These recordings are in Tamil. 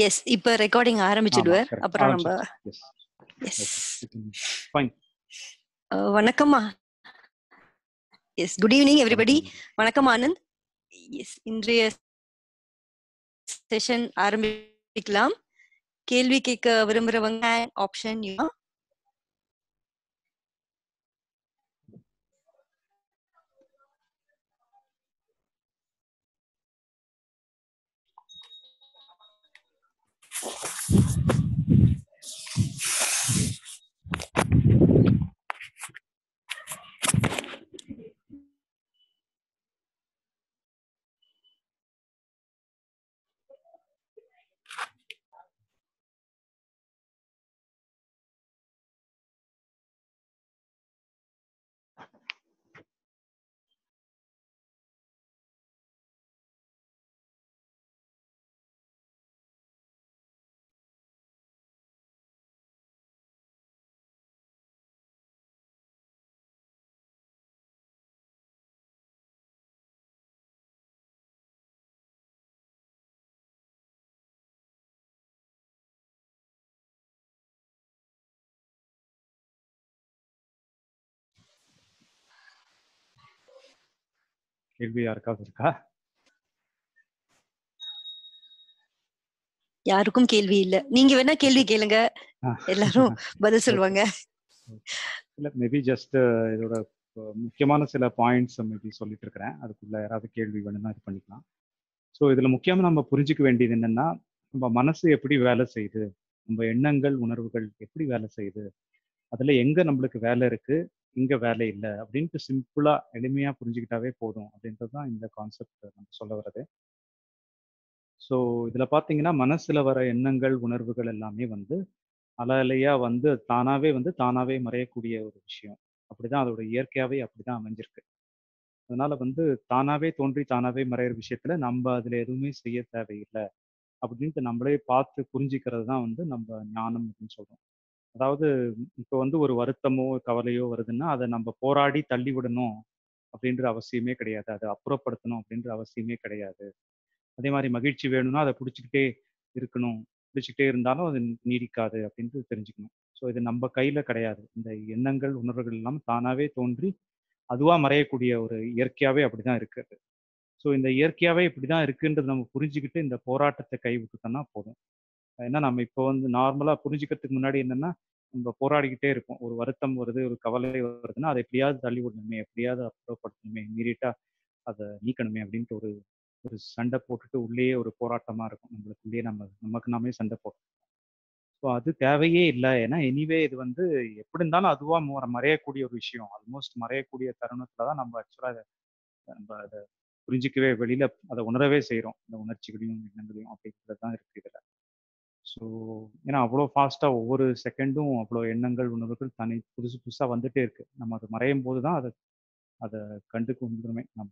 எஸ் இப்ப ரெக்கார்டிங் ஆரம்பிச்சிடுவார் correct. அப்புறம் நம்ம Yes. Yes Okay. Fine. வணக்கம்மா எஸ் குட் ஈவினிங் எவ்ரிபடி வணக்கம் ஆனந்த் எஸ் இன்றைய செஷன் ஆரம்பிக்கலாம் கேள்வி கேட்க விரும்புறவங்க ஆப்ஷன் கேள்வி யாருக்காவது இருக்கா யாருக்கும் கேள்வி இல்ல நீங்க வேணா கேள்வி கேளுங்க எல்லாரும் பதில் சொல்லுவாங்க இல்ல மேபி ஜஸ்ட் இதோட அஹ், முக்கியமான சில பாயிண்ட்ஸ் மேபி சொல்லிட்டு இருக்கிறேன் அதுக்குள்ள யாராவது கேள்வி வேணும்னா இது பண்ணிக்கலாம் ஸோ இதுல முக்கியமா நம்ம புரிஞ்சுக்க வேண்டியது என்னன்னா நம்ம மனசு எப்படி வேலை செய்யுது நம்ம எண்ணங்கள் உணர்வுகள் எப்படி வேலை செய்யுது அதுல எங்க நம்மளுக்கு வேலை இருக்கு இங்க வேலை இல்லை அப்படின்ட்டு சிம்பிளா எளிமையா புரிஞ்சுக்கிட்டாவே போதும் அப்படின்றது தான் இந்த கான்செப்ட் நம்ம சொல்ல வர்றது ஸோ இதுல பாத்தீங்கன்னா மனசுல வர எண்ணங்கள் உணர்வுகள் எல்லாமே வந்து அலை அலையா வந்து தானாவே வந்து தானாவே மறையக்கூடிய ஒரு விஷயம் அப்படிதான் அதோட இயற்கையாவே அப்படிதான் அமைஞ்சிருக்கு அதனால வந்து தானாவே தோன்றி தானாவே மறையிற விஷயத்துல நம்ம அதுல எதுவுமே செய்ய தேவையில்லை அப்படின்ட்டு நம்மளே பார்த்து புரிஞ்சுக்கிறது தான் வந்து நம்ம ஞானம் அப்படின்னு சொல்றோம் அதாவது இப்போ வந்து ஒரு வருத்தமோ கவலையோ வருதுன்னா அதை நம்ம போராடி தள்ளி விடணும் அப்படின்ற அவசியமே கிடையாது அதை அப்புறப்படுத்தணும் அப்படின்ற அவசியமே கிடையாது அதே மாதிரி மகிழ்ச்சி வேணும்னா அதை பிடிச்சிக்கிட்டே இருக்கணும் பிடிச்சிக்கிட்டே இருந்தாலும் அது நீடிக்காது அப்படின்ட்டு தெரிஞ்சுக்கணும் ஸோ இது நம்ம கையில கிடையாது இந்த எண்ணங்கள் உணர்வுகள் எல்லாம் தானாவே தோன்றி அதுவா மறையக்கூடிய ஒரு இயற்கையாவே அப்படிதான் இருக்குது ஸோ இந்த இயற்கையாவே இப்படிதான் இருக்குன்றது நம்ம புரிஞ்சுக்கிட்டு இந்த போராட்டத்தை கைவிட்டுட்டோம்னா போதும் ஏன்னா நம்ம இப்போ வந்து நார்மலா புரிஞ்சுக்கிறதுக்கு முன்னாடி என்னன்னா நம்ம போராடிக்கிட்டே இருப்போம் ஒரு வருத்தம் வருது ஒரு கவலை வருதுன்னா அதை எப்படியாவது தள்ளி விடணுமே எப்படியாவது அப்புறப்படுத்தணுமே இமீடியட்டா அதை நீக்கணுமே அப்படின்ட்டு ஒரு ஒரு சண்டை போட்டுட்டு உள்ளேயே ஒரு போராட்டமா இருக்கும் நம்மளுக்குள்ளேயே நம்ம நமக்கு நாமே சண்டை போட்டோம் ஸோ அது தேவையே இல்லை ஏன்னா எனிவே இது வந்து எப்படி இருந்தாலும் அதுவா மொ- மறையக்கூடிய ஒரு விஷயம் ஆல்மோஸ்ட் மறையக்கூடிய தருணத்துல தான் நம்ம ஆக்சுவலாக நம்ம அதை புரிஞ்சிக்கவே வெளியில அதை உணரவே செய்றோம் இந்த உணர்ச்சிகளையும் எண்ணங்களையும் அப்படிங்கிறது தான் இருக்கு இதுல ஸோ ஏன்னா அவ்வளோ ஃபாஸ்டா ஒவ்வொரு செகண்டும் அவ்வளோ எண்ணங்கள் உணர்வுகள் தனி புதுசு புதுசா வந்துட்டே இருக்கு நம்ம அது மறையும் போது தான் அதை அதை கண்டு கொண்டுருமே நம்ம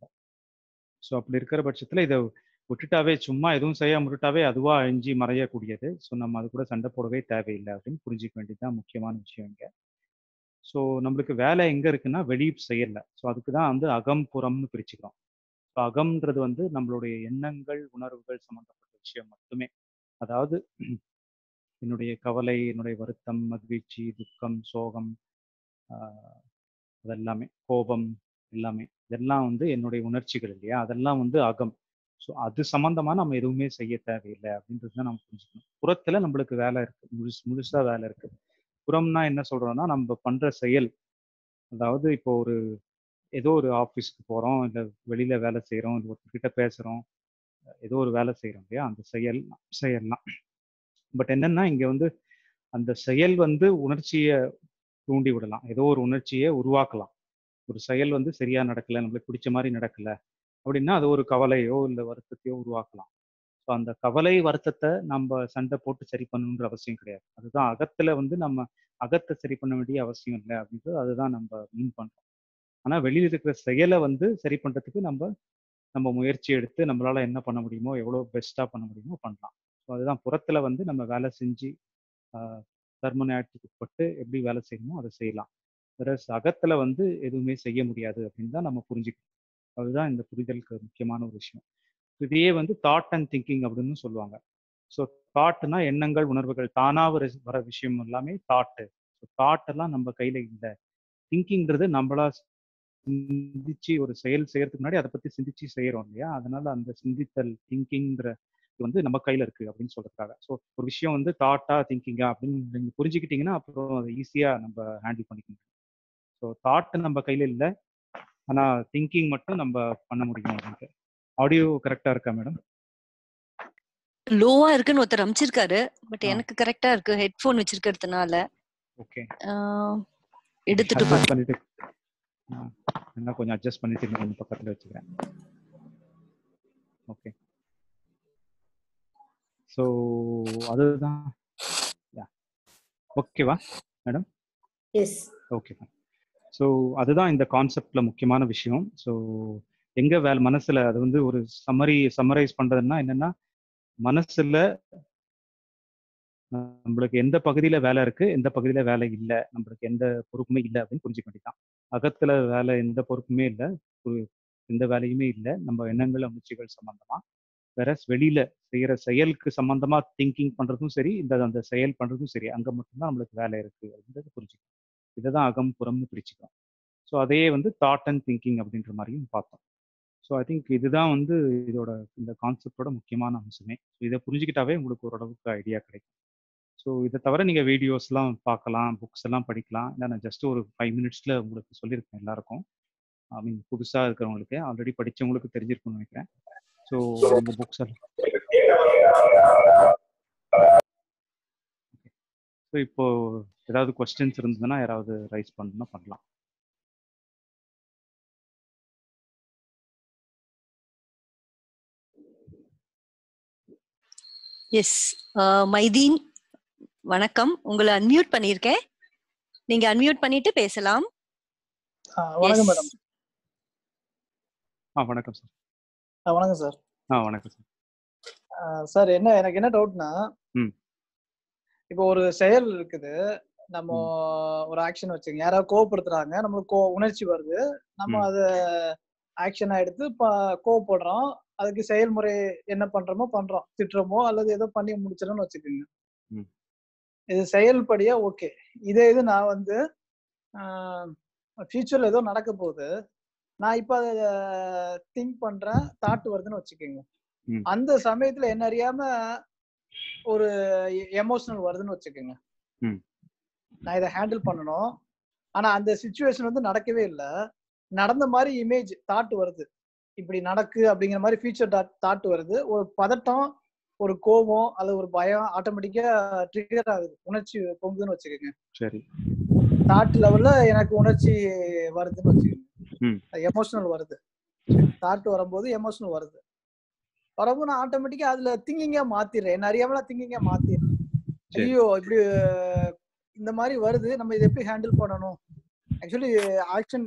ஸோ அப்படி இருக்கிற பட்சத்தில் இதை விட்டுட்டாவே சும்மா எதுவும் செய்யாம விட்டுட்டாவே அதுவா அழிஞ்சி மறையக்கூடியது ஸோ நம்ம அது கூட சண்டை போடவே தேவையில்லை அப்படின்னு புரிஞ்சிக்க வேண்டியதுதான் முக்கியமான விஷயம் இங்க ஸோ நம்மளுக்கு வேலை எங்க இருக்குன்னா வெளி செயல்ல ஸோ அதுக்கு தான் வந்து அகம் புறம்னு பிரிச்சுக்கிறோம் ஸோ அகம்ன்றது வந்து நம்மளுடைய எண்ணங்கள் உணர்வுகள் சம்மந்தப்பட்ட விஷயம் மட்டுமே அதாவது என்னுடைய கவலை என்னுடைய வருத்தம் மகிழ்ச்சி துக்கம் சோகம் ஆஹ் அதெல்லாமே கோபம் எல்லாமே இதெல்லாம் வந்து என்னுடைய உணர்ச்சிகள் இல்லையா அதெல்லாம் வந்து அகம் ஸோ அது சம்பந்தமா நம்ம எதுவுமே செய்ய தேவையில்லை அப்படின்றது தான் நம்ம புரிஞ்சுக்கணும் புறத்துல நம்மளுக்கு வேலை இருக்கு முழுசு முழுசா வேலை இருக்கு புறம்னா என்ன சொல்றோம்னா நம்ம பண்ற செயல் அதாவது இப்போ ஒரு ஏதோ ஒரு ஆஃபீஸ்க்கு போறோம் இல்லை வெளியில வேலை செய்றோம் இல்லை ஒருத்தர்கிட்ட பேசுறோம் ஏதோ ஒரு வேலை செய்றோம் இல்லையா அந்த செயல் செயல்லாம் பட் என்னன்னா இங்க வந்து அந்த செயல் வந்து உணர்ச்சியை தூண்டி விடலாம் ஏதோ ஒரு உணர்ச்சியை உருவாக்கலாம் ஒரு செயல் வந்து சரியா நடக்கல நம்மளுக்கு பிடிச்ச மாதிரி நடக்கல அப்படின்னா அது ஒரு கவலையோ இல்லை வருத்தத்தையோ உருவாக்கலாம் ஸோ அந்த கவலை வருத்தத்தை நம்ம சண்டை போட்டு சரி பண்ணணுன்ற அவசியம் கிடையாது அதுதான் அகத்துல வந்து நம்ம அகத்தை சரி பண்ண வேண்டிய அவசியம் இல்லை அப்படின்றது அதுதான் நம்ம மீன் பண்றோம் ஆனா வெளியில இருக்கிற செயலை வந்து சரி பண்றதுக்கு நம்ம நம்ம முயற்சி எடுத்து நம்மளால என்ன பண்ண முடியுமோ எவ்வளோ பெஸ்டா பண்ண முடியுமோ பண்ணலாம் ஸோ அதுதான் புறத்துல வந்து நம்ம வேலை செஞ்சு ஆஹ் தர்ம நியாயத்துக்கு உட்பட்டு எப்படி வேலை செய்யணுமோ அதை செய்யலாம் வேற அகத்துல வந்து எதுவுமே செய்ய முடியாது அப்படின்னு தான் நம்ம புரிஞ்சுக்கணும் அதுதான் இந்த புரிதலுக்கு முக்கியமான ஒரு விஷயம் இதையே வந்து தாட் அண்ட் திங்கிங் அப்படின்னு சொல்லுவாங்க ஸோ தாட்னா எண்ணங்கள் உணர்வுகள் தானா வர வர விஷயம் எல்லாமே தாட்டு தாட் எல்லாம் நம்ம கையில இல்லை திங்கிங்கிறது நம்மளா சிந்திச்சு ஒரு செயல் செய்யறதுக்கு முன்னாடி அதை பத்தி சிந்திச்சு செய்யறோம் இல்லையா அதனால அந்த சிந்தித்தல் திங்கிங்கிற வந்து நம்ம கையில இருக்கு அப்படின்னு சொல்றதுக்காக ஸோ ஒரு விஷயம் வந்து தாட்டா திங்கிங்கா அப்படின்னு நீங்க புரிஞ்சுக்கிட்டீங்கன்னா அப்புறம் அதை ஈஸியா நம்ம ஹேண்டில் பண்ணிக்க முடியும் ஸோ தாட் நம்ம கையில இல்லை ஆனா திங்கிங் மட்டும் நம்ம பண்ண முடியும் அப்படின்ட்டு ஆடியோ கரெக்டா இருக்கா மேடம் லோவா இருக்குன்னு ஒருத்தர் அமைச்சிருக்காரு பட் ஆ. எனக்கு கரெக்டா இருக்கு ஹெட்போன் வச்சிருக்கிறதுனால ஓகே ஆஹ், எடுத்துட்டு அட்ஜஸ்ட் பாருங்க பண்ணிட்டு ஆ, என்ன கொஞ்சம் அட்ஜஸ்ட் பண்ணிட்டு இன்னும் கொஞ்சம் பக்கத்துல வச்சுக்கிறேன் ஓகே ஸோ அதுதான் ஓகேவா மேடம் எஸ் ஓகே ஸோ அதுதான் இந்த கான்செப்ட்ல முக்கியமான விஷயம் ஸோ எங்க வேலை மனசுல அது வந்து ஒரு சம்மரி சம்மரைஸ் பண்றதுன்னா என்னன்னா மனசுல நம்மளுக்கு எந்த பகுதியில வேலை இருக்கு எந்த பகுதியில வேலை இல்லை நம்மளுக்கு எந்த பொறுப்புமே இல்லை அப்படின்னு புரிஞ்சுக்க வேண்டியதான் அகத்துல வேலை எந்த பொறுப்புமே இல்லை எந்த வேலையுமே இல்லை நம்ம எண்ணங்கள் உணர்ச்சிகள் சம்பந்தமா வேற வெளியில செய்யற செயலுக்கு சம்பந்தமா திங்கிங் பண்றதும் சரி இந்த அந்த செயல் பண்றதும் சரி அங்க மட்டும்தான் நம்மளுக்கு வேலை இருக்கு அப்படின்றத புரிஞ்சுக்கணும் இதை தான் அகம் புறம்னு பிரிச்சுக்கிறோம் ஸோ அதையே வந்து தாட் அண்ட் திங்கிங் அப்படின்ற மாதிரியும் பார்த்தோம் ஸோ ஐ திங்க் இதுதான் வந்து இதோட இந்த கான்செப்டோட முக்கியமான அம்சமே ஸோ இதை புரிஞ்சுக்கிட்டாவே உங்களுக்கு ஓரளவுக்கு ஐடியா கிடைக்கும் ஸோ இதை தவிர நீங்கள் வீடியோஸ்லாம் பார்க்கலாம் புக்ஸ் எல்லாம் படிக்கலாம் இல்லை நான் ஜஸ்ட் ஒரு ஃபைவ் மினிட்ஸில் உங்களுக்கு சொல்லியிருக்கேன் எல்லாருக்கும் ஐ மீன் புதுசாக இருக்கிறவங்களுக்கு ஆல்ரெடி படித்தவங்களுக்கு தெரிஞ்சிருக்கும்னு நினைக்கிறேன் ஸோ இந்த புக்ஸ் எல்லாம் ஸோ இப்போ ஏதாவது கொஸ்டின்ஸ் இருந்ததுன்னா யாராவது ரைஸ் பண்ணணும்னா பண்ணலாம் எஸ் மைதீன் வணக்கம் உங்களை அன்மியூட் பண்ணியிருக்கேன் நீங்க அன்மியூட் பண்ணிட்டு பேசலாம் ஆ, வணக்கம் Yes. மேடம் ஆ வணக்கம் சார் ஆ, வணக்கம் சார் ஆ வணக்கம் சார் ஆ, சார் என்ன எனக்கு என்ன டவுட்னா ம். இப்போ ஒரு செயல் இருக்குது நம்ம ஒரு ஆக்ஷன் வச்சுங்க யாராவது கோவப்படுத்துறாங்க நம்மளுக்கு கோ உணர்ச்சி வருது நம்ம ம். அதை ஆக்ஷனா எடுத்து ப- கோவப்படுறோம் அதுக்கு செயல்முறை என்ன பண்றோமோ பண்றோம் திட்டுறோமோ அல்லது ஏதோ பண்ணி முடிச்சிடணும்னு வச்சுக்கோங்க ம். இது செயல்படியா ஓகே இதே இது நான் வந்து ஃபியூச்சர்ல ஏதோ நடக்க போகுது நான் இப்ப அதை திங்க் பண்றேன் தாட் வருதுன்னு வச்சுக்கோங்க ம். அந்த சமயத்துல என்ன அறியாம ஒரு எமோஷனல் வருதுன்னு வச்சுக்கோங்க ம். நான் இதை ஹேண்டில் பண்ணணும் ஆனா அந்த சுச்சுவேஷன் வந்து நடக்கவே இல்லை நடந்த மாதிரி இமேஜ் தாட் வருது இப்படி நடக்கு அப்படிங்கிற மாதிரி ஃபியூச்சர் தாட் வருது ஒரு பதட்டம் ஒரு கோபம் அல்லது ஒரு பயம் ஆட்டோமேட்டிக்கா ட்ரிகர் ஆகுது உணர்ச்சி பொங்குதுன்னு வச்சுக்கோங்க சரி தாட் லெவல்ல எனக்கு உணர்ச்சி வருதுன்னு ம். வச்சுக்கோங்க எமோஷனல் வருது தாட் வரும்போது எமோஷனல் வருது வரும்போது நான் ஆட்டோமேட்டிக்கா அதுல திங்கிங்கா மாத்திடுறேன் என்ன அறியாமல திங்கிங்கா மாத்திடுறேன் சரி. ஐயோ இப்படி அஹ், இந்த மாதிரி வருது நம்ம இதை எப்படி ஹேண்டில் பண்ணணும் ஆக்சுவலி ஆக்ஷன்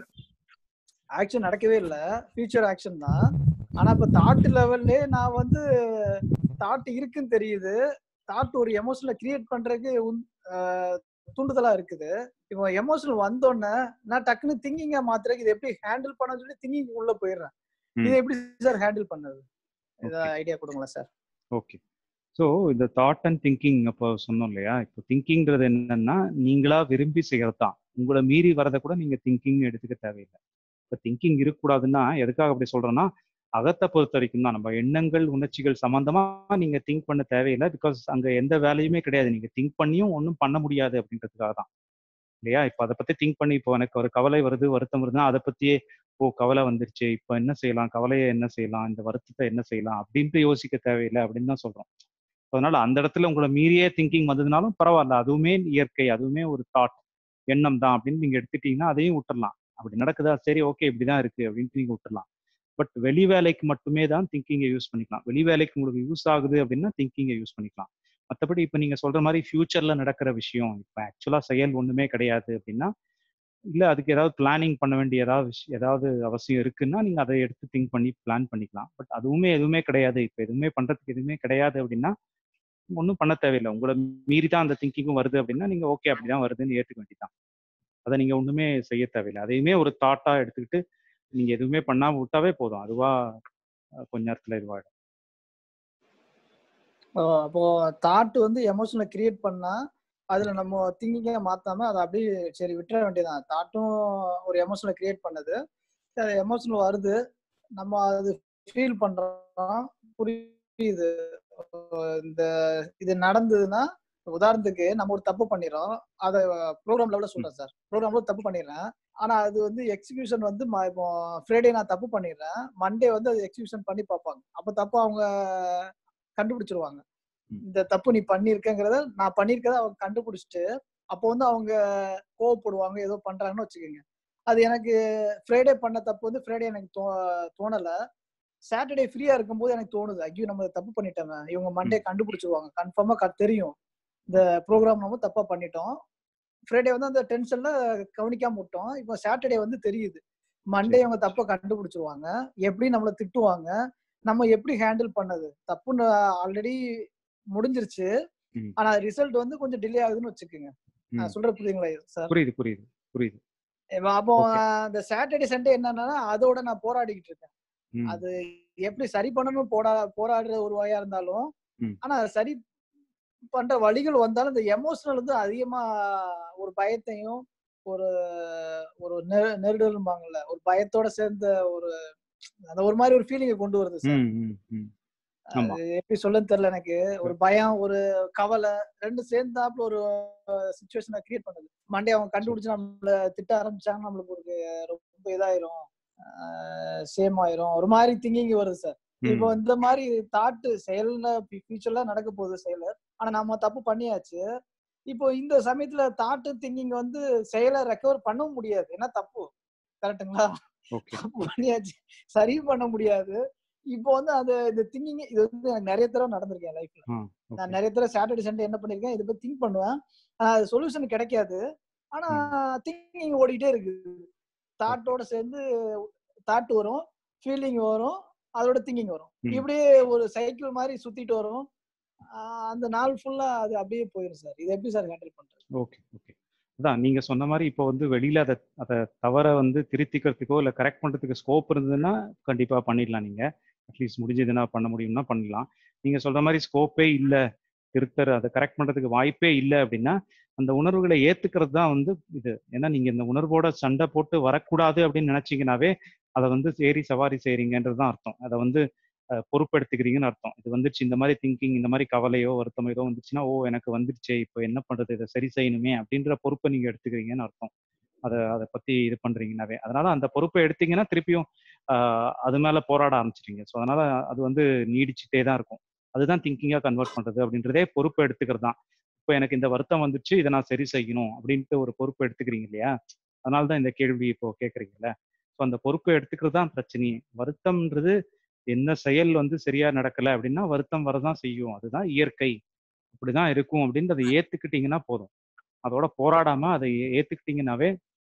ஆக்ஷன் நடக்கவே இல்லை ஃபியூச்சர் ஆக்ஷன் தான் ஆனா இப்ப தாட் லெவல்லே நான் வந்து தாட் இருக்குன்னு தெரியுது தாட் ஒரு எமோஷனலை கிரியேட் பண்றதுக்கு உந்- அஹ், தூண்டுதலா இருக்குது இப்போ எமோஷனல் வந்தோடனே நான் டக்குன்னு திங்கிங்கா மாத்துறதுக்கு இது எப்படி ஹேண்டில் பண்ண சொல்லி திங்கிங் உள்ள போயிடுறேன் ம். இதை எப்படி சார் ஹேண்டில் பண்ணது இதை Okay. ஐடியா கொடுங்களேன் சார் ஓகே ஸோ இந்த தாட் அண்ட் திங்கிங் அப்போ சொன்னோம் இல்லையா இப்போ திங்கிங்கிறது என்னன்னா நீங்களா விரும்பி செய்யறது தான் உங்களை மீறி வரதை கூட நீங்க திங்கிங் எடுத்துக்க தேவையில்லை இப்போ திங்கிங் இருக்கக்கூடாதுன்னா எதுக்காக அப்படி சொல்றேன்னா அகத்தை பொறுத்த வரைக்கும் தான் நம்ம எண்ணங்கள் உணர்ச்சிகள் சம்பந்தமா நீங்க திங்க் பண்ண தேவையில்லை பிகாஸ் அங்க எந்த வேலையுமே கிடையாது நீங்க திங்க் பண்ணியும் ஒன்றும் பண்ண முடியாது அப்படின்றதுக்காக தான் இல்லையா இப்போ அதை பத்தி திங்க் பண்ணி இப்போ எனக்கு ஒரு கவலை வருது வருத்தம் வருதுன்னா அதை பத்தியே ஓ கவலை வந்துருச்சு இப்போ என்ன செய்யலாம் கவலையை என்ன செய்யலாம் இந்த வருத்தத்தை என்ன செய்யலாம் அப்படின்ட்டு யோசிக்க தேவையில்லை அப்படின்னு தான் சொல்றோம் அதனால அந்த இடத்துல உங்களை மீறியே திங்கிங் வந்ததுனாலும் பரவாயில்ல அதுவுமே இயற்கை அதுவுமே ஒரு தாட் எண்ணம் தான் அப்படின்னு நீங்க எடுத்துட்டீங்கன்னா அதையும் விட்டுறலாம் அப்படி நடக்குதா சரி ஓகே இப்படிதான் இருக்கு அப்படின்ட்டு நீங்க விட்டுறலாம் பட் வெளி வேலைக்கு மட்டுமே தான் திங்கிங்கை யூஸ் பண்ணிக்கலாம் வெளி வேலைக்கு உங்களுக்கு யூஸ் ஆகுது அப்படின்னா திங்கிங்கை யூஸ் பண்ணிக்கலாம் மற்றபடி இப்போ நீங்க சொல்ற மாதிரி ஃபியூச்சர்ல நடக்கிற விஷயம் இப்போ ஆக்சுவலா செயல் ஒண்ணுமே கிடையாது அப்படின்னா இல்ல அதுக்கு ஏதாவது பிளானிங் பண்ண வேண்டிய ஏதாவது விஷயம் ஏதாவது அவசியம் இருக்குன்னா நீங்க அதை எடுத்து திங்க் பண்ணி பிளான் பண்ணிக்கலாம் பட் அதுவுமே எதுவுமே கிடையாது இப்போ எதுவுமே பண்றதுக்கு எதுவுமே கிடையாது அப்படின்னா ஒன்றும் பண்ண தேவையில்லை உங்களை மீறி தான் அந்த திங்கிங்கும் வருது அப்படின்னா நீங்க ஓகே அப்படிதான் வருதுன்னு ஏற்றுக்க வேண்டியதான் அதை நீங்க ஒண்ணுமே செய்ய தேவையில்லை அதையுமே ஒரு தாட்டா எடுத்துக்கிட்டு நீங்க எதுவுமே பண்ணாம விட்டாவே போதும் அதுவா அஹ், கொஞ்ச நேரத்துல இதுவாயிடும் அப்போ தாட் வந்து எமோஷனலை கிரியேட் பண்ணா அதுல நம்ம திங்கிங்க மாத்தாம அதை அப்படியே சரி விட்டுற வேண்டியதான் தாட்டும் ஒரு எமோஷனலை கிரியேட் பண்ணுது சரி எமோஷனல் வருது நம்ம அது ஃபீல் பண்றோம் புரியுது இந்த இது நடந்ததுன்னா உதாரணத்துக்கு நம்ம ஒரு தப்பு பண்ணிடுறோம் அதை ப்ரோக்ராம் லெவலில் சொல்றேன் சார் ப்ரோக்ராம் லெவலில் தப்பு பண்ணிடுறேன் ஆனா அது வந்து எக்ஸிகியூஷன் வந்து இப்போ ஃப்ரைடே நான் தப்பு பண்ணிடுறேன் மண்டே வந்து அது எக்ஸிகியூஷன் பண்ணி பார்ப்பாங்க அப்போ தப்பு அவங்க கண்டுபிடிச்சிருவாங்க இந்த தப்பு நீ பண்ணிருக்கங்கிறத நான் பண்ணிருக்கத அவங்க கண்டுபிடிச்சிட்டு அப்போ வந்து அவங்க கோவப்படுவாங்க ஏதோ பண்றாங்கன்னு வச்சுக்கோங்க அது எனக்கு ஃப்ரைடே பண்ண தப்பு வந்து ஃப்ரைடே எனக்கு தோ தோணல சாட்டர்டே ஃப்ரீயா இருக்கும்போது எனக்கு தோணுது ஐயோ நம்ம தப்பு பண்ணிட்டோமே இவங்க மண்டே கண்டுபிடிச்சிருவாங்க கன்ஃபார்மா தெரியும் இந்த ப்ரோக்ராம் நம்ம தப்பா பண்ணிட்டோம் ஃப்ரைடே வந்து அந்த டென்ஷன்ல கவனிக்காம விட்டோம் இப்போ சாட்டர்டே வந்து தெரியுது மண்டே அவங்க தப்பை கண்டுபிடிச்சிருவாங்க எப்படி நம்மளை திட்டுவாங்க நம்ம எப்படி ஹேண்டில் பண்ணது தப்புன்னு ஆல்ரெடி முடிஞ்சிருச்சு ஆனா ரிசல்ட் வந்து கொஞ்சம் டிலே ஆகுதுன்னு வச்சுக்கோங்க நான் சொல்ற புரியுதுங்களா சார் புரியுது புரியுது புரியுது அப்போ அந்த சாட்டர்டே சண்டே என்னன்னா அதோட நான் போராடிக்கிட்டு இருக்கேன் அது எப்படி சரி பண்ணணும் போடா போராடுற ஒரு வகையா இருந்தாலும் ஆனா சரி பண்ற வழிகள் வந்தாலும் இந்த எமோஷனல் வந்து அதிகமா ஒரு பயத்தையும் ஒரு ஒரு நெருடல்பாங்கல்ல ஒரு பயத்தோட சேர்ந்த ஒரு அந்த ஒரு மாதிரி ஒரு ஃபீலிங்கை கொண்டு வருது சார் எப்படி சொல்லன்னு தெரியல எனக்கு ஒரு பயம் ஒரு கவலை ரெண்டு சேர்ந்தாப்புல ஒரு சுச்சுவேஷனை கிரியேட் பண்ணுது மண்டே அவங்க கண்டுபிடிச்சு நம்மள திட்ட ஆரம்பிச்சாங்க நம்மளுக்கு ஒரு ரொம்ப இதாயிரும் சேம் ஆயிரும் ஒரு மாதிரி திங்கிங் வருது சார் இப்போ இந்த மாதிரி தாட்டு செயல்ல ஃபியூச்சர்ல நடக்க போகுது செயல் ஆனா நம்ம தப்பு பண்ணியாச்சு இப்போ இந்த சமயத்துல தாட்டு திங்கிங் வந்து செயலை ரெக்கவர் பண்ண முடியாது ஏன்னா தப்பு கரெக்டுங்களா தப்பு பண்ணியாச்சு சரி பண்ண முடியாது இப்போ வந்து அது இந்த திங்கிங் இது வந்து எனக்கு நிறைய தடவை நடந்திருக்கேன் லைஃப்ல நான் நிறைய தடவை சாட்டர்டே சண்டே என்ன பண்ணிருக்கேன் இதை பத்தி திங்க் பண்ணுவேன் அது சொல்யூஷன் கிடைக்காது ஆனா திங்கிங் ஓடிட்டே இருக்கு தாட்டோட சேர்ந்து தாட் வரும் ஃபீலிங் வரும் அதோட திங்கிங் வரும் இப்படியே ஒரு சைக்கிள் மாதிரி சுத்திட்டு வரும் அந்த நாள் ஃபுல்லா அது அப்படியே போயிடும் சார் இது எப்படி சார் ஹேண்டில் பண்றது ஓகே ஓகே அதான் நீங்க சொன்ன மாதிரி இப்போ வந்து வெளியில அதை அதை தவற வந்து திருத்திக்கிறதுக்கோ இல்லை கரெக்ட் பண்றதுக்கு ஸ்கோப் இருந்ததுன்னா கண்டிப்பா பண்ணிடலாம் நீங்க அட்லீஸ்ட் முடிஞ்சதுன்னா பண்ண முடியும்னா பண்ணலாம் நீங்க சொல்ற மாதிரி ஸ்கோப்பே இல்லை திருத்தர் அதை கரெக்ட் பண்றதுக்கு வாய்ப்பே இல்லை அப்படின்னா அந்த உணர்வுகளை ஏத்துக்கிறது தான் வந்து இது ஏன்னா நீங்க இந்த உணர்வோட சண்டை போட்டு வரக்கூடாது அப்படின்னு நினைச்சீங்கன்னாவே அதை வந்து சேரி சவாரி செய்றீங்கன்றது தான் அர்த்தம் அதை வந்து பொறுப்பெடுத்துக்கிறீங்கன்னு அர்த்தம் இது வந்துருச்சு இந்த மாதிரி திங்கிங் இந்த மாதிரி கவலையோ வருத்தமோ ஏதோ வந்துச்சுன்னா ஓ எனக்கு வந்துருச்சே இப்போ என்ன பண்றது இதை சரி செய்யணுமே அப்படின்ற பொறுப்பை நீங்க எடுத்துக்கிறீங்கன்னு அர்த்தம் அதை அதை பத்தி இது பண்றீங்கன்னாவே அதனால அந்த பொறுப்பை எடுத்தீங்கன்னா திருப்பியும் அது மேல போராட ஆரம்பிச்சிட்டீங்க ஸோ அதனால அது வந்து நீடிச்சுட்டே தான் இருக்கும் அதுதான் திங்கிங்கா கன்வெர்ட் பண்றது அப்படின்றதே பொறுப்பை எடுத்துக்கிறது தான் இப்போ எனக்கு இந்த வருத்தம் வந்துச்சு இதை நான் சரி செய்யணும் அப்படின்ட்டு ஒரு பொறுப்பு எடுத்துக்கிறீங்க இல்லையா அதனால தான் இந்த கேள்வி இப்போ கேட்குறீங்கல்ல ஸோ அந்த பொறுப்பை எடுத்துக்கிறது தான் பிரச்சனை வருத்தம்ன்றது என்ன செயல் வந்து சரியா நடக்கல அப்படின்னா வருத்தம் வரதான் செய்யும் அதுதான் இயற்கை அப்படிதான் இருக்கும் அப்படின்னு அதை ஏத்துக்கிட்டீங்கன்னா போதும் அதோட போராடாம அதை ஏத்துக்கிட்டீங்கன்னாவே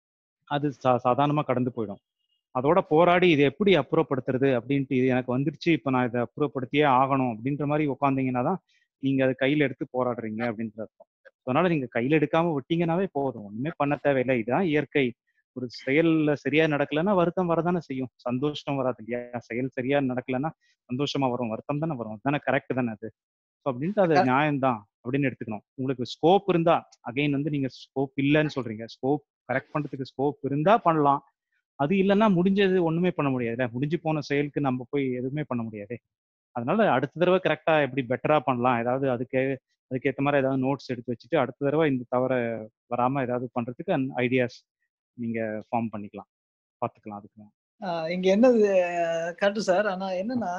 அது சா சாதாரணமா கடந்து போயிடும் அதோட போராடி இதை எப்படி அப்புறப்படுத்துறது அப்படின்ட்டு இது எனக்கு வந்துருச்சு இப்போ நான் இதை அப்புறப்படுத்தியே ஆகணும் அப்படின்ற மாதிரி உட்காந்தீங்கன்னா தான் நீங்க அதை கையில எடுத்து போராடுறீங்க அப்படின்ற அர்த்தம் அதனால நீங்க கையில எடுக்காம விட்டீங்கன்னாவே போதும் ஒண்ணுமே பண்ண தேவையில்லை இதுதான் இயற்கை ஒரு செயல்ல சரியா நடக்கலன்னா வருத்தம் வரதானே செய்யும் சந்தோஷம் வராது இல்லையா செயல் சரியா நடக்கலன்னா சந்தோஷமா வரும் வருத்தம் தானே வரும் அதுதானே கரெக்ட் தானே அது ஸோ அப்படின்ட்டு அது நியாயம்தான் அப்படின்னு எடுத்துக்கணும் உங்களுக்கு ஸ்கோப் இருந்தா அகைன் வந்து நீங்க ஸ்கோப் இல்லைன்னு சொல்றீங்க ஸ்கோப் கரெக்ட் பண்றதுக்கு ஸ்கோப் இருந்தா பண்ணலாம் அது இல்லைன்னா முடிஞ்சது ஒண்ணுமே பண்ண முடியாது முடிஞ்சு போன செயலுக்கு நம்ம போய் எதுவுமே பண்ண முடியாது அதனால அடுத்த தடவை கரெக்டா எப்படி பெட்டரா பண்ணலாம் ஏதாவது அதுக்கு அதுக்கேற்ற மாதிரி ஏதாவது நோட்ஸ் எடுத்து வச்சுட்டு அடுத்த தடவை இந்த தவிர வராம ஏதாவது பண்றதுக்கு ஐடியாஸ் நீங்க ஃபார்ம் பண்ணிக்கலாம் பார்த்துக்கலாம் அதுக்கு இங்க என்னது கரெக்ட் சார் ஆனா என்னன்னா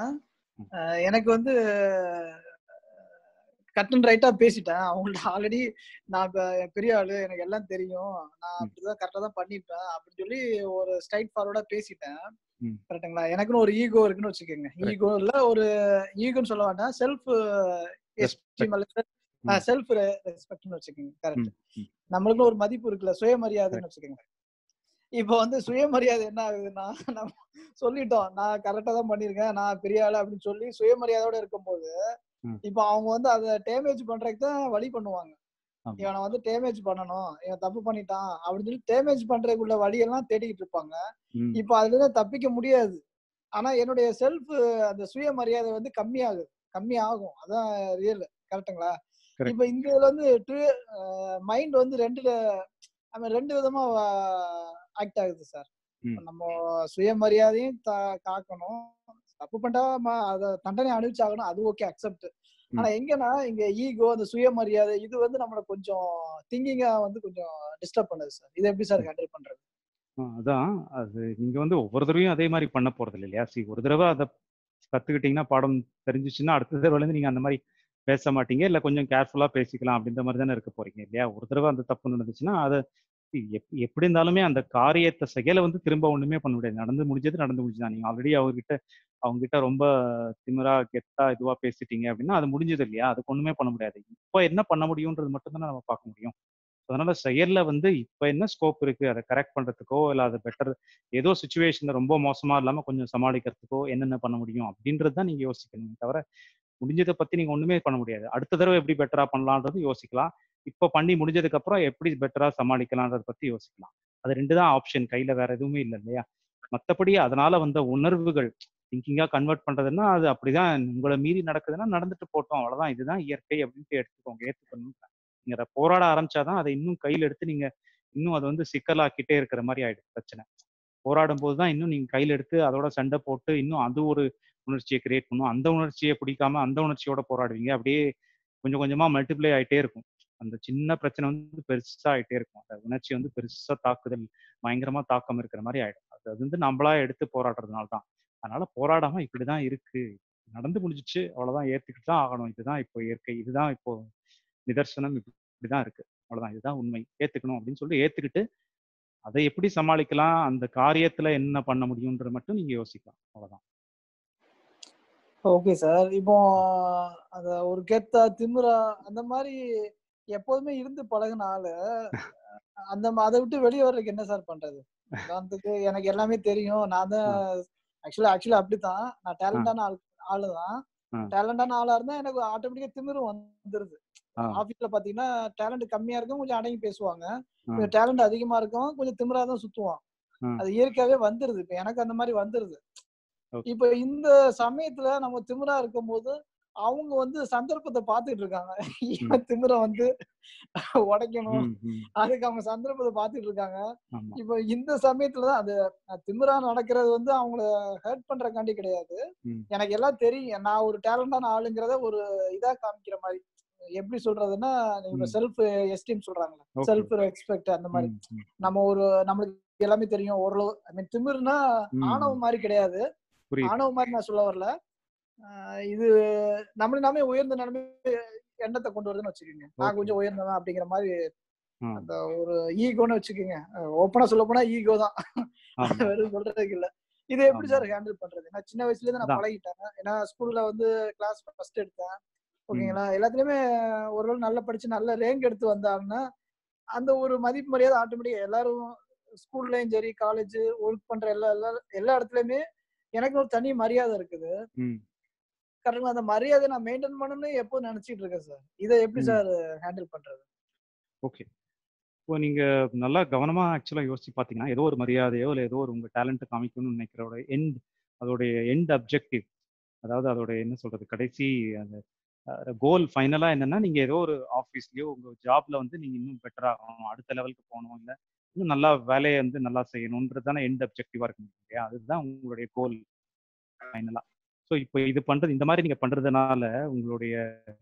எனக்கு வந்து கட் அண்ட் ரைட்டா பேசிட்டேன் அவங்கள்ட்ட ஆல்ரெடி நான் இப்ப பெரிய ஆளு எனக்கு எல்லாம் தெரியும் நான் அப்படிதான் கரெக்டா தான் பண்ணிப்பேன் அப்படின்னு சொல்லி ஒரு ஸ்ட்ரைட் ஃபார்வர்டா பேசிட்டேன் கரெக்டுங்களா எனக்குன்னு ஒரு ஈகோ இருக்குன்னு வச்சுக்கோங்க ஈகோ இல்ல ஒரு ஈகோன்னு சொல்ல வேண்டாம் செல்ஃப் எஸ்டீம் செல்ஃப் ரெஸ்பெக்ட்னு வச்சுக்கோங்க கரெக்ட் நம்மளுக்கு ஒரு மதிப்பு இருக்குல்ல சுயமரியாதைன்னு வச்சுக்கோங்க இப்போ வந்து சுயமரியாதை என்ன ஆகுதுன்னா நம்ம சொல்லிட்டோம் நான் கரெக்டா தான் பண்ணிருக்கேன் நான் பெரிய ஆளு அப்படின்னு சொல்லி சுயமரியாதையோட இருக்கும்போது இப்போ அவங்க வந்து அதை டேமேஜ் பண்றதுக்கு தான் வழி பண்ணுவாங்க இவனை வந்து டேமேஜ் பண்ணணும் இவன் தப்பு பண்ணிட்டான் அப்படின்னு சொல்லி டேமேஜ் பண்றதுக்குள்ள வழியெல்லாம் தேடிக்கிட்டு இருப்பாங்க இப்போ அதுல இருந்து தப்பிக்க முடியாது ஆனா என்னுடைய செல்ஃப் அந்த சுயமரியாதை வந்து கம்மியாகுது கம்மி ஆகும் அதான் ரியல் கரெக்ட்டுங்களா Correct. இப்ப இந்த இதுல வந்து மைண்ட் வந்து ரெண்டுல I mean, ரெண்டு விதமா ஆக்ட் ஆகுது சார் ம். நம்ம சுயமரியாதையும் தா- காக்கணும் தப்பு பண்ணிட்டா ம- அத தண்டனை அனுபவிச்சாகணும் அது ஓகே அக்செப்ட் ஆனா எங்கன்னா இங்க ஈகோ அந்த சுயமரியாதை இது வந்து நம்மள கொஞ்சம் திங்கிங்கா வந்து கொஞ்சம் டிஸ்டர்ப் பண்ணுது சார் இதை எப்படி சார் ஹேண்டில் பண்றது ஆ, அதான் அது நீங்க வந்து ஒவ்வொரு தடவையும் அதே மாதிரி பண்ண போறது இல்லை இல்லையா சி ஒரு தடவை அதை கத்துக்கிட்டீங்கன்னா பாடம் தெரிஞ்சிச்சுன்னா அடுத்த தடவை இருந்து நீங்க அந்த மாதிரி பேச மாட்டீங்க இல்ல கொஞ்சம் கேர்ஃபுல்லா பேசிக்கலாம் அப்படின்ற மாதிரி தானே இருக்க போறீங்க இல்லையா ஒரு தடவை அந்த தப்பு நடந்துச்சுன்னா அதை எப்- எப்படி இருந்தாலுமே அந்த காரியத்தை செயலை வந்து திரும்ப ஒண்ணுமே பண்ண முடியாது நடந்து முடிஞ்சது நடந்து முடிஞ்சுதான் நீங்க ஆல்ரெடி அவர்கிட்ட அவங்க கிட்ட ரொம்ப திமிரா கெத்தா இதுவா பேசிட்டீங்க அப்படின்னா அது முடிஞ்சது இல்லையா அதுக்கு ஒண்ணுமே பண்ண முடியாது இப்போ என்ன பண்ண முடியும்ன்றது மட்டும் தான் நம்ம பார்க்க முடியும் அதனால செயல்ல வந்து இப்ப என்ன ஸ்கோப் இருக்கு அதை கரெக்ட் பண்றதுக்கோ இல்ல அதை பெட்டர் ஏதோ சுச்சுவேஷன்ல ரொம்ப மோசமா இல்லாம கொஞ்சம் சமாளிக்கிறதுக்கோ என்னென்ன பண்ண முடியும் அப்படின்றது தான் நீங்க யோசிக்கணும் தவிர முடிஞ்சதை பத்தி நீங்க ஒண்ணுமே பண்ண முடியாது அடுத்த தடவை எப்படி பெட்டரா பண்ணலான்றது யோசிக்கலாம் இப்ப பண்ணி முடிஞ்சதுக்கு அப்புறம் எப்படி பெட்டரா சமாளிக்கலான்றத பத்தி யோசிக்கலாம் அது ரெண்டு தான் ஆப்ஷன் கையில வேற எதுவுமே இல்லை இல்லையா மத்தபடி அதனால வந்த உணர்வுகள் திங்கிங்கா கன்வெர்ட் பண்றதுன்னா அது அப்படிதான் உங்களை மீறி நடக்குதுன்னா நடந்துட்டு போட்டோம் அவ்வளவுதான் இதுதான் இயற்கை அப்படின்ட்டு எடுத்துக்கோங்க ஏத்துக்கணும் நீங்க அதை போராட ஆரம்பிச்சாதான் அதை இன்னும் கையில எடுத்து நீங்க இன்னும் அதை வந்து சிக்கலாக்கிட்டே இருக்கிற மாதிரி ஆயிடுது பிரச்சனை போராடும் போது தான் இன்னும் நீங்க கையில எடுத்து அதோட சண்டை போட்டு இன்னும் அது ஒரு உணர்ச்சியை கிரியேட் பண்ணும் அந்த உணர்ச்சியை பிடிக்காம அந்த உணர்ச்சியோட போராடுவீங்க அப்படியே கொஞ்சம் கொஞ்சமா மல்டிப்ளை ஆயிட்டே இருக்கும் அந்த சின்ன பிரச்சனை வந்து பெருசா ஆயிட்டே இருக்கும் அந்த உணர்ச்சி வந்து பெருசா தாக்குதல் பயங்கரமா தாக்கம் இருக்கிற மாதிரி ஆயிடும் அது அது வந்து நம்மளா எடுத்து போராடுறதுனால தான் அதனால போராடாம இப்படிதான் இருக்கு நடந்து முடிஞ்சிச்சு அவ்வளவுதான் ஏத்துக்கிட்டு தான் ஆகணும் இதுதான் இப்போ இயற்கை இதுதான் இப்போ நிதர்சனம் இப்படிதான் இருக்கு அவ்வளவுதான் இதுதான் உண்மை ஏத்துக்கணும் அப்படின்னு சொல்லி ஏத்துக்கிட்டு அதை எப்படி சமாளிக்கலாம் அந்த காரியத்துல என்ன பண்ண முடியும்ன்றது மட்டும் நீங்க யோசிக்கலாம் அவ்வளவுதான் ஓகே சார் இப்போ அந்த ஒரு கெத்தா திமிரா அந்த மாதிரி எப்போதுமே இருந்து பழகுன ஆளு அந்த ம- அதை விட்டு வெளியே வர்றதுக்கு என்ன சார் பண்றது உதாரணத்துக்கு எனக்கு எல்லாமே தெரியும் நான் தான் ஆக்சுவலா ஆக்சுவலா அப்படித்தான் நான் டேலண்டான ஆள் ஆளு தான் ஆ. டேலண்டான ஆளா இருந்தா எனக்கு ஆட்டோமேட்டிக்கா திமிரும் வந்துருது ஆ. ஆபீஸ்ல பாத்தீங்கன்னா டேலண்ட் கம்மியா இருக்கும் கொஞ்சம் அடங்கி பேசுவாங்க ஆ. கொஞ்சம் டேலண்ட் அதிகமா இருக்கும் கொஞ்சம் திமிரா தான் சுத்துவான் ஆ. அது இயற்கையாவே வந்துருது இப்ப எனக்கு அந்த மாதிரி வந்துருது Okay. இப்ப இந்த சமயத்துல நம்ம திமிரா இருக்கும்போது அவங்க வந்து சந்தர்ப்பத்தை பாத்துட்டு இருக்காங்க இவன் திமிர வந்து உடைக்கணும் ம், ம். அதுக்கு அவங்க சந்தர்ப்பத்தை பாத்துட்டு இருக்காங்க ஆமா இப்ப இந்த சமயத்துலதான் அது அஹ், திமிரா நடக்கிறது வந்து அவங்கள ஹர்ட் பண்றக்காண்டி கிடையாது ம். எனக்கு எல்லாம் தெரியும் நான் ஒரு டேலண்டான ஆளுங்கிறத ஒரு இதா காமிக்கிற மாதிரி எப்படி சொல்றதுன்னா நீங்க ம். செல்ஃப் எஸ்டீம் சொல்றாங்களே Okay. செல்ஃப் ரெஸ்பெக்ட் அந்த மாதிரி ம், ம். நம்ம ஒரு நம்மளுக்கு எல்லாமே தெரியும் ஓரளவு ஐ மீன் திமிர்னா ம். ஆணவம் மாதிரி கிடையாது புரியுது ஆணவம் மாதிரி நான் சொல்ல வரல ஆஹ் இது நம்மள நாமே உயர்ந்த நிலைமை எண்ணத்தை கொண்டு வருதுன்னு வச்சுக்கோங்க நான் Okay. கொஞ்சம் உயர்ந்தவன் அப்படிங்கிற மாதிரி ஆ, அந்த ஒரு ஈகோன்னு வச்சுக்கோங்க ஓப்பனா சொல்ல போனா ஈகோ தான் ஆமா. வெறும் சொல்றதுக்கு இல்ல இதை எப்படி ஆமா. சார் ஹேண்டில் பண்றது நான் சின்ன வயசுல இருந்து நான் அதான். பழகிட்டேன் ஏன்னா ஸ்கூல்ல வந்து கிளாஸ் ஃபர்ஸ்ட் எடுத்தேன் ஓகேங்களா எல்லாத்துலயுமே ஒரு நல்ல படிச்சு நல்ல ரேங்க் எடுத்து வந்தாங்கன்னா அந்த ஒரு மதிப்பு மரியாதை ஆட்டோமேட்டிக்கா எல்லாரும் ஸ்கூல்லயும் சரி காலேஜ் ஒர்க் பண்ற எல்லா எல்லா எல்லா இடத்துலயுமே எனக்கு ஒரு தனி மரியாதை இருக்குது ம். கரெக்டா அந்த மரியாதை நான் மெயின்டைன் பண்ணணும்னு எப்போ நினைச்சிட்டு இருக்கேன் சார் இதை எப்படி ம். சார் ஹேண்டில் பண்றது ஓகே இப்போ நீங்க நல்லா கவனமா ஆக்சுவலா யோசிச்சு பாத்தீங்கன்னா ஏதோ ஒரு மரியாதையோ இல்ல ஏதோ ஒரு உங்க டேலண்ட் காமிக்கணும்னு நினைக்கிறோட எண்ட் அதோடைய எண்ட் அப்ஜெக்டிவ் அதாவது அதோட என்ன சொல்றது கடைசி அந்த கோல் ஃபைனலா என்னன்னா நீங்க ஏதோ ஒரு ஆஃபீஸ்லயோ உங்க ஜாப்ல வந்து நீங்க இன்னும் பெட்டர் ஆகணும் அடுத்த லெவலுக்கு போகணும் இல்ல இன்னும் நல்லா வேலையை வந்து நல்லா செய்யணும்ன்றது தானே எண்ட் அப்ஜெக்டிவா இருக்கு இல்லையா அதுதான் உங்களுடைய கோல் ஃபைனலா ஸோ இப்போ இது பண்றது இந்த மாதிரி நீங்க பண்றதுனால உங்களுடைய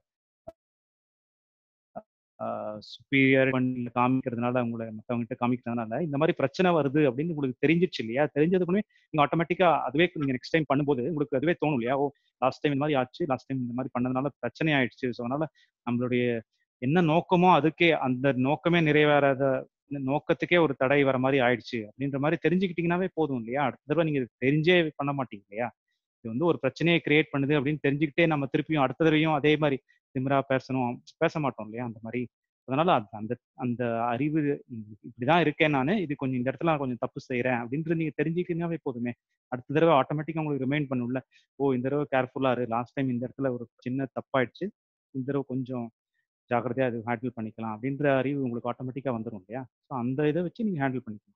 சுப்பீரியர் காமிக்கிறதுனால உங்களை மற்றவங்ககிட்ட காமிக்கிறதுனால இந்த மாதிரி பிரச்சனை வருது அப்படின்னு உங்களுக்கு தெரிஞ்சிச்சு இல்லையா தெரிஞ்சதுக்குமே நீங்க ஆட்டோமேட்டிக்கா அதுவே நீங்க நெக்ஸ்ட் டைம் பண்ணும்போது உங்களுக்கு அதுவே தோணும் இல்லையா ஓ லாஸ்ட் டைம் இந்த மாதிரி ஆச்சு லாஸ்ட் டைம் இந்த மாதிரி பண்ணதுனால பிரச்சனை ஆயிடுச்சு ஸோ அதனால நம்மளுடைய என்ன நோக்கமோ அதுக்கே அந்த நோக்கமே நிறைவேறாத இந்த நோக்கத்துக்கே ஒரு தடை வர மாதிரி ஆயிடுச்சு அப்படின்ற மாதிரி தெரிஞ்சுக்கிட்டீங்கன்னாவே போதும் இல்லையா அடுத்த தடவை நீங்க இது தெரிஞ்சே பண்ண மாட்டீங்க இல்லையா இது வந்து ஒரு பிரச்சனையை கிரியேட் பண்ணுது அப்படின்னு தெரிஞ்சுக்கிட்டே நம்ம திருப்பியும் அடுத்த தடவையும் அதே மாதிரி திமிரா பேசணும் பேச மாட்டோம் இல்லையா அந்த மாதிரி அதனால அது- அந்த அந்த அறிவு இப்படிதான் இருக்கேன் நான் இது கொஞ்சம் இந்த இடத்துல நான் கொஞ்சம் தப்பு செய்யறேன் அப்படின்றது நீங்க தெரிஞ்சுக்கினாவே போதுமே அடுத்த தடவை ஆட்டோமேட்டிக்கா உங்களுக்கு ரிமைண்ட் பண்ணும்ல ஓ இந்த தடவை கேர்ஃபுல்லா இரு லாஸ்ட் டைம் இந்த இடத்துல ஒரு சின்ன தப்பாயிடுச்சு இந்த தடவை கொஞ்சம் ஜாக்கிரதையா அது ஹேண்டில் பண்ணிக்கலாம் அப்படின்ற அறிவு உங்களுக்கு ஆட்டோமேட்டிக்கா வந்துடும் இல்லையா ஸோ அந்த இதை வச்சு நீங்க ஹேண்டில் பண்ணிக்கலாம்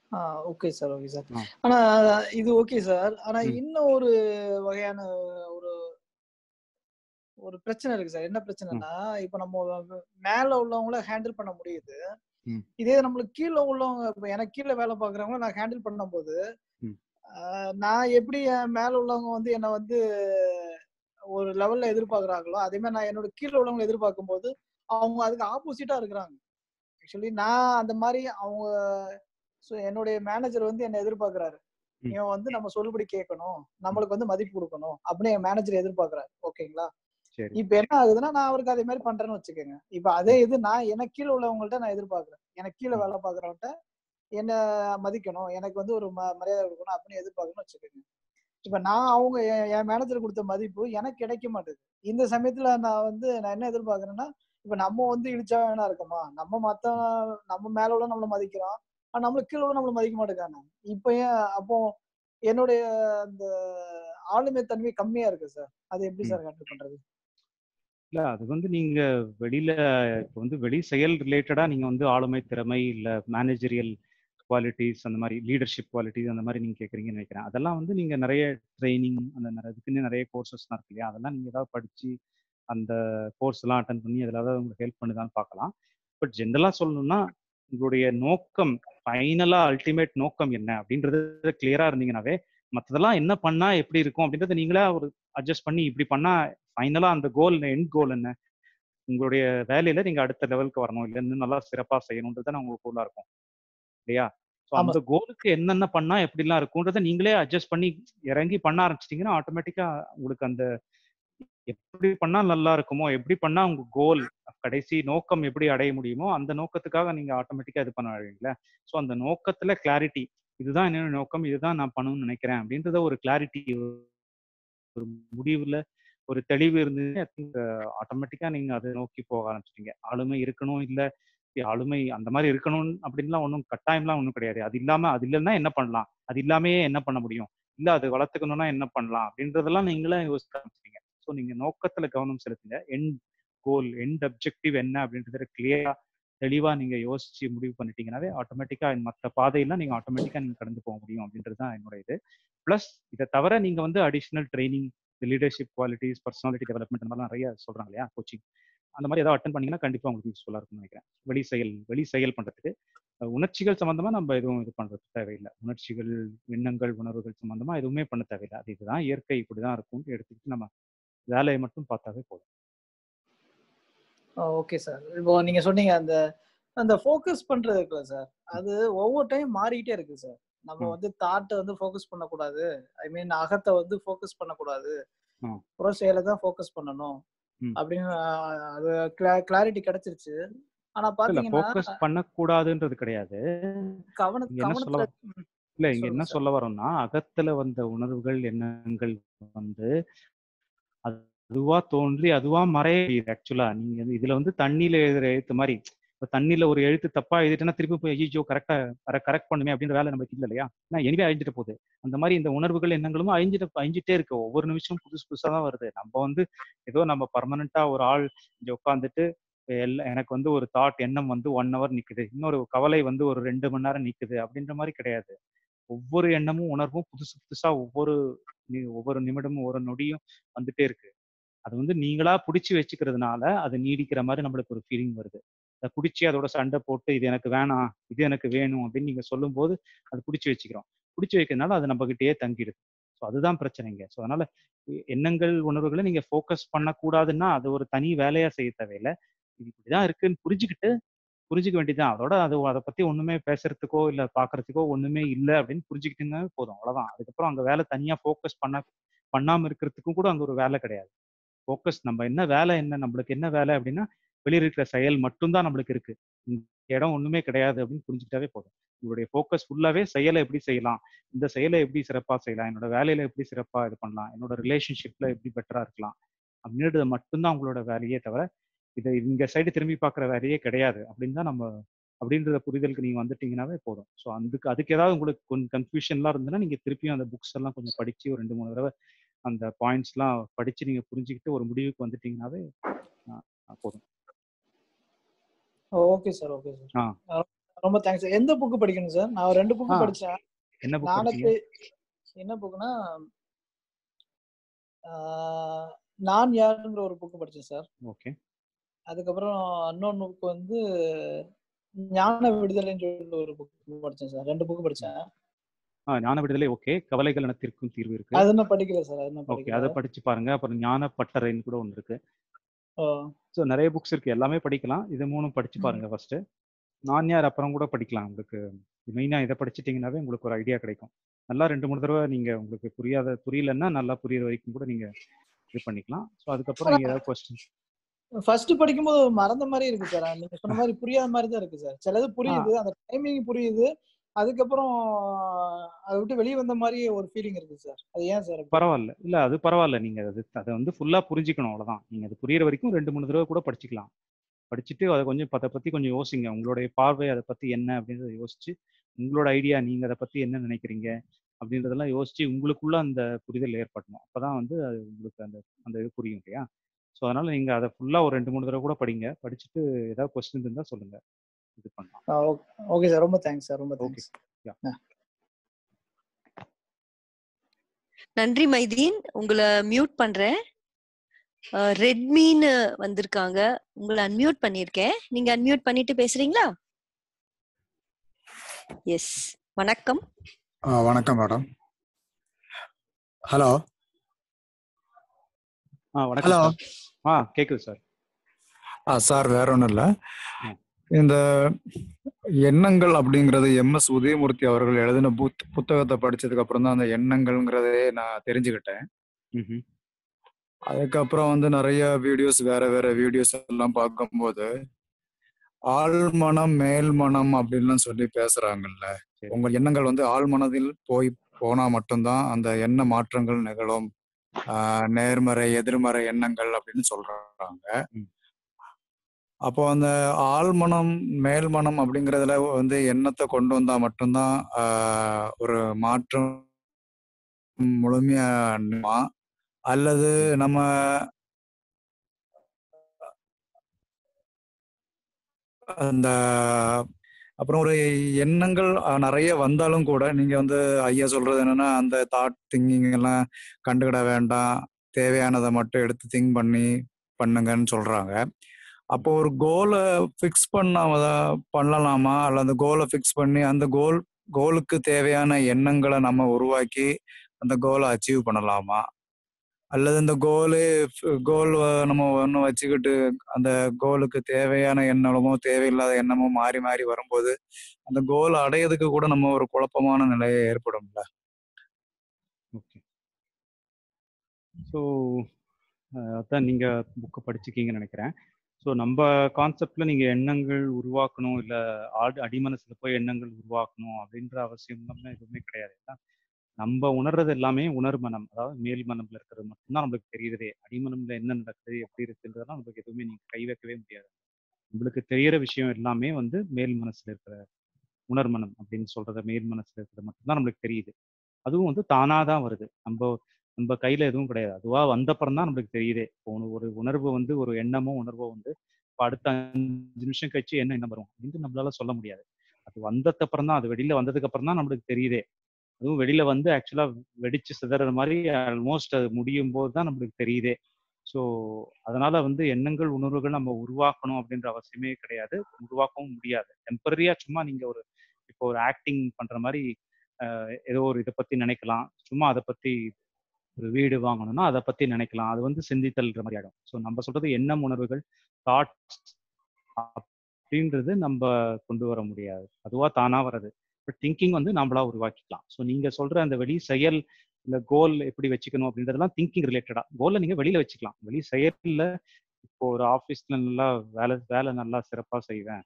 ஓகே சார் ஓகே சார் ஆ. ஆனா இது ஓகே சார் ஆனா ம். இன்னும் ஒரு வகையான ஒரு ஒரு பிரச்சனை இருக்கு சார் என்ன பிரச்சனைனா இப்ப நம்ம மேல உள்ளவங்கள ஹேண்டில் பண்ண முடியுது ம். இதே நம்மளுக்கு கீழே உள்ளவங்க இப்ப எனக்கு கீழே வேலை பாக்குறவங்கள நான் ஹேண்டில் பண்ணும்போது ம். ஆஹ் நான் எப்படி என் மேல உள்ளவங்க வந்து என்ன வந்து ஒரு லெவல்ல எதிர்பார்க்கறாங்களோ அதே மாதிரி நான் என்னோட கீழே உள்ளவங்க எதிர்பார்க்கும் போது அவங்க அதுக்கு ஆப்போசிட்டா இருக்கிறாங்க ஆக்சுவலி நான் அந்த மாதிரி அவங்க so என்னுடைய மேனேஜர் வந்து என்ன எதிர்பார்க்கறாரு ம். இவன் வந்து நம்ம சொல்லுபடி கேட்கணும் நம்மளுக்கு வந்து மதிப்பு கொடுக்கணும் அப்படின்னு என் மேனேஜர் எதிர்பார்க்கறாரு ஓகேங்களா சரி இப்ப என்ன ஆகுதுன்னா நான் அவருக்கு அதே மாதிரி பண்றேன்னு வச்சுக்கோங்க இப்ப அதே இது நான் எனக்கு கீழே உள்ளவங்கள்ட்ட நான் எதிர்பார்க்கறேன் எனக்கு கீழே வேலை பாக்குறவன்ட்ட என்ன மதிக்கணும் எனக்கு வந்து ஒரு ம- மரியாதை கொடுக்கணும் அப்படின்னு எதிர்பார்க்கணும்னு வச்சுக்கோங்க இப்ப நான் அவங்க என் என் மேனேஜர் கொடுத்த மதிப்பு எனக்கு கிடைக்க மாட்டேது இந்த சமயத்துல நான் வந்து நான் என்ன எதிர்பார்க்கறேன்னா இப்ப நம்ம வந்து இழிச்சா வேணா இருக்கோமா நம்ம மத்த நம்ம மேல உள்ள நம்மள மதிக்கிறோம் ஆனா நம்மளுக்கு கீழே உள்ள நம்மள மதிக்க மாட்டேங்காங்க இப்ப ஏன் அப்போ என்னுடைய அந்த ஆளுமை தன்மை கம்மியா இருக்கு சார் அது எப்படி சார் ஹேண்டில் பண்றது இல்ல அது வந்து நீங்க வெளியில இப்போ வந்து வெளி செயல் ரிலேட்டடா நீங்க வந்து ஆளுமை திறமை இல்ல மேனேஜரியல் குவாலிட்டிஸ் அந்த மாதிரி லீடர்ஷிப் குவாலிட்டிஸ் அந்த மாதிரி நீங்க கேக்குறீங்கன்னு நினைக்கிறேன் அதெல்லாம் வந்து நீங்க நிறைய ட்ரைனிங் அந்த நிறைய- அதுக்குன்னு நிறைய கோர்சஸ்லாம் இருக்கு இல்லையா அதெல்லாம் நீங்க ஏதாவது படிச்சு அந்த கோர்ஸ் எல்லாம் அட்டன் பண்ணி அதில் ஏதாவது உங்களுக்கு ஹெல்ப் பண்ணுதான்னு பார்க்கலாம் பட் ஜென்ரலா சொல்லணும்னா உங்களுடைய நோக்கம் ஃபைனலா அல்டிமேட் நோக்கம் என்ன அப்படின்றது கிளியரா இருந்தீங்கன்னாவே மற்றதெல்லாம் என்ன பண்ணா எப்படி இருக்கும் அப்படின்றத நீங்களே ஒரு அட்ஜஸ்ட் பண்ணி இப்படி பண்ணா ஃபைனலா அந்த கோல் எண்ட் கோல் என்ன உங்களுடைய வேலையில நீங்க அடுத்த லெவலுக்கு வரணும் இல்ல இன்னும் நல்லா சிறப்பா செய்யணுன்றது தான் உங்க கோலா இருக்கும் இல்லையா ஸோ ஆமா. அந்த கோலுக்கு என்னென்ன பண்ணா எப்படிலாம் இருக்கும்ன்றத நீங்களே அட்ஜஸ்ட் பண்ணி இறங்கி பண்ண ஆரம்பிச்சிட்டீங்கன்னா ஆட்டோமேட்டிக்கா உங்களுக்கு அந்த எப்படி பண்ணா நல்லா இருக்குமோ எப்படி பண்ணா உங்க கோல் கடைசி நோக்கம் எப்படி அடைய முடியுமோ அந்த நோக்கத்துக்காக நீங்க ஆட்டோமேட்டிக்கா இது பண்ண வரீங்களா ஸோ அந்த நோக்கத்துல கிளாரிட்டி இதுதான் என்னோட நோக்கம் இதுதான் நான் பண்ணணும்னு நினைக்கிறேன் அப்படின்றத ஒரு கிளாரிட்டி ஒரு முடிவுல ஒரு தெளிவு இருந்து ஆட்டோமேட்டிக்கா நீங்க அதை நோக்கி போக ஆரம்பிச்சிட்டீங்க ஆளுமை இருக்கணும் இல்ல ஆளுமை அந்த மாதிரி இருக்கணும் அப்படின்லாம் ஒன்றும் கட்டாயம்லாம் ஒன்றும் கிடையாது அது இல்லாம அது இல்லைன்னா என்ன பண்ணலாம் அது இல்லாமயே என்ன பண்ண முடியும் இல்ல அது வளர்த்துக்கணும்னா என்ன பண்ணலாம் அப்படின்றதெல்லாம் நீங்களே யோசிக்க ஆரம்பிச்சிட்டீங்க ஸோ நீங்க நோக்கத்துல கவனம் செலுத்துங்க எண்ட் கோல் எண்ட் அப்ஜெக்டிவ் என்ன அப்படின்றத கிளியரா தெளிவா நீங்க யோசிச்சு முடிவு பண்ணிட்டீங்கன்னாவே ஆட்டோமேட்டிக்கா மற்ற பாதையெல்லாம் நீங்க ஆட்டோமேட்டிக்கா நீங்க கடந்து போக முடியும் அப்படின்றது தான் என்னோட இது ப்ளஸ் இதை தவிர நீங்க வந்து additional training leadership qualities personality development அந்த மாதிரிலாம் நிறைய சொல்றாங்க இல்லையா கோச்சிங் அந்த மாதிரி ஏதாவது அட்டன் பண்ணீங்கன்னா கண்டிப்பா உங்களுக்கு யூஸ்ஃபுல்லா இருக்கும்னு நினைக்கிறேன் வெளி செயல் வெளி செயல் பண்றதுக்கு அஹ் உணர்ச்சிகள் சம்பந்தமா நம்ம எதுவும் இது பண்றது தேவையில்லை உணர்ச்சிகள் எண்ணங்கள் உணர்வுகள் சம்பந்தமா எதுவுமே பண்ண தேவையில்லை அது இதுதான் இயற்கை இப்படிதான் இருக்கும் எடுத்துக்கிட்டு நம்ம வேலையை மட்டும் பார்த்தாவே போதும் ஓகே சார் இப்போ நீங்க சொன்னீங்க அந்த அந்த ஃபோக்கஸ் பண்றது இருக்குல்ல சார் அது ஒவ்வொரு டைம் மாறிக்கிட்டே இருக்கு சார் நம்ம ம். வந்து தாட்டை வந்து ஃபோக்கஸ் பண்ணக்கூடாது ஐ மீன் அகத்தை வந்து ஃபோக்கஸ் பண்ணக்கூடாது ம். புற செயலை தான் ஃபோக்கஸ் பண்ணணும் ம். அப்படின்னு ஆஹ், அது கிளாரிட்டி கிடைச்சிருச்சு ஆனா இல்ல பாத்தீங்கன்னா ஃபோக்கஸ் பண்ணக்கூடாதுன்றது கிடையாது கவன இங்க என்ன சொல்ல கவனத்துல ம், இல்ல இங்க சொல்லுங்க என்ன சார். சொல்ல வரோம்னா அகத்துல வந்த உணர்வுகள் எண்ணங்கள் வந்து அதுவா தோன்றி அதுவா மறைய ஆக்சுவலா நீங்க வந்து இதுல வந்து தண்ணியில எழுதுற எழுத்து மாதிரி இப்ப தண்ணியில ஒரு எழுத்து தப்பா எழுதிட்டேன்னா திருப்பி போய் ஐயோ கரெக்டா கரெக்ட் பண்ணுமே அப்படின்ற வேலை நமக்கு இல்லை இல்லையா ஏன்னா எனிவே அழிஞ்சிட்டு போகுது அந்த மாதிரி இந்த உணர்வுகள் எண்ணங்களும் அழிஞ்சிட்டு அழிஞ்சிட்டே இருக்கு ஒவ்வொரு நிமிஷம் புதுசு புதுசா தான் வருது நம்ம வந்து ஏதோ நம்ம பர்மனண்டா ஒரு ஆள் இங்க உட்காந்துட்டு எல்லாம் எனக்கு வந்து ஒரு தாட் எண்ணம் வந்து ஒன் ஹவர் நிக்குது இன்னொரு கவலை வந்து ஒரு ரெண்டு மணி நேரம் நிக்குது அப்படின்ற மாதிரி கிடையாது ஒவ்வொரு எண்ணமும் உணர்வும் புதுசு புதுசா ஒவ்வொரு நி- ஒவ்வொரு நிமிடமும் ஒவ்வொரு நொடியும் வந்துட்டே இருக்கு அது வந்து நீங்களா பிடிச்சி வச்சுக்கிறதுனால அது நீடிக்கிற மாதிரி நம்மளுக்கு ஒரு ஃபீலிங் வருது அதை பிடிச்சி அதோட சண்டை போட்டு இது எனக்கு வேணாம் இது எனக்கு வேணும் அப்படின்னு நீங்க சொல்லும்போது அது பிடிச்சி வச்சுக்கிறோம் பிடிச்சி வைக்கிறதுனால அது நம்ம கிட்டயே தங்கிடுது ஸோ அதுதான் பிரச்சனைங்க ஸோ அதனால எ- எண்ணங்கள் உணர்வுகளை நீங்க ஃபோக்கஸ் பண்ணக்கூடாதுன்னா அது ஒரு தனி வேலையா செய்ய தேவையில்லை இது இப்படிதான் இருக்குன்னு புரிஞ்சுக்கிட்டு புரிஞ்சுக்க வேண்டியதுதான் அதோட அது அதை பத்தி ஒண்ணுமே பேசுறதுக்கோ இல்ல பாக்குறதுக்கோ ஒண்ணுமே இல்லை அப்படின்னு புரிஞ்சுக்கிட்டுங்க போதும் அவ்வளவுதான் அதுக்கப்புறம் அங்க வேலை தனியா ஃபோக்கஸ் பண்ண பண்ணாம இருக்கிறதுக்கும் கூட அங்க ஒரு வேலை கிடையாது ஃபோக்கஸ் நம்ம என்ன வேலை என்ன நம்மளுக்கு என்ன வேலை அப்படின்னா வெளியே இருக்கிற செயல் மட்டும்தான் நம்மளுக்கு இருக்கு இந்த இடம் ஒண்ணுமே கிடையாது அப்படின்னு புரிஞ்சுக்கிட்டாவே போதும் உங்களுடைய ஃபோக்கஸ் ஃபுல்லாவே செயலை எப்படி செய்யலாம் இந்த செயலை எப்படி சிறப்பா செய்யலாம் என்னோட வேலையில எப்படி சிறப்பா இது பண்ணலாம் என்னோட ரிலேஷன்ஷிப்ல எப்படி பெட்டரா இருக்கலாம் அப்படின்றது மட்டும்தான் உங்களோட வேலையே தவிர இதை இங்க சைடு திரும்பி பார்க்குற வேலையே கிடையாது அப்படின்னு தான் நம்ம அப்படின்றத புரிதலுக்கு நீங்க வந்துட்டீங்கன்னாவே போதும் ஸோ அதுக்கு அதுக்கு ஏதாவது உங்களுக்கு கொஞ்சம் கன்ஃபியூஷன்லாம் இருந்ததுன்னா நீங்க திருப்பியும் அந்த புக்ஸ் எல்லாம் கொஞ்சம் படிச்சு ஒரு ரெண்டு மூணு தடவை அந்த பாயிண்ட்ஸ்லாம் படிச்சு நீங்க புரிஞ்சுக்கிட்டு ஒரு முடிவுக்கு வந்துட்டீங்கன்னாவே ஆஹ் போதும் ஓகே சார் ஓகே ஆ. சார் ரொம்ப தேங்க்ஸ் எந்த புக் படிக்கணும் சார் நான் ரெண்டு புக் ஆ. படிச்சேன் என்ன புக் நாளைக்கு படிச்சீங்க என்ன புக்னா நான் யாருங்கிற ஒரு புக்கு படிச்சேன் சார் ஓகே அதுக்கப்புறம் இன்னொன்னு புக் வந்து ஞான விடுதலைன்னு சொல்லிட்டு ஒரு புக் படிச்சேன் சார் ரெண்டு புக் படிச்சேன் ஆ ஞான விடுதலை ஓகே கவலைகள் அனைத்திற்கும் தீர்வு இருக்கு அது நான் படிக்கல சார் அது நான் ஓகே படிக்கல அதை படிச்சு பாருங்க அப்புறம் ஞான பட்டறைன்னு கூட ஒன்று இருக்கு ஓ, ஸோ நிறைய புக்ஸ் இருக்கு எல்லாமே படிக்கலாம் இது மூணும் படிச்சு ம். பாருங்க ஃபர்ஸ்ட் நான் யார் அப்புறம் கூட படிக்கலாம் உங்களுக்கு மெயினா இதை படிச்சிட்டிங்கனாவே உங்களுக்கு ஒரு ஐடியா கிடைக்கும் நல்லா ரெண்டு மூணு தடவை நீங்க உங்களுக்கு புரியாத புரியலன்னா நல்லா புரியுற வரைக்கும் கூட நீங்க இது பண்ணிக்கலாம் ஸோ அதுக்கப்புறம் நீங்க ஏதாவது கொஸ்டின் ஃபர்ஸ்ட் படிக்கும்போது மறந்த மாதிரி இருக்கு சார் நீங்க சொன்ன மாதிரி புரியாத மாதிரி தான் இருக்கு சார் சிலது புரியுது அந்த டைமிங் புரியுது அதுக்கப்புறம் அதை விட்டு வெளியே வந்த மாதிரி ஒரு ஃபீலிங் இருக்கு சார் அது ஏன் சார் பரவாயில்ல இல்ல அது பரவாயில்ல நீங்க அது அதை வந்து ஃபுல்லா புரிஞ்சுக்கணும் அவ்வளவுதான் நீங்க அது புரியுற வரைக்கும் ரெண்டு மூணு தடவை கூட படிச்சுக்கலாம் படிச்சுட்டு அதை கொஞ்சம் அதை பத்தி கொஞ்சம் யோசிங்க உங்களுடைய பார்வை அதை பத்தி என்ன அப்படின்றத யோசிச்சு உங்களோட ஐடியா நீங்க அதை பத்தி என்ன நினைக்கிறீங்க அப்படின்றதெல்லாம் யோசிச்சு உங்களுக்குள்ள அந்த புரிதல் ஏற்படணும் அப்பதான் வந்து அது உங்களுக்கு அந்த அந்த இது புரியும் இல்லையா ஸோ அதனால நீங்க அதை ஃபுல்லா ஒரு ரெண்டு மூணு தடவை கூட படிங்க படிச்சுட்டு ஏதாவது கொஸ்டின் இருந்தா சொல்லுங்க இது பண்ணலாம் ஓகே சார் ரொம்ப தேங்க்ஸ் சார் ரொம்ப ஓகே தேங்க்ஸ் நன்றி மைதீன் உங்களை மியூட் பண்றேன் ரெட்மின்னு வந்திருக்காங்க உங்களை அன்மியூட் பண்ணிருக்கேன் நீங்க அன்மியூட் பண்ணிட்டு பேசுறீங்களா எஸ் வணக்கம் ஆ வணக்கம் மேடம் ஹலோ ஆ வணக்கம் ஹலோ சார் ஆ கேக்குது சார் ஆ சார் வேற ஒன்றும் இல்லை ம். இந்த எண்ணங்கள் அப்படிங்கிறது எம்எஸ் உதயமூர்த்தி அவர்கள் எழுதின புத் புத்தகத்தை படிச்சதுக்கு அப்புறம் தான் அந்த எண்ணங்கள்ங்கிறதே நான் தெரிஞ்சுக்கிட்டேன் ம்ஹும். அதுக்கப்புறம் வந்து நிறைய வீடியோஸ் வேற வேற வீடியோஸ் எல்லாம் பார்க்கும்போது ஆழ்மனம் மேல்மனம் அப்படின்லாம் சொல்லி பேசுறாங்கல்ல சரி. உங்க எண்ணங்கள் வந்து ஆழ்மனதில் போய் போனா மட்டும்தான் அந்த எண்ண மாற்றங்கள் நிகழும் ஆஹ் நேர்மறை எதிர்மறை எண்ணங்கள் அப்படின்னு சொல்றாங்க ம். அப்போ அந்த ஆழ்மனம் மேல்மனம் அப்படிங்கறதுல வந்து எண்ணத்தை கொண்டு வந்தா மட்டும்தான் ஆஹ் ஒரு மாற்றம் முழுமையா நிகழுமா? அல்லது நம்ம அந்த அப்புறம் ஒரு எண்ணங்கள் அஹ், நிறைய வந்தாலும் கூட நீங்க வந்து ஐயா சொல்றது என்னன்னா அந்த தாட் திங்கிங் எல்லாம் கண்டுக்கிட வேண்டாம் தேவையானதை மட்டும் எடுத்து திங்க் பண்ணி பண்ணுங்கன்னு சொல்றாங்க அப்போ ஒரு கோலை ஃபிக்ஸ் பண்ணாம பண்ணலாமா அல்ல அந்த கோலை ஃபிக்ஸ் பண்ணி அந்த கோல் கோலுக்கு தேவையான எண்ணங்களை நம்ம உருவாக்கி அந்த கோலை அச்சீவ் பண்ணலாமா அல்லது இந்த கோலு கோல் நம்ம ஒன்று வச்சுக்கிட்டு அந்த கோலுக்கு தேவையான எண்ணமோ தேவையில்லாத எண்ணமோ மாறி மாறி வரும்போது அந்த கோல் அடையதுக்கு கூட நம்ம ஒரு குழப்பமான நிலையை ஏற்படும்ல ஓகே ஸோ அதான் நீங்க புக்கு படிச்சிருக்கீங்கன்னு நினைக்கிறேன் ஸோ நம்ம கான்செப்ட்ல நீங்க எண்ணங்கள் உருவாக்கணும் இல்ல ஆடு அடிமனசுல போய் எண்ணங்கள் உருவாக்கணும் அப்படின்ற அவசியம்லாம் எதுவுமே கிடையாது ஏன்னா, நம்ம உணர்றது எல்லாமே உணர்மனம் அதாவது மேல் மனம்ல இருக்கிறது மட்டும்தான் நம்மளுக்கு தெரியுறதே அடிமனம்ல என்ன நடக்குது எப்படி இருக்குன்றதெல்லாம் நம்மளுக்கு எதுவுமே நீங்க கை வைக்கவே முடியாது நம்மளுக்கு தெரியற விஷயம் எல்லாமே வந்து மேல் மனசுல இருக்கிற உணர்மனம் அப்படின்னு சொல்றத மேல் மனசுல இருக்கிறது மட்டும்தான் நம்மளுக்கு தெரியுது அதுவும் வந்து தானா தான் வருது நம்ம நம்ம கையில எதுவும் கிடையாது அதுவா வந்தப்புறம் தான் நம்மளுக்கு தெரியுதே இப்போ ஒண்ணு- ஒரு உணர்வு வந்து ஒரு எண்ணமோ உணர்வோ வந்து இப்போ அடுத்த அஞ்சு நிமிஷம் கழிச்சு என்ன என்ன வரும் அப்படின்னு நம்மளால சொல்ல முடியாது அது வந்ததுக்கு அப்புறம் தான் அது வெளியில வந்ததுக்கு அப்புறம் தான் நம்மளுக்கு தெரியுதே அதுவும் வெளியில வந்து ஆக்சுவலா வெடிச்சு சிதற மாதிரி ஆல்மோஸ்ட் அது முடியும் போது தான் நம்மளுக்கு தெரியுதே ஸோ அதனால வந்து எண்ணங்கள் உணர்வுகள் நம்ம உருவாக்கணும் அப்படின்ற அவசியமே கிடையாது உருவாக்கவும் முடியாது டெம்பரரியா சும்மா நீங்க ஒரு இப்போ ஒரு ஆக்டிங் பண்ற மாதிரி அஹ், ஏதோ ஒரு இதை பத்தி நினைக்கலாம் சும்மா அதை பத்தி ஒரு வீடு வாங்கணும்னா அதை பத்தி நினைக்கலாம் அது வந்து சிந்தித்தல்ன்ற மாதிரி ஆயிடும் ஸோ நம்ம சொல்றது எண்ணம் உணர்வுகள் தாட்ஸ் அப்படின்றது நம்ம கொண்டு வர முடியாது அதுவா தானா வர்றது பட் திங்கிங் வந்து நம்மளா உருவாக்கிக்கலாம் ஸோ நீங்க சொல்ற அந்த வெளி செயல் இந்த கோல் எப்படி வச்சுக்கணும் அப்படின்றதெல்லாம் திங்கிங் ரிலேட்டடா கோலை நீங்க வெளியில வச்சுக்கலாம் வெளி செயல்ல இப்போ ஒரு ஆஃபீஸ்ல நல்லா வேலை வேலை நல்லா சிறப்பா செய்வேன்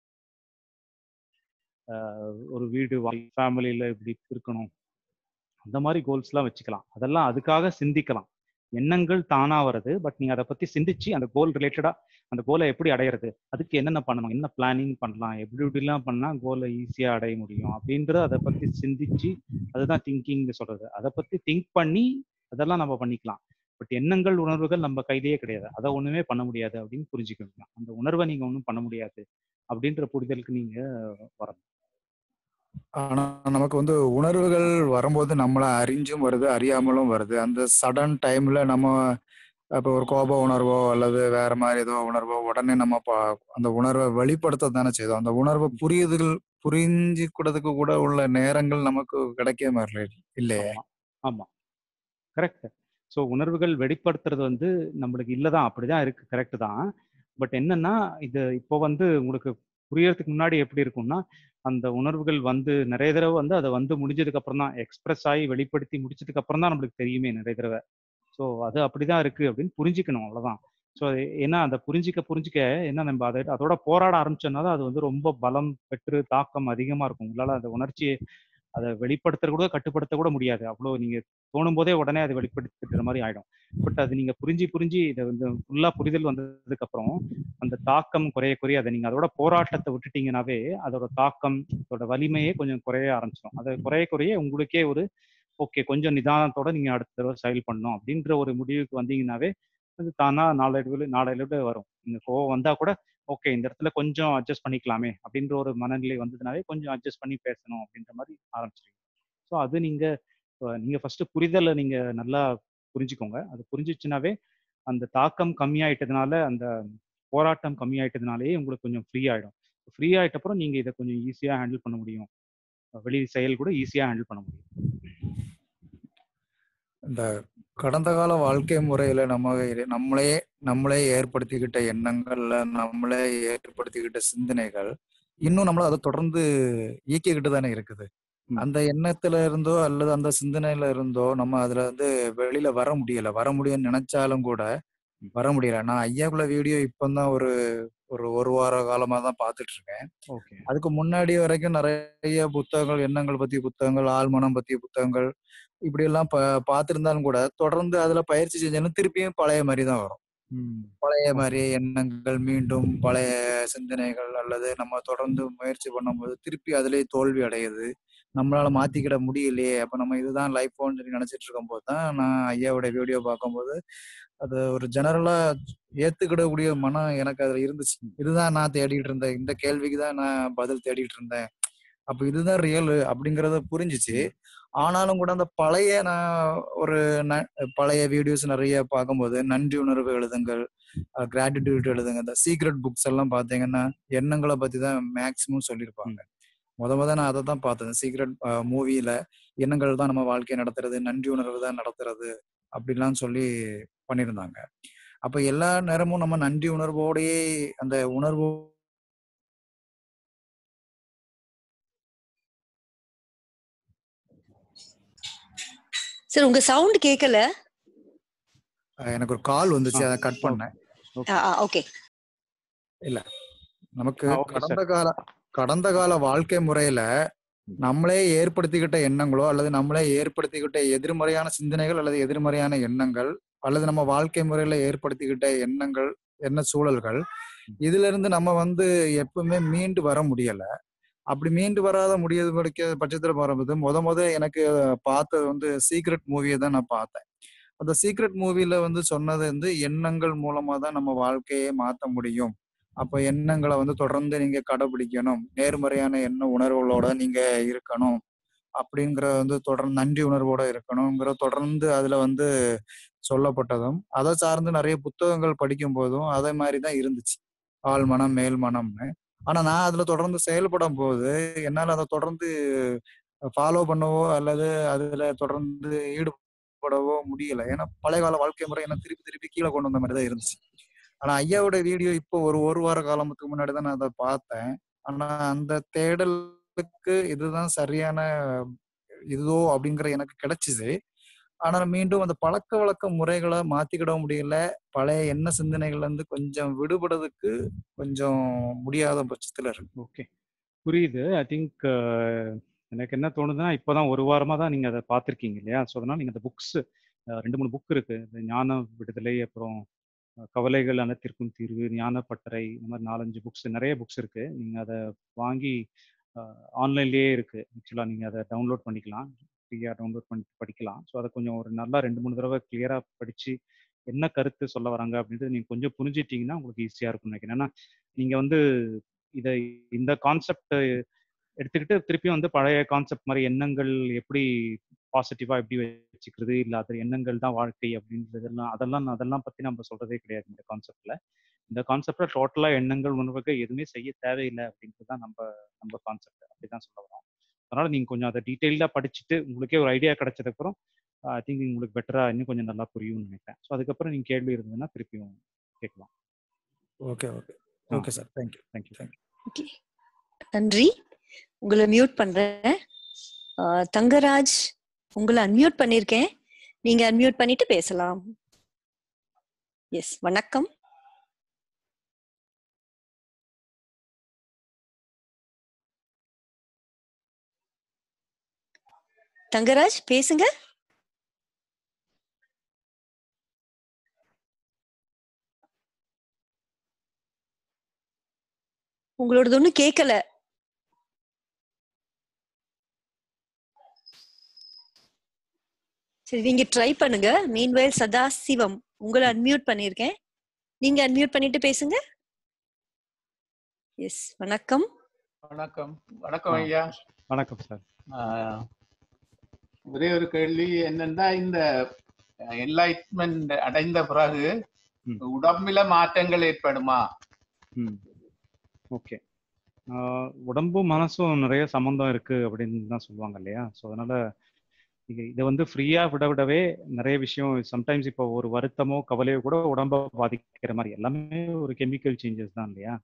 ஆஹ் ஒரு வீடு ஃபேமிலியில இப்படி இருக்கணும் அந்த மாதிரி கோல்ஸ்லாம் வச்சுக்கலாம் அதெல்லாம் அதுக்காக சிந்திக்கலாம் எண்ணங்கள் தானா வருது பட் நீங்க அதை பத்தி சிந்திச்சு அந்த கோல் ரிலேட்டடா அந்த கோலை எப்படி அடையிறது அதுக்கு என்னென்ன பண்ணணும் என்ன பிளானிங் பண்ணலாம் எப்படி இப்படிலாம் பண்ணா கோலை ஈஸியா அடைய முடியும் அப்படின்றத அதை பத்தி சிந்திச்சு அதுதான் திங்கிங் சொல்றது அதை பத்தி திங்க் பண்ணி அதெல்லாம் நம்ம பண்ணிக்கலாம் பட் எண்ணங்கள் உணர்வுகள் நம்ம கையிலேயே கிடையாது அதை ஒண்ணுமே பண்ண முடியாது அப்படின்னு புரிஞ்சுக்கணும் அந்த உணர்வை நீங்க ஒன்றும் பண்ண முடியாது அப்படின்ற புரிதலுக்கு நீங்க வரணும் ஆனா நமக்கு வந்து உணர்வுகள் வரும்போது நம்மள அறிஞ்சும் வருது அறியாமலும் வருது அந்த சடன் டைம்ல நம்ம இப்போ ஒரு கோப உணர்வோ அல்லது வேற மாதிரி ஏதோ உணர்வோ உடனே நம்ம பா அந்த உணர்வை வெளிப்படுத்த தானே செய்தோம் அந்த உணர்வை புரியுதுகள் புரிஞ்சுக்கிறதுக்கு கூட உள்ள நேரங்கள் நமக்கு கிடைக்க மாதிரி இல்லையே ஆமா ஆமா கரெக்ட் ஸோ உணர்வுகள் வெளிப்படுத்துறது வந்து நம்மளுக்கு இல்லதான் அப்படிதான் இருக்கு கரெக்ட் தான் பட் என்னன்னா இது இப்போ வந்து உங்களுக்கு புரியறதுக்கு முன்னாடி எப்படி இருக்கும்னா அந்த உணர்வுகள் வந்து நிறைய தடவை வந்து அதை வந்து முடிஞ்சதுக்கு அப்புறம் தான் எக்ஸ்பிரஸ் ஆகி வெளிப்படுத்தி முடிச்சதுக்கு அப்புறம் தான் நம்மளுக்கு தெரியுமே நிறைய தடவை ஸோ அது அப்படிதான் இருக்கு அப்படின்னு புரிஞ்சுக்கணும் அவ்வளவுதான் ஸோ ஏன்னா அந்த புரிஞ்சிக்க புரிஞ்சிக்க என்ன நம்ம அதை அதோட போராட ஆரம்பிச்சோம்னா தான் அது வந்து ரொம்ப பலம் பெற்று தாக்கம் அதிகமா இருக்கும் உங்களால அந்த உணர்ச்சியை அதை வெளிப்படுத்த கூட கட்டுப்படுத்த கூட முடியாது அவ்வளோ நீங்க தோணும் போதே உடனே அதை வெளிப்படுத்திக்கிற மாதிரி ஆயிடும் பட் அது நீங்க புரிஞ்சு புரிஞ்சு இதை வந்து ஃபுல்லா புரிதல் வந்ததுக்கு அப்புறம் அந்த தாக்கம் குறைய குறைய அதை நீங்க அதோட போராட்டத்தை விட்டுட்டீங்கன்னாவே அதோட தாக்கம் அதோட வலிமையே கொஞ்சம் குறைய ஆரம்பிச்சிடும் அதை குறைய குறைய உங்களுக்கே ஒரு ஓகே கொஞ்சம் நிதானத்தோட நீங்க அடுத்த தடவை செயல் பண்ணணும் அப்படின்ற ஒரு முடிவுக்கு வந்தீங்கன்னாவே அது தானா நாளடைவில் நாளடைவில் வரும் நீங்க கோவம் வந்தா கூட ஓகே இந்த இடத்துல கொஞ்சம் அட்ஜஸ்ட் பண்ணிக்கலாமே அப்படின்ற ஒரு மனநிலை வந்ததுனாவே கொஞ்சம் அட்ஜஸ்ட் பண்ணி பேசணும் அப்படின்ற மாதிரி ஆரம்பிச்சிருக்கீங்க ஸோ அது நீங்க நீங்க ஃபர்ஸ்ட் புரிதலை நீங்க நல்லா புரிஞ்சுக்கோங்க அது புரிஞ்சிச்சுனாவே அந்த தாக்கம் கம்மியாயிட்டதுனால அந்த போராட்டம் கம்மியாயிட்டதுனாலேயே உங்களுக்கு கொஞ்சம் ஃப்ரீ ஆயிடும் ஃப்ரீ ஆயிட்ட அப்புறம் நீங்க இதை கொஞ்சம் ஈஸியா ஹேண்டில் பண்ண முடியும் வெளி செயல் கூட ஈஸியா ஹேண்டில் பண்ண முடியும் இந்த கடந்த கால வாழ்க்கை முறையில நம்ம நம்மளே நம்மளே ஏற்படுத்திக்கிட்ட எண்ணங்கள்ல நம்மளே ஏற்படுத்திக்கிட்ட சிந்தனைகள் இன்னும் நம்மள அதை தொடர்ந்து இயக்கிக்கிட்டு தானே இருக்குது அந்த எண்ணத்துல இருந்தோ அல்லது அந்த சிந்தனையில இருந்தோ நம்ம அதுல வந்து வெளியில வர முடியல வர முடியும்னு நினைச்சாலும் கூட வர முடியல நான் ஐயாக்குள்ள வீடியோ இப்பதான் ஒரு ஒரு ஒரு வார காலமா தான் பாத்துட்டு இருக்கேன் ஓகே அதுக்கு முன்னாடி வரைக்கும் நிறைய புத்தகங்கள் எண்ணங்கள் பத்திய புத்தகங்கள் ஆழ்மனம் பத்திய புத்தகங்கள் இப்படி எல்லாம் ப பார்த்திருந்தாலும் கூட தொடர்ந்து அதுல பயிற்சி செஞ்சாலும் திருப்பியும் பழைய மாதிரி தான் வரும் பழைய மாதிரி எண்ணங்கள் மீண்டும் பழைய சிந்தனைகள் அல்லது நம்ம தொடர்ந்து முயற்சி பண்ணும்போது திருப்பி அதுலயே தோல்வி அடையுது நம்மளால மாத்திக்கிட முடியலையே அப்ப நம்ம இதுதான் லைஃப்னு சொல்லி நினைச்சிட்டு இருக்கும் போது தான் நான் ஐயாவோட வீடியோ பார்க்கும்போது அது ஒரு ஜெனரலா ஏத்துக்கிடக்கூடிய மனம் எனக்கு அதுல இருந்துச்சு இதுதான் நான் தேடிட்டு இருந்தேன் இந்த கேள்விக்கு தான் நான் பதில் தேடிட்டு இருந்தேன் அப்ப இதுதான் ரியல் அப்படிங்கறத புரிஞ்சிச்சு ஆனாலும் கூட அந்த பழைய நான் ஒரு பழைய வீடியோஸ் நிறைய பார்க்கும்போது நன்றி உணர்வு எழுதுங்கள் கிராட்டிடியூட் எழுதுங்க இந்த சீக்ரெட் புக்ஸ் எல்லாம் பாத்தீங்கன்னா எண்ணங்களை பத்தி தான் மேக்சிமம் சொல்லியிருப்பாங்க முத முத நான் அதை தான் பார்த்தேன் சீக்ரெட் மூவியில எண்ணங்கள் தான் நம்ம வாழ்க்கையை நடத்துறது நன்றி உணர்வு தான் நடத்துறது அப்படிலாம் சொல்லி பண்ணியிருந்தாங்க அப்ப எல்லா நேரமும் நம்ம நன்றி உணர்வோடையே அந்த உணர்வு சார் உங்க சவுண்ட் கேட்கல எனக்கு ஒரு கால் வந்துச்சு அதை கட் பண்ணேன் ஓகே இல்ல நமக்கு கடந்த கால கடந்த கால வாழ்க்கை முறையில நம்மளே ஏற்படுத்திக்கிட்ட எண்ணங்களோ அல்லது நம்மளே ஏற்படுத்திக்கிட்ட எதிர்மறையான சிந்தனைகள் அல்லது எதிர்மறையான எண்ணங்கள் அல்லது நம்ம வாழ்க்கை முறையில ஏற்படுத்திக்கிட்ட எண்ணங்கள் என்ன சூழல்கள் இதுல இருந்து நம்ம வந்து எப்பவுமே மீண்டு வர முடியல அப்படி மீண்டு வராத முடியாது படிக்க பட்சத்துல போறது முத முத எனக்கு பார்த்தது வந்து சீக்ரெட் மூவியை தான் நான் பார்த்தேன் அந்த சீக்ரெட் மூவில வந்து சொன்னது வந்து எண்ணங்கள் மூலமா தான் நம்ம வாழ்க்கையை மாத்த முடியும் அப்ப எண்ணங்களை வந்து தொடர்ந்து நீங்க கடைபிடிக்கணும் நேர்மறையான எண்ண உணர்வுகளோட நீங்க இருக்கணும் அப்படிங்கிற வந்து தொடர்ந்து நன்றி உணர்வோட இருக்கணுங்கிற தொடர்ந்து அதுல வந்து சொல்லப்பட்டதும் அதை சார்ந்து நிறைய புத்தகங்கள் படிக்கும் போதும் அதே மாதிரி தான் இருந்துச்சு ஆள் மனம் மேல் மனம்னு ஆனா நான் அதுல தொடர்ந்து செயல்படும் போது என்னால அதை தொடர்ந்து ஃபாலோ பண்ணவோ அல்லது அதுல தொடர்ந்து ஈடுபடவோ முடியல ஏன்னா பழைய கால வாழ்க்கை முறை என்ன திருப்பி திருப்பி கீழே கொண்டு வந்த மாதிரி தான் இருந்துச்சு ஆனா ஐயாவோட வீடியோ இப்போ ஒரு ஒரு வார காலத்துக்கு முன்னாடி தான் நான் அதை பார்த்தேன் ஆனா அந்த தேடலுக்கு இதுதான் சரியான இதுதோ அப்படிங்கிற எனக்கு கிடைச்சிது ஆனா மீண்டும் அந்த பழக்க வழக்க முறைகளை மாத்திக்கிட முடியல பழைய எண்ண சிந்தனைகள்ல இருந்து கொஞ்சம் விடுபடுறதுக்கு கொஞ்சம் முடியாத பட்சத்துல இருக்கு ஓகே புரியுது ஐ திங்க் எனக்கு என்ன தோணுதுன்னா இப்போதான் ஒரு வாரமா தான் நீங்க அதை பார்த்துருக்கீங்க இல்லையா ஸோ அதனால நீங்க அந்த புக்ஸ் ரெண்டு மூணு புக் இருக்கு இந்த ஞான விடுதலை அப்புறம் கவலைகள் அனைத்திற்கும் தீர்வு ஞானப்பட்டறை இந்த மாதிரி நாலஞ்சு புக்ஸ் நிறைய புக்ஸ் இருக்கு நீங்க அதை வாங்கி ஆன்லைன்லேயே இருக்கு ஆக்சுவலாக நீங்க அதை டவுன்லோட் பண்ணிக்கலாம் ஃப்ரீயாக டவுன்லோட் பண்ணி படிக்கலாம் ஸோ அதை கொஞ்சம் ஒரு நல்லா ரெண்டு மூணு தடவை கிளியராக படிச்சு என்ன கருத்து சொல்ல வராங்க அப்படின்றது நீங்க கொஞ்சம் புரிஞ்சிட்டீங்கன்னா உங்களுக்கு ஈஸியா இருக்கும்னு நினைக்கிறேன் ஏன்னா நீங்க வந்து இதை இந்த கான்செப்ட் எடுத்துக்கிட்டு திருப்பியும் வந்து பழைய கான்செப்ட் மாதிரி எண்ணங்கள் எப்படி பாசிட்டிவா எப்படி வச்சுக்கிறது இல்ல அது எண்ணங்கள் தான் வாழ்க்கை அப்படின்றதெல்லாம் அதெல்லாம் அதெல்லாம் பத்தி நம்ம சொல்றதே கிடையாது இந்த கான்செப்ட்ல இந்த கான்செப்ட்ல டோட்டலா எண்ணங்கள் உணர்வுகள் எதுவுமே செய்ய தேவையில்லை அப்படின்றது தான் நம்ம நம்ம கான்செப்ட் அப்படிதான் சொல்ல வரோம் அதனால நீங்க கொஞ்சம் அதை டீட்டெயில்டா படிச்சுட்டு உங்களுக்கே ஒரு ஐடியா கிடைச்சதுக்கு அப்புறம் ஐ திங்க் உங்களுக்கு பெட்டரா இன்னும் கொஞ்சம் நல்லா புரியும்னு நினைக்கிறேன் ஸோ அதுக்கப்புறம் நீங்க கேள்வி இருந்ததுன்னா திருப்பியும் கேட்கலாம் ஓகே ஓகே ஆ. Okay sir thank you thank you thank you okay நன்றி உங்களை மியூட் பண்றேன் ஆஹ் தங்கராஜ் உங்களை அன்மியூட் பண்ணிருக்கேன் நீங்க அன்மியூட் பண்ணிட்டு பேசலாம் எஸ் வணக்கம் தங்கராஜ் பேசுங்க உங்களோடது ஒண்ணும் கேட்கல சரி நீங்க ட்ரை பண்ணுங்க மீன்வயல் சதா சிவம் உங்களை அன்மியூட் பண்ணிருக்கேன் நீங்க அன்மியூட் பண்ணிட்டு பேசுங்க எஸ் வணக்கம் வணக்கம் வணக்கம் ஆ. ஐயா வணக்கம் சார் ஆஹ், ஒரே ஒரு கேள்வி என்னன்னா இந்த என்லைட்மெண்ட் அடைந்த பிறகு ம். உடம்பில மாற்றங்கள் ஏற்படுமா ம் ஓகே உடம்பும் மனசும் நிறைய சம்மந்தம் இருக்கு அப்படின்னு தான் சொல்லுவாங்க இல்லையா ஸோ அதனால இது இதை வந்து ஃப்ரீயா விட விடவே நிறைய விஷயம் சம்டைம்ஸ் இப்போ ஒரு வருத்தமோ கவலையோ கூட உடம்ப பாதிக்கிற மாதிரி எல்லாமே ஒரு கெமிக்கல் சேஞ்சஸ் தான் இல்லையா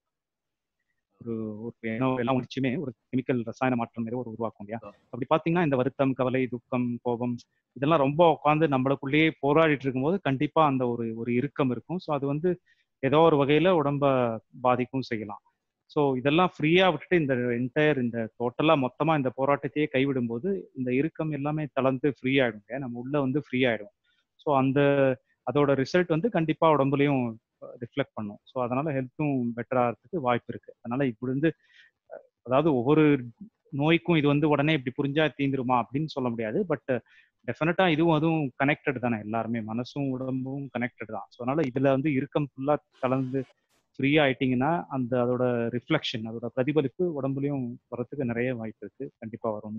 ஒரு ஒரு எண்ணம் எல்லாம் உணர்ச்சியுமே ஒரு கெமிக்கல் ரசாயன மாற்றம் மாதிரி ஒரு உருவாக்கும் இல்லையா அப்படி பார்த்தீங்கன்னா இந்த வருத்தம் கவலை துக்கம் கோபம் இதெல்லாம் ரொம்ப உட்காந்து நம்மளுக்குள்ளேயே போராடிட்டு இருக்கும்போது கண்டிப்பா அந்த ஒரு ஒரு இறுக்கம் இருக்கும் ஸோ அது வந்து ஏதோ ஒரு வகையில உடம்ப பாதிக்கும் செய்யலாம் ஸோ இதெல்லாம் ஃப்ரீயா விட்டுட்டு இந்த என்டையர் இந்த டோட்டலா மொத்தமா இந்த போராட்டத்தையே கைவிடும்போது இந்த இறுக்கம் எல்லாமே தளர்ந்து ஃப்ரீ ஆயிடுங்க நம்ம உள்ள வந்து ஃப்ரீ ஆயிடும் ஸோ அந்த அதோட ரிசல்ட் வந்து கண்டிப்பா உடம்புலையும் ரிஃப்ளெக்ட் பண்ணும் ஸோ அதனால ஹெல்த்தும் பெட்டரா இருக்கிறதுக்கு வாய்ப்பு இருக்கு அதனால இப்படி இருந்து அஹ், அதாவது ஒவ்வொரு நோய்க்கும் இது வந்து உடனே இப்படி புரிஞ்சா தீந்துருமா அப்படின்னு சொல்ல முடியாது பட் டெஃபினட்டா இதுவும் அதுவும் கனெக்டட் தானே எல்லாருமே மனசும் உடம்பும் கனெக்டட் தான் ஸோ அதனால இதுல வந்து இறுக்கம் ஃபுல்லா கலந்து ஃப்ரீ ஆயிட்டீங்கன்னா அந்த அதோட ரிஃப்ளெக்ஷன் அதோட பிரதிபலிப்பு உடம்புலயும் வரதுக்கு நிறைய வாய்ப்பு இருக்கு கண்டிப்பா வரும்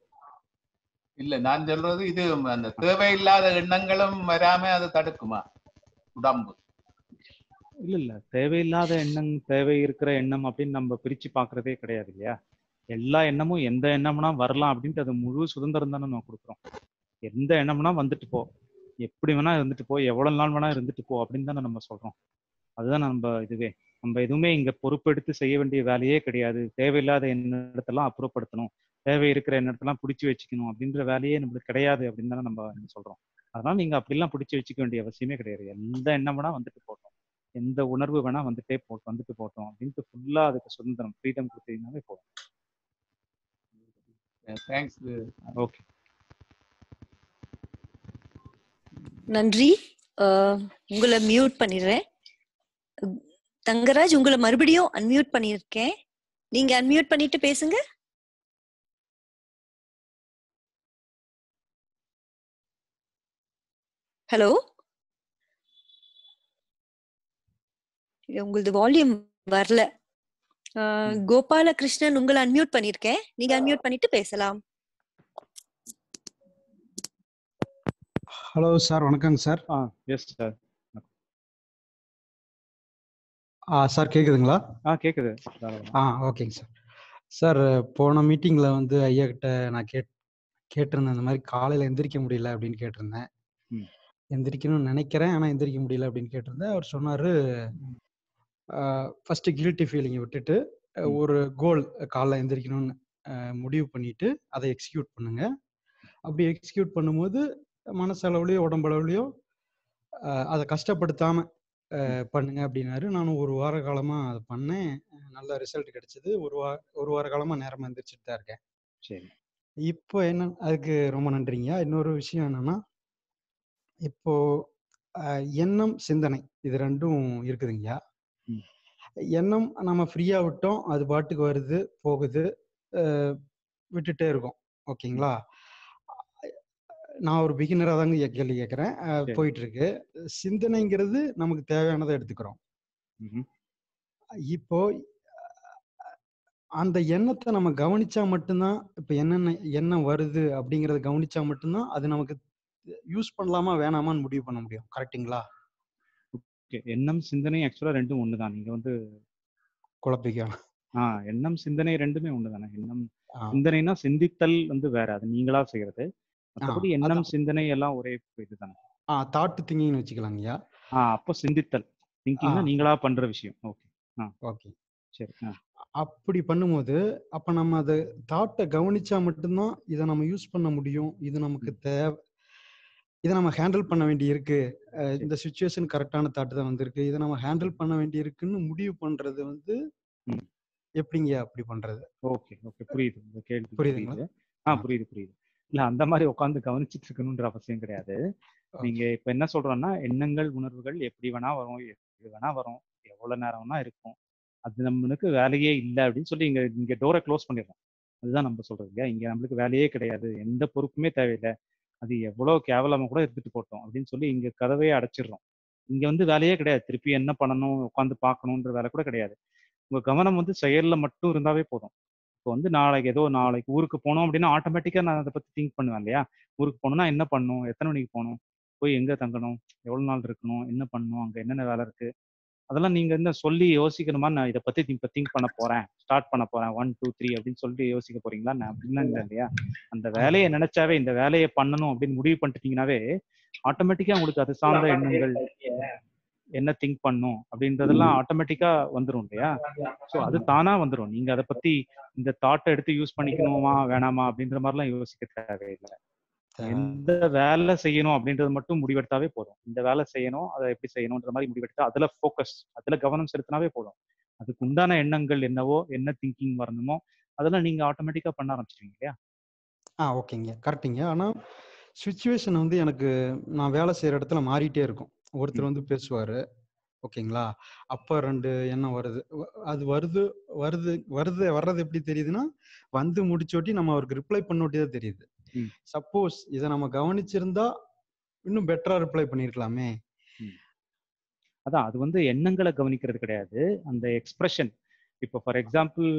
இல்ல நான் சொல்றது இது அந்த தேவையில்லாத எண்ணங்களும் வராம அதை தடுக்குமா உடம்பு இல்ல இல்ல தேவையில்லாத எண்ணம் தேவை இருக்கிற எண்ணம் அப்படின்னு நம்ம பிரிச்சு பாக்குறதே கிடையாது இல்லையா எல்லா எண்ணமும் எந்த எண்ணம்னா வரலாம் அப்படின்ட்டு அது முழு சுதந்திரம் தானே நம்ம கொடுக்குறோம் எந்த எண்ணம்னா வந்துட்டு போ எப்படி வேணா இருந்துட்டு போ எவ்வளவு நாள் வேணா இருந்துட்டு போ அப்படின்னு தானே நம்ம சொல்றோம் அதுதான் நம்ம இதுவே நம்ம எதுவுமே இங்க பொறுப்பெடுத்து செய்ய வேண்டிய வேலையே கிடையாது தேவையில்லாத எண்ணத்தெல்லாம் அப்புறப்படுத்தணும் தேவை இருக்கிற எண்ணத்தெல்லாம் பிடிச்சி வச்சுக்கணும் அப்படின்ற வேலையே நம்மளுக்கு கிடையாது அப்படின்னு தானே நம்ம இங்க சொல்றோம் அதனால நீங்க அப்படிலாம் பிடிச்சி வச்சுக்க வேண்டிய அவசியமே கிடையாது எந்த எண்ணம் வேணா வந்துட்டு போட்டோம் எந்த உணர்வு வேணா வந்துட்டே போட்டோம் வந்துட்டு போட்டோம் அப்படின்ட்டு ஃபுல்லா அதுக்கு சுதந்திரம் ஃப்ரீடம் கொடுத்தீங்கன்னாவே போதும் தேங்க்ஸ் ஓகே நன்றி ஆஹ் உங்களை மியூட் பண்ணிடுறேன் தங்கராஜ் உங்களை மறுபடியும் அன்மியூட் பண்ணியிருக்கேன் நீங்க அன்மியூட் பண்ணிட்டு பேசுங்க ஹலோ உங்களது வால்யூம் வரல ஆஹ் கோபாலகிருஷ்ணன் உங்களை அன்மியூட் பண்ணிருக்கேன் நீங்க அன்மியூட் பண்ணிட்டு பேசலாம் ஹலோ சார் வணக்கங்க சார் ஆ எஸ் சார் ஆ சார் கேக்குதுங்களா ஆ கேக்குது தாராளமா. ஆ ஓகேங்க சார் சார் போன மீட்டிங்கில் வந்து ஐயா கிட்ட நான் கேட் கேட்டிருந்தேன் இந்த மாதிரி காலையில் எந்திரிக்க முடியல அப்படின்னு கேட்டிருந்தேன் ம். எந்திரிக்கணும்னு நினைக்கிறேன் ஆனால் எந்திரிக்க முடியல அப்படின்னு கேட்டிருந்தேன் அவர் சொன்னார் ஃபஸ்ட்டு கில்ட்டி ஃபீலிங்கை விட்டுட்டு அஹ், ம். ஒரு கோல் காலைல எந்திரிக்கணும்னு அஹ், முடிவு பண்ணிட்டு அதை எக்ஸிக்யூட் பண்ணுங்க அப்படி எக்ஸிக்யூட் பண்ணும்போது மனசளவுலையோ உடம்பளவுலையோ அஹ், அதை கஷ்டப்படுத்தாம அஹ், பண்ணுங்க அப்படின்னாரு நானும் ஒரு வார காலமா அதை பண்ணேன் அஹ், நல்ல ரிசல்ட் கிடைச்சது ஒரு வா ஒரு வார காலமா நேரமா எந்திரிச்சிட்டு தான் இருக்கேன் சரி இப்போ என்ன அதுக்கு ரொம்ப நன்றிங்க இன்னொரு விஷயம் என்னன்னா இப்போ அஹ், எண்ணம் சிந்தனை இது ரெண்டும் இருக்குதுங்கய்யா ம். எண்ணம் நம்ம ஃப்ரீயா விட்டோம் அது பாட்டுக்கு வருது போகுது அஹ், விட்டுட்டே இருக்கோம் ஓகேங்களா நான் ஒரு பிகினராக தாங்க ஐயா கேள்வி கேட்குறேன் சரி. போயிட்டு இருக்கு சிந்தனைங்கிறது நமக்கு தேவையானதை எடுத்துக்கிறோம் ம்ஹும். இப்போ அந்த எண்ணத்தை நம்ம கவனிச்சா மட்டும்தான் இப்ப என்னென்ன எண்ணம் வருது அப்படிங்கறத கவனிச்சா மட்டும்தான் அது நமக்கு யூஸ் பண்ணலாமா வேணாமான்னு முடிவு பண்ண முடியும் கரெக்ட்டுங்களா ஓகே எண்ணம் சிந்தனை ஆக்சுவலா ரெண்டும் ஒண்ணுதான் நீங்க வந்து குழப்பிக்கலாம் ஆ எண்ணம் சிந்தனை ரெண்டுமே ஒண்ணுதானே எண்ணம் ஆ. சிந்தனைனா சிந்தித்தல் வந்து வேற அது நீங்களா செய்யறது ஆ, மற்றபடி எண்ணம் அதான். சிந்தனை எல்லாம் ஒரே இதுதானே ஆ தாட் திங்கிங்னு வச்சுக்கலாங்கய்யா ஆ அப்போ சிந்தித்தல் திங்கிங்னா ஆ. நீங்களா பண்ற விஷயம் ஓகே ஆ ஓகே சரி ஆ அப்படி பண்ணும்போது அப்ப நம்ம அதை தாட்டை கவனிச்சா மட்டும்தான் இதை நம்ம யூஸ் பண்ண முடியும் இது நமக்கு தேவை இதை நம்ம ஹேண்டில் பண்ண வேண்டி இருக்கு அஹ் இந்த சுச்சுவேஷன் கரெக்டான தாட்டு தான் வந்திருக்கு இதை நம்ம ஹேண்டில் பண்ண வேண்டி இருக்குன்னு முடிவு பண்றது வந்து ம். எப்படிங்க அப்படி பண்றது ஓகே ஓகே புரியுது இந்த கேள்வி புரியுதுங்களா? புரியுது ஆ புரியுது புரியுது இல்ல அந்த மாதிரி உட்காந்து கவனிச்சிட்டு இருக்கணும்ன்ற அவசியம் கிடையாது நீங்க இப்ப என்ன சொல்றோம்னா எண்ணங்கள் உணர்வுகள் எப்படி வேணா வரும் எப்படி வேணா வரும் எவ்வளவு நேரம் வேணா இருக்கும் அது நம்மளுக்கு வேலையே இல்லை அப்படின்னு சொல்லி இங்க இங்க டோரை க்ளோஸ் பண்ணிடுறோம் அதுதான் நம்ம சொல்றது இல்லையா இங்க நம்மளுக்கு வேலையே கிடையாது எந்த பொறுப்புமே தேவையில்லை அது எவ்வளவு கேவலமா கூட இருந்துட்டு போட்டோம் அப்படின்னு சொல்லி இங்க கதவையே அடைச்சிடுறோம் இங்க வந்து வேலையே கிடையாது திருப்பி என்ன பண்ணணும் உட்காந்து பார்க்கணுன்ற வேலை கூட கிடையாது உங்க கவனம் வந்து செயல்ல மட்டும் இருந்தாவே போதும் இப்போ வந்து நாளைக்கு ஏதோ நாளைக்கு ஊருக்கு போனோம் அப்படின்னா ஆட்டோமேட்டிக்கா நான் அதை பத்தி திங்க் பண்ணுவேன் இல்லையா ஊருக்கு போனோம்னா என்ன பண்ணணும் எத்தனை மணிக்கு போகணும் போய் எங்க தங்கணும் எவ்வளவு நாள் இருக்கணும் என்ன பண்ணணும் அங்க என்னென்ன வேலை இருக்கு அதெல்லாம் நீங்க என்ன சொல்லி யோசிக்கணுமா நான் இதை பத்தி இப்ப திங்க் பண்ண போறேன் ஸ்டார்ட் பண்ண போறேன் ஒன் டூ த்ரீ அப்படின்னு சொல்லிட்டு யோசிக்க போறீங்களா நான் அப்படின்னா இல்லை இல்லையா அந்த வேலையை நினைச்சாவே இந்த வேலையை பண்ணணும் அப்படின்னு முடிவு பண்ணிட்டீங்கன்னாவே ஆட்டோமேட்டிக்கா உங்களுக்கு அது சார்ந்த எண்ணங்கள் என்ன திங்க் பண்ணும் அப்படின்றதெல்லாம் ஆட்டோமேட்டிக்கா வந்துரும் இல்லையா ஸோ அது தானா வந்துரும் நீங்க அதை பத்தி இந்த தாட்டை எடுத்து யூஸ் பண்ணிக்கணுமா வேணாமா அப்படின்ற மாதிரிலாம் யோசிக்க தேவையில்லை எந்த வேலை செய்யணும் அப்படின்றது மட்டும் முடிவெடுத்தாவே போதும் இந்த வேலை செய்யணும் அதை எப்படி செய்யணும்ன்ற மாதிரி முடிவெடுத்தா அதுல ஃபோக்கஸ் அதுல கவனம் செலுத்தினாவே போதும் அதுக்கு உண்டான எண்ணங்கள் என்னவோ என்ன திங்கிங் வரணுமோ அதெல்லாம் நீங்க ஆட்டோமேட்டிக்கா பண்ண ஆரம்பிச்சிருவீங்க இல்லையா ஆ ஓகேங்க கரெக்டுங்க ஆனால் சுச்சுவேஷன் வந்து எனக்கு நான் வேலை செய்கிற இடத்துல மாறிட்டே இருக்கும் ஒருத்தர் வந்து பேசுவார் ஓகேங்களா அப்போ ரெண்டு எண்ணம் வருது வ- அது வருது வருது வருது வர்றது எப்படி தெரியுதுன்னா வந்து முடிச்சோட்டி நம்ம அவருக்கு ரிப்ளை பண்ணோட்டி தான் தெரியுது ம். சப்போஸ் இதை நம்ம கவனிச்சிருந்தா இன்னும் பெட்டரா ரிப்ளை பண்ணியிருக்கலாமே அதான் அது வந்து எண்ணங்களை கவனிக்கிறது கிடையாது அந்த எக்ஸ்பிரஷன் இப்போ ஃபார் எக்ஸாம்பிள்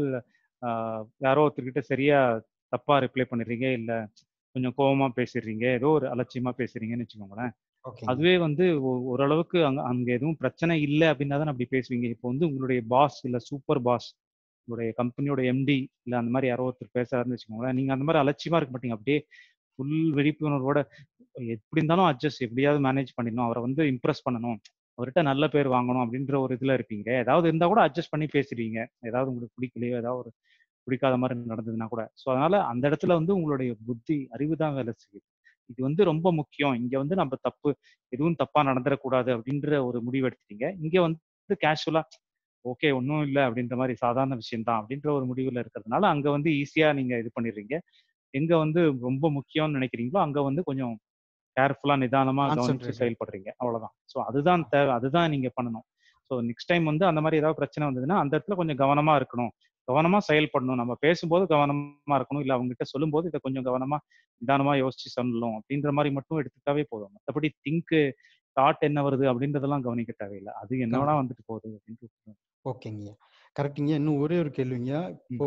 யாரோ ஒருத்தர்கிட்ட சரியா தப்பா ரிப்ளை பண்ணிடுறீங்க இல்ல கொஞ்சம் கோவமா பேசிடுறீங்க ஏதோ ஒரு அலட்சியமா பேசுறீங்கன்னு வச்சுக்கோங்களேன் ஓகே அதுவே வந்து ஒ- ஓரளவுக்கு அங்க அங்க எதுவும் பிரச்சனை இல்லை அப்படின்னா தான் அப்படி பேசுவீங்க இப்போ வந்து உங்களுடைய பாஸ் இல்ல சூப்பர் பாஸ் உங்களுடைய கம்பெனியோட எம்டி இல்ல அந்த மாதிரி யாரோ ஒருத்தர் பேசுறாருன்னு வச்சுக்கோங்களேன் நீங்க அந்த மாதிரி அலட்சியமா இருக்க மாட்டீங்க அப்படியே ஃபுல் விழிப்புணர்வோட எப்படி இருந்தாலும் அட்ஜஸ்ட் எப்படியாவது மேனேஜ் பண்ணிடணும் அவரை வந்து இம்ப்ரெஸ் பண்ணணும் அவர்கிட்ட நல்ல பேர் வாங்கணும் அப்படின்ற ஒரு இதுல இருப்பீங்க ஏதாவது இருந்தா கூட அட்ஜஸ்ட் பண்ணி பேசிடுவீங்க ஏதாவது உங்களுக்கு பிடிக்கலையோ ஏதாவது ஒரு பிடிக்காத மாதிரி நடந்ததுன்னா கூட ஸோ அதனால அந்த இடத்துல வந்து உங்களுடைய புத்தி அறிவு தான் வேலை செய்யுது இது வந்து ரொம்ப முக்கியம் இங்க வந்து நம்ம தப்பு எதுவும் தப்பா நடந்துடக்கூடாது அப்படின்ற ஒரு முடிவு எடுத்துட்டீங்க இங்க வந்து கேஷுவலா ஓகே ஒன்றும் இல்லை அப்படின்ற மாதிரி சாதாரண விஷயம் தான் அப்படின்ற ஒரு முடிவுல இருக்கிறதுனால அங்க வந்து ஈஸியா நீங்க இது பண்ணிடுறீங்க எங்க வந்து ரொம்ப முக்கியம்னு நினைக்கிறீங்களோ அங்க வந்து கொஞ்சம் கேர்ஃபுல்லா நிதானமா கவனிச்சு Concentrate. செயல்படுறீங்க அவ்வளவுதான் ஸோ அதுதான் தேவை அதுதான் நீங்க பண்ணணும் ஸோ நெக்ஸ்ட் டைம் வந்து அந்த மாதிரி ஏதாவது பிரச்சனை வந்ததுன்னா அந்த இடத்துல கொஞ்சம் கவனமா இருக்கணும் கவனமா செயல்படணும் நம்ம பேசும்போது கவனமா இருக்கணும் இல்ல அவங்க கிட்ட சொல்லும்போது இதை கொஞ்சம் கவனமா நிதானமா யோசிச்சு சொல்லணும் அப்படின்ற மாதிரி மட்டும் எடுத்துக்கிட்டாவே போதும் மற்றபடி திங்க் தாட் என்ன வருது அப்படின்றதெல்லாம் கவனிக்க தேவையில்லை அது என்ன வேணா வந்துட்டு போகுது அப்படின்ட்டு ஓகேங்க கரெக்டுங்க இன்னும் ஒரே ஒரு கேள்விங்க இப்போ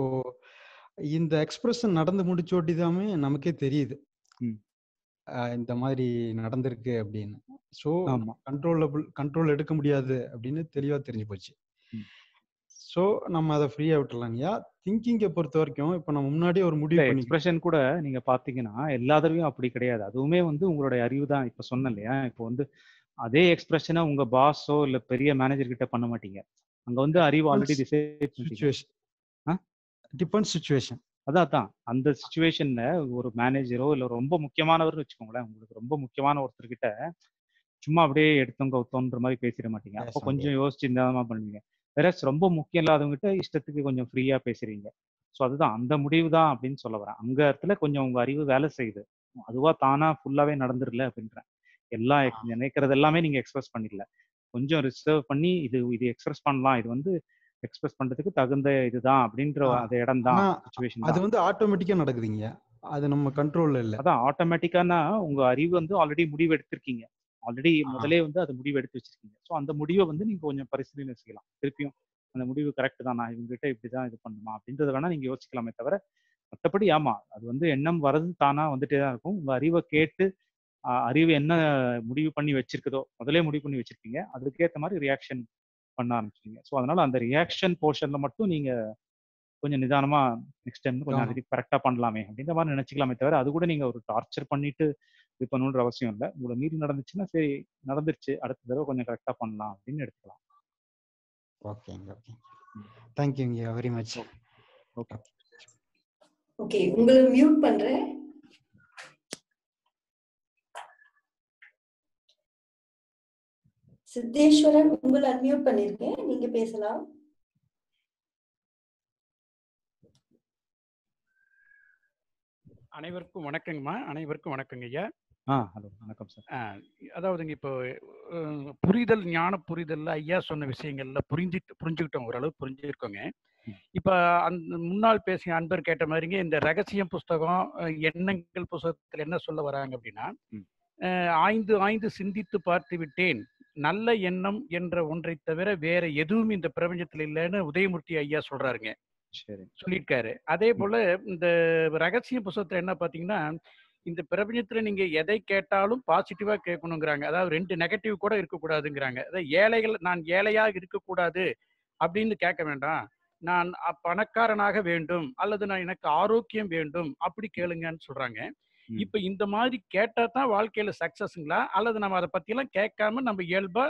இந்த எக்ஸ்பிரஷன் நடந்து முடிச்சோட்டி தாமே நமக்கே தெரியுது ம். அஹ் இந்த மாதிரி நடந்திருக்கு அப்படின்னு ஸோ ஆமா கண்ட்ரோலபிள் கண்ட்ரோல் எடுக்க முடியாது அப்படின்னு தெளிவா தெரிஞ்சு போச்சு ம். ஸோ நம்ம அதை ஃப்ரீயா விட்டுறலாங்கய்யா திங்கிங்கை பொறுத்த வரைக்கும் இப்போ நம்ம முன்னாடியே ஒரு முடிவு பண்ணி எக்ஸ்பிரஷன் கூட நீங்க பாத்தீங்கன்னா எல்லா தடவையும் அப்படி கிடையாது அதுவுமே வந்து உங்களுடைய அறிவு தான் இப்ப சொன்னேன் இல்லையா இப்போ வந்து அதே எக்ஸ்பிரஷனை உங்க பாஸோ இல்ல பெரிய மேனேஜர் கிட்ட பண்ண மாட்டீங்க அங்க வந்து அறிவு ஆல்ரெடி டிசைட் சுச்சுவேஷன் ஆ? டிபெண்ட் சுச்சுவேஷன் அதான் அதான் அந்த சுச்சுவேஷன்ல ஒரு மேனேஜரோ இல்ல ரொம்ப முக்கியமானவர்னு வச்சுக்கோங்களேன் உங்களுக்கு ரொம்ப முக்கியமான ஒருத்தர்கிட்ட சும்மா அப்படியே எடுத்தவங்க கவுத்தோன்ற மாதிரி பேசிட மாட்டீங்க அப்போ பேச கொஞ்சம் யோசிச்சு நிதானமா பண்ணுவீங்க வேற ரொம்ப முக்கியம் இல்லாதவங்ககிட்ட இஷ்டத்துக்கு கொஞ்சம் ஃப்ரீயா பேசுறீங்க ஸோ அதுதான் அந்த முடிவு தான் அப்படின்னு சொல்ல வரேன் அங்க இடத்துல கொஞ்சம் உங்க அறிவு வேலை செய்யுது அதுவா தானா ஃபுல்லாவே நடந்துடல அப்படின்றேன் எல்லா ex- நினைக்கிறது எல்லாமே நீங்க எக்ஸ்பிரஸ் பண்ணிடல கொஞ்சம் ரிசர்வ் பண்ணி இது இது எக்ஸ்பிரஸ் பண்ணலாம் இது வந்து எக்ஸ்பிரஸ் பண்றதுக்கு தகுந்த இதுதான் அப்படின்ற ஆ, அந்த இடம் தான் ஆனா சுச்சுவேஷன் அது தான் வந்து ஆட்டோமேட்டிக்கா நடக்குதுங்க அது நம்ம கண்ட்ரோல்ல இல்ல அதான் ஆட்டோமேட்டிக்கானா உங்க அறிவு வந்து ஆல்ரெடி முடிவு எடுத்திருக்கீங்க ஆல்ரெடி ஆ. முதலே வந்து அது முடிவு எடுத்து வச்சிருக்கீங்க ஸோ அந்த முடிவை வந்து நீங்க கொஞ்சம் பரிசீலனை செய்யலாம் திருப்பியும் அந்த முடிவு கரெக்ட் தான் நான் இவங்ககிட்ட இப்படிதான் இது பண்ணுமா அப்படின்றத வேணா நீங்க யோசிக்கலாமே தவிர மற்றபடி ஆமா அது வந்து எண்ணம் வர்றது தானா வந்துட்டே தான் இருக்கும் உங்க அறிவை கேட்டு ஆஹ் அறிவு என்ன முடிவு பண்ணி வச்சிருக்குதோ முதலே முடிவு பண்ணி வச்சிருக்கீங்க அதுக்கேற்ற மாதிரி ரியாக்ஷன் பண்ண ஆரம்பிச்சிங்க ஸோ அதனால அந்த ரியாக்ஷன் போர்ஷன்ல மட்டும் நீங்க கொஞ்சம் நிதானமா நெக்ஸ்ட் டைம் கொஞ்சம் ஆமா. அதுக்கு கரெக்டா பண்ணலாமே அப்படின்ற மாதிரி நினைச்சுக்கலாமே தவிர அது கூட நீங்க ஒரு டார்ச்சர் பண்ணிட்டு இது பண்ணணுன்ற அவசியம் இல்லை உங்களை மீறி நடந்துச்சுன்னா சரி நடந்துருச்சு அடுத்த தடவை கொஞ்சம் கரெக்டா பண்ணலாம் அப்படின்னு எடுத்துக்கலாம் ஓகேங்க ஓகே தேங்க்யூங்க வெரி மச் ஓகே ஓகே உங்களை மியூட் பண்றேன் சித்தேஸ்வரன் உங்களை அன்மியூட் பண்ணிருக்கேன் நீங்க பேசலாம் அனைவருக்கும் வணக்கங்கம்மா அனைவருக்கும் வணக்கங்க ஐயா ஆ ஹலோ வணக்கம் சார் ஆஹ் அதாவதுங்க இப்போ அஹ், புரிதல் ஞான புரிதல்ல ஐயா சொன்ன விஷயங்கள்ல புரிஞ்சுட்டு புரிஞ்சுக்கிட்டோம் ஓரளவு புரிஞ்சிருக்கோங்க இப்ப அந்த முன்னாள் பேசிய அன்பர் கேட்ட மாதிரிங்க இந்த ரகசியம் புஸ்தகம் அஹ், எண்ணங்கள் புஸ்தகத்துல என்ன சொல்ல வராங்க அப்படின்னா ம். அஹ், ஆய்ந்து ஆய்ந்து சிந்தித்து பார்த்து விட்டேன் நல்ல எண்ணம் என்ற ஒன்றை தவிர வேற எதுவும் இந்த பிரபஞ்சத்துல இல்லைன்னு உதயமூர்த்தி ஐயா சொல்றாருங்க சரி சொல்லியிருக்காரு அதே போல இந்த ரகசிய புஸ்தகத்துல என்ன பாத்தீங்கன்னா இந்த பிரபஞ்சத்துல நீங்க எதை கேட்டாலும் பாசிட்டிவா கேட்கணுங்கிறாங்க அதாவது ரெண்டு நெகட்டிவ் கூட இருக்கக்கூடாதுங்கிறாங்க அதாவது ஏழைகள் நான் ஏழையாக இருக்கக்கூடாது அப்படின்னு கேட்க வேண்டாம் நான் அ- பணக்காரனாக வேண்டும் அல்லது நான் எனக்கு ஆரோக்கியம் வேண்டும் அப்படி கேளுங்கன்னு சொல்றாங்க ம். இப்ப இந்த மாதிரி கேட்டா தான் வாழ்க்கையில சக்சஸ்ங்களா அல்லது நம்ம அதை பத்தியெல்லாம் கேட்காம நம்ம இயல்பா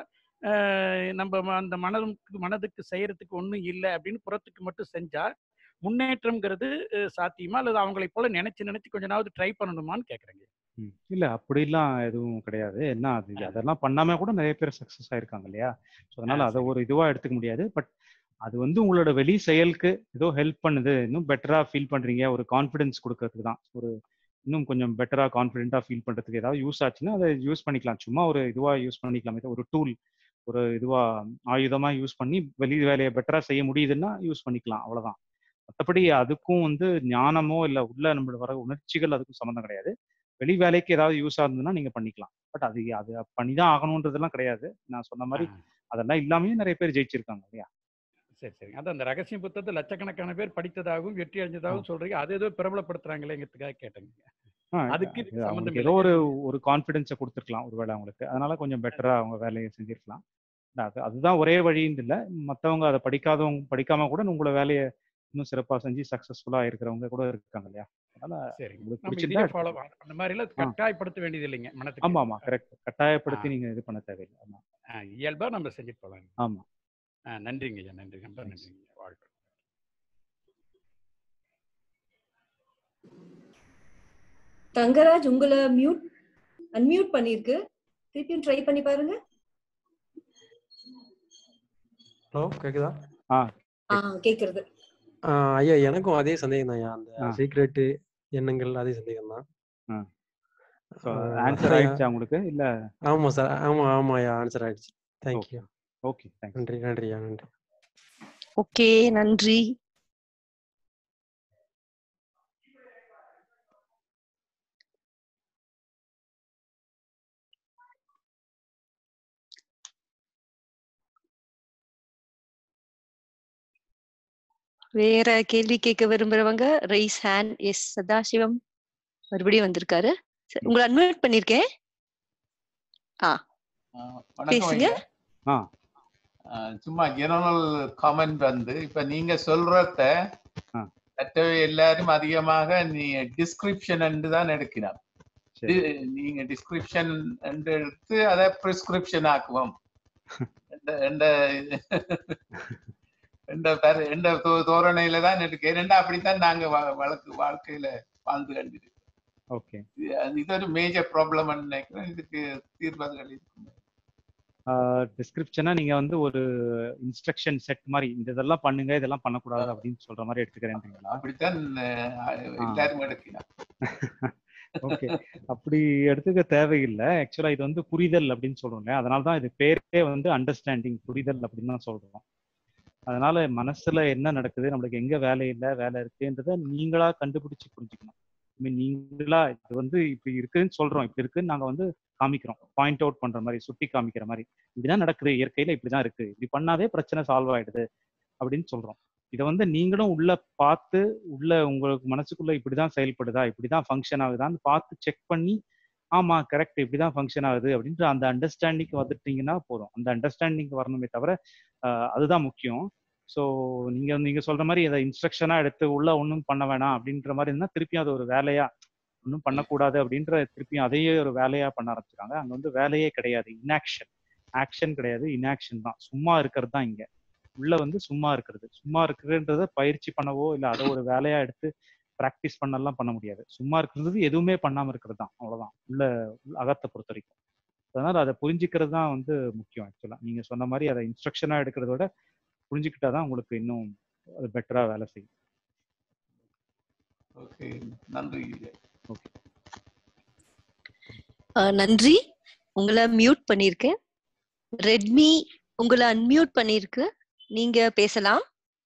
ஆஹ் நம்ம ம- அந்த மனதுக்கு மனதுக்கு செய்யறதுக்கு ஒண்ணும் இல்லை அப்படின்னு புறத்துக்கு மட்டும் செஞ்சா முன்னேற்றம்ங்கிறது அஹ், சாத்தியமா அல்லது அவங்களை போல நினைச்சு நினைச்சு கொஞ்ச நாவது ட்ரை பண்ணணுமான்னு கேக்குறேங்க ம். இல்ல அப்படிலாம் எதுவும் கிடையாது என்ன அது ஆ. அதெல்லாம் பண்ணாம கூட நிறைய பேர் சக்சஸ் ஆயிருக்காங்க இல்லையா ஸோ அதனால ஆ, அதை சரி. ஒரு இதுவா எடுத்துக்க முடியாது பட் அது வந்து உங்களோட வெளி செயலுக்கு ஏதோ ஹெல்ப் பண்ணுது இன்னும் பெட்டரா ஃபீல் பண்றீங்க ஒரு கான்ஃபிடன்ஸ் கொடுக்கறதுக்கு தான் ஒரு இன்னும் கொஞ்சம் பெட்டரா கான்ஃபிடென்ட்டா ஃபீல் பண்றதுக்கு ஏதாவது யூஸ் ஆச்சுன்னா அதை யூஸ் பண்ணிக்கலாம் சும்மா ஒரு இதுவா யூஸ் பண்ணிக்கலாமே தவிர ஒரு டூல் ஒரு இதுவா ஆயுதமா யூஸ் பண்ணி வெளி வேலையை பெட்டரா செய்ய முடியுதுன்னா யூஸ் பண்ணிக்கலாம் அவ்வளவுதான் மற்றபடி அதுக்கும் வந்து ஞானமோ இல்ல உள்ள நம்மளோட வர உணர்ச்சிகள் அதுக்கும் சம்மந்தம் கிடையாது வெளி வேலைக்கு ஏதாவது யூஸ் ஆகுதுன்னா நீங்க பண்ணிக்கலாம் பட் அது அது பண்ணிதான் ஆகணுன்றதெல்லாம் கிடையாது நான் சொன்ன மாதிரி ஆ. அதெல்லாம் இல்லாமயே நிறைய பேர் ஜெயிச்சிருக்காங்க இல்லையா சரி சரி அதான் அந்த ரகசிய புத்தகத்தை லட்சக்கணக்கான பேர் படித்ததாகவும் வெற்றி அடைஞ்சதாகவும் சொல்றீங்க அது ஏதோ பிரபலப்படுத்துறாங்களேங்கிறதுக்காக கேட்டேங்க ஆ, அதுக்கு அது இதுக்கு சம்மந்தம் அவங்களுக்கு இல்லை ஏதோ ஒரு ஒரு கான்ஃபிடென்ஸை கொடுத்துருக்கலாம் ஒருவேளை அவங்களுக்கு அதனால கொஞ்சம் பெட்டரா அவங்க வேலையை செஞ்சிருக்கலாம் இல்ல, அது அதுதான் ஒரே வழின்னு இல்லை மற்றவங்க அதை படிக்காதவங்க படிக்காம கூட உங்களோட வேலையை இன்னும் சிறப்பா செஞ்சு சக்சஸ்ஃபுல்லா இருக்கிறவங்க கூட இருக்காங்க இல்லையா அதனால சரி உங்களுக்கு நம்ம பிடிச்சிருந்தா இதையே ஃபாலோ எடுத்துக்கலாம். அந்த மாதிரி எல்லாம் ஆ. கட்டாயப்படுத்த வேண்டியது இல்லைங்க மனத்துக்கு ஆமா ஆமா கரெக்ட் கட்டாயப்படுத்தி ஆ. நீங்க இது பண்ண தேவையில்லை ஆமா ஆ, இயல்பா நம்ம செஞ்சுட்டு போலாங்க ஆமா ஆ, நன்றிங்க ஐயா நன்றி ரொம்ப Thanks. நன்றிங்க வாழ்க்கை தங்கராஜ் உங்களை மியூட் அன்மியூட் பண்ணிருக்கு திருப்பியும் ட்ரை பண்ணி பாருங்க ஹலோ கேக்குதா ஆ ஆ கேக்குறது ஆ, ஐயா எனக்கும் அதே சந்தேகம் தான் ஐயா அந்த ஆ. சீக்ரெட் எண்ணங்கள் அதே சந்தேகம் தான் ஆ. ஸோ ஆன்சர் ஆயிடுச்சா உங்களுக்கு இல்ல ஆமா சார் ஆமா ஆமா ஐயா ஆன்சர் ஆயிடுச்சு தேங்க்யூ ஓகே தேங்க்ஸ் நன்றி நன்றி ஐயா நன்றி ஓகே நன்றி வேற கேள்வி கேட்க விரும்புறவங்க ரைஸ் ஹேண்ட் எஸ் சதாசிவம் மறுபடியும் வந்திருக்காரு சரி, உங்களை அன்மியூட் பண்ணிருக்கேன் ஆ வணக்கம் பேசுங்க. ஐயா. ஆ ஆஹ் சும்மா ஜெனரல் காமெண்ட் வந்து இப்ப நீங்க சொல்றத ஆ. மற்றவை எல்லாரும் அதிகமாக நீ டிஸ்கிரிப்ஷன் என்று தான் எடுக்கிறார் சரி டி- நீங்க டிஸ்கிரிப்ஷன் என்று எடுத்து அதை பிரிஸ்கிரிப்ஷன் ஆக்குவோம் என்ற- என்ற என்ற பெரு- என்ற தோ- தோரணையில தான் இருக்கு ரெண்டா அப்படித்தான் நாங்க வா- வழக்கு வாழ்க்கையில வாழ்ந்து கண்டிருக்கோம் ஓகே இது- அது- இது ஒரு மேஜர் ப்ராப்ளம் நினைக்கிறேன் இதுக்கு தீர்வுகள் இருக்கும் டிஸ்கிரிப்ஷனா நீங்க வந்து ஒரு இன்ஸ்ட்ரக்ஷன் செட் மாதிரி இந்த இதெல்லாம் பண்ணுங்க இதெல்லாம் பண்ணக்கூடாது அப்படின்னு சொல்ற மாதிரி எடுத்துக்கிறேன்றீங்களா அப்படித்தான் அஹ், எல்லாரும் எடுக்கிறார் ஓகே அப்படி எடுத்துக்க தேவையில்லை ஆக்சுவலா இது வந்து புரிதல் அப்படின்னு சொல்றோம்ல அதனால தான் இது பேரே வந்து அண்டர்ஸ்டாண்டிங் புரிதல் அப்படின்னு தான் சொல்றோம் அதனால மனசுல என்ன நடக்குது நம்மளுக்கு எங்க வேலை இல்லை வேலை இருக்குன்றத நீங்களா கண்டுபிடிச்சு புரிஞ்சுக்கணும் I mean, நீங்களா இது வந்து இப்படி இருக்குன்னு சொல்றோம் இப்படி இருக்குன்னு நாங்க வந்து காமிக்கிறோம் பாயிண்ட் அவுட் பண்ற மாதிரி சுட்டி காமிக்கிற மாதிரி இப்படிதான் நடக்குது இயற்கையில இப்படிதான் இருக்கு இப்படி பண்ணாவே பிரச்சனை சால்வ் ஆயிடுது அப்படின்னு சொல்றோம் இதை வந்து நீங்களும் உள்ள பார்த்து உள்ள உங்களுக்கு மனசுக்குள்ள இப்படிதான் செயல்படுதா இப்படிதான் ஃபங்க்ஷன் ஆகுதான்னு பார்த்து செக் பண்ணி ஆமா கரெக்ட் இப்படிதான் ஃபங்க்ஷன் ஆகுது அப்படின்ற அந்த அண்டர்ஸ்டாண்டிங் வந்துட்டீங்கன்னா போதும் அந்த அண்டர்ஸ்டாண்டிங் வரணுமே தவிர ஆஹ் அதுதான் முக்கியம் ஸோ நீங்க நீங்க சொல்ற மாதிரி இதை இன்ஸ்ட்ரக்ஷனா எடுத்து உள்ள ஒன்றும் பண்ண வேணாம் அப்படின்ற மாதிரி இருந்தா திருப்பியும் அது ஒரு வேலையா ஒன்றும் பண்ணக்கூடாது அப்படின்ற திருப்பியும் அதையே ஒரு வேலையா பண்ண ஆரம்பிச்சிருக்காங்க அங்க வந்து வேலையே கிடையாது இன்ஆக்ஷன் ஆக்ஷன் கிடையாது இன்ஆக்ஷன் தான் சும்மா இருக்கிறது தான் இங்க உள்ள வந்து சும்மா இருக்கிறது சும்மா இருக்கிறதுன்றத பயிற்சி பண்ணவோ இல்லை அதை ஒரு வேலையா எடுத்து ப்ராக்டிஸ் பண்ணலாம் பண்ண முடியாது சும்மா இருக்கிறது எதுவுமே பண்ணாம இருக்கிறது தான் அவ்வளவுதான் உள்ள உள்ள அகத்தை பொறுத்த வரைக்கும் அதனால அதை புரிஞ்சுக்கிறது தான் வந்து முக்கியம் ஆக்சுவலா நீங்க சொன்ன மாதிரி அதை இன்ஸ்ட்ரக்ஷனா எடுக்கிறத விட புரிஞ்சுக்கிட்டாதான் உங்களுக்கு இன்னும் அது பெட்டரா வேலை செய்யும் ஓகே நன்றி ஓகே அஹ் நன்றி உங்களை மியூட் பண்ணிருக்கேன் ரெட்மி உங்களை அன்மியூட் பண்ணிருக்கு நீங்க பேசலாம்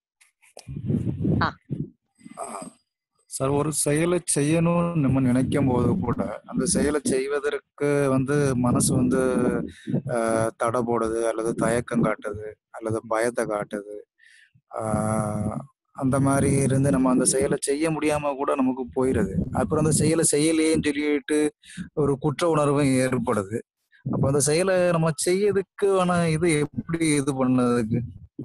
சார் ஒரு செயலை செய்யணும்னு நம்ம நினைக்கும் போது கூட அந்த செயலை செய்வதற்கு வந்து மனசு வந்து ஆஹ், தடை போடுது அல்லது தயக்கம் காட்டுது அல்லது பயத்தை காட்டுது ஆஹ், அந்த மாதிரி இருந்து நம்ம அந்த செயலை செய்ய முடியாம கூட நமக்கு போயிடுது அப்புறம் அந்த செயலை செய்யலையேன்னு சொல்லிட்டு ஒரு குற்ற உணர்வும் ஏற்படுது அப்ப அந்த செயலை நம்ம செய்யறதுக்கான இது எப்படி இது பண்ணதுக்கு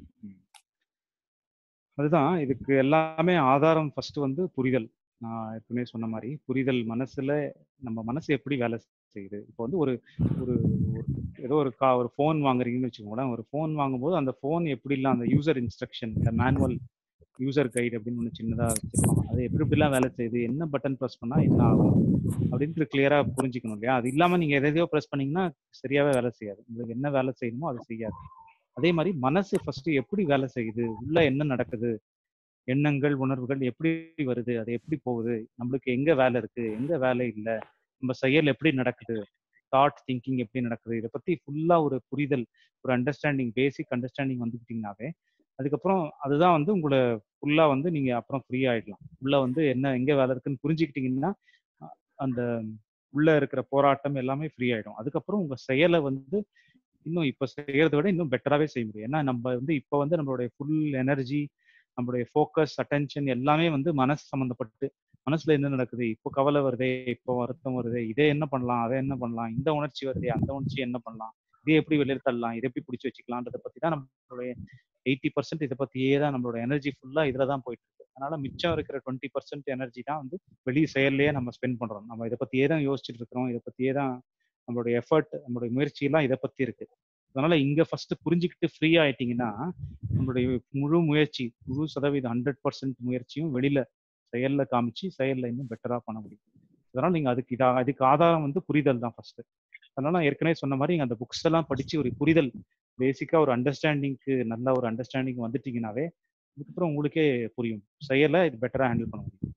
அதுதான் இதுக்கு எல்லாமே ஆதாரம் ஃபர்ஸ்ட் வந்து புரிதல் நான் ஏற்கனவே சொன்ன மாதிரி புரிதல் மனசுல நம்ம மனசு எப்படி வேலை செய்யுது இப்போ வந்து ஒரு ஒரு ஒரு- ஏதோ ஒரு கா ஒரு ஃபோன் வாங்குறீங்கன்னு வச்சுக்கோங்களேன் ஒரு ஃபோன் வாங்கும்போது அந்த ஃபோன் எப்படி இல்லை அந்த யூசர் இன்ஸ்ட்ரக்ஷன் இந்த மேனுவல் யூசர் கைடு அப்படின்னு ஒன்று சின்னதாக வச்சிருப்பாங்க அது எப்படி எப்படிலாம் வேலை செய்யுது என்ன பட்டன் ப்ரெஸ் பண்ணா என்ன ஆகும் அப்படின்ட்டு கிளியராக புரிஞ்சுக்கணும் இல்லையா அது இல்லாமல் நீங்கள் எதையோ ப்ரெஸ் பண்ணீங்கன்னா சரியாவே வேலை செய்யாது உங்களுக்கு என்ன வேலை செய்யணுமோ அது செய்யாது அதே மாதிரி மனசு ஃபர்ஸ்ட் எப்படி வேலை செய்யுது உள்ள என்ன நடக்குது எண்ணங்கள் உணர்வுகள் எப்படி வருது அது எப்படி போகுது நம்மளுக்கு எங்க வேலை இருக்கு எங்க வேலை இல்லை நம்ம செயல் எப்படி நடக்குது தாட் திங்கிங் எப்படி நடக்குது இதை பத்தி ஃபுல்லா ஒரு புரிதல் ஒரு அண்டர்ஸ்டாண்டிங் பேசிக் அண்டர்ஸ்டாண்டிங் வந்துக்கிட்டீங்கனாவே அதுக்கப்புறம் அதுதான் வந்து உங்களை ஃபுல்லா வந்து நீங்க அப்புறம் ஃப்ரீ ஆயிடலாம் உள்ள வந்து என்ன எங்க வேலை இருக்குன்னு புரிஞ்சுக்கிட்டீங்கன்னா அ- அந்த உள்ள இருக்கிற போராட்டம் எல்லாமே ஃப்ரீ ஆயிடும் அதுக்கப்புறம் உங்க செயலை வந்து இன்னும் இப்ப செய்யறதை விட இன்னும் பெட்டராகவே செய்ய முடியும் ஏன்னா நம்ம வந்து இப்போ வந்து நம்மளுடைய ஃபுல் எனர்ஜி நம்மளுடைய ஃபோக்கஸ் அட்டென்ஷன் எல்லாமே வந்து மனசு சம்மந்தப்பட்டு மனசுல என்ன நடக்குது இப்போ கவலை வருதே இப்போ வருத்தம் வருதே இதே என்ன பண்ணலாம் அதை என்ன பண்ணலாம் இந்த உணர்ச்சி வருதே அந்த உணர்ச்சி என்ன பண்ணலாம் இதை எப்படி வெளியில தள்ளலாம் இதை எப்படி பிடிச்சி வச்சுக்கலான்றத பத்தி தான் நம்மளுடைய எயிட்டி பர்சன்ட் இதை பத்தியே தான் நம்மளோட எனர்ஜி ஃபுல்லா இதுல தான் போயிட்டு இருக்கு அதனால மிச்சம் இருக்கிற டுவெண்ட்டி பர்சன்ட் எனர்ஜி தான் வந்து வெளி செயல்லையே நம்ம ஸ்பெண்ட் பண்றோம் நம்ம இதை பத்தியே தான் யோசிச்சுட்டு இருக்கிறோம் இதை பத்தியே தான் நம்மளுடைய எஃபர்ட் நம்மளுடைய முயற்சி எல்லாம் இதை பத்தி இருக்கு அதனால இங்க ஃபர்ஸ்ட் புரிஞ்சுக்கிட்டு ஃப்ரீ ஆயிட்டீங்கன்னா நம்மளுடைய முழு முயற்சி முழு சதவீதம் ஹண்ட்ரட் பர்சன்ட் முயற்சியும் வெளியில செயல்ல காமிச்சு செயல்ல இன்னும் பெட்டரா பண்ண முடியும் அதனால நீங்க அதுக்கு இதா அதுக்கு ஆதாரம் வந்து புரிதல் தான் ஃபர்ஸ்ட் அதனால நான் ஏற்கனவே சொன்ன மாதிரி நீங்க அந்த புக்ஸ் எல்லாம் படிச்சு ஒரு புரிதல் பேசிக்கா ஒரு அண்டர்ஸ்டாண்டிங்க்கு நல்ல ஒரு அண்டர்ஸ்டாண்டிங் வந்துட்டீங்கன்னாவே அதுக்கப்புறம் உங்களுக்கே புரியும் செயலை இது பெட்டரா ஹேண்டில் பண்ண முடியும்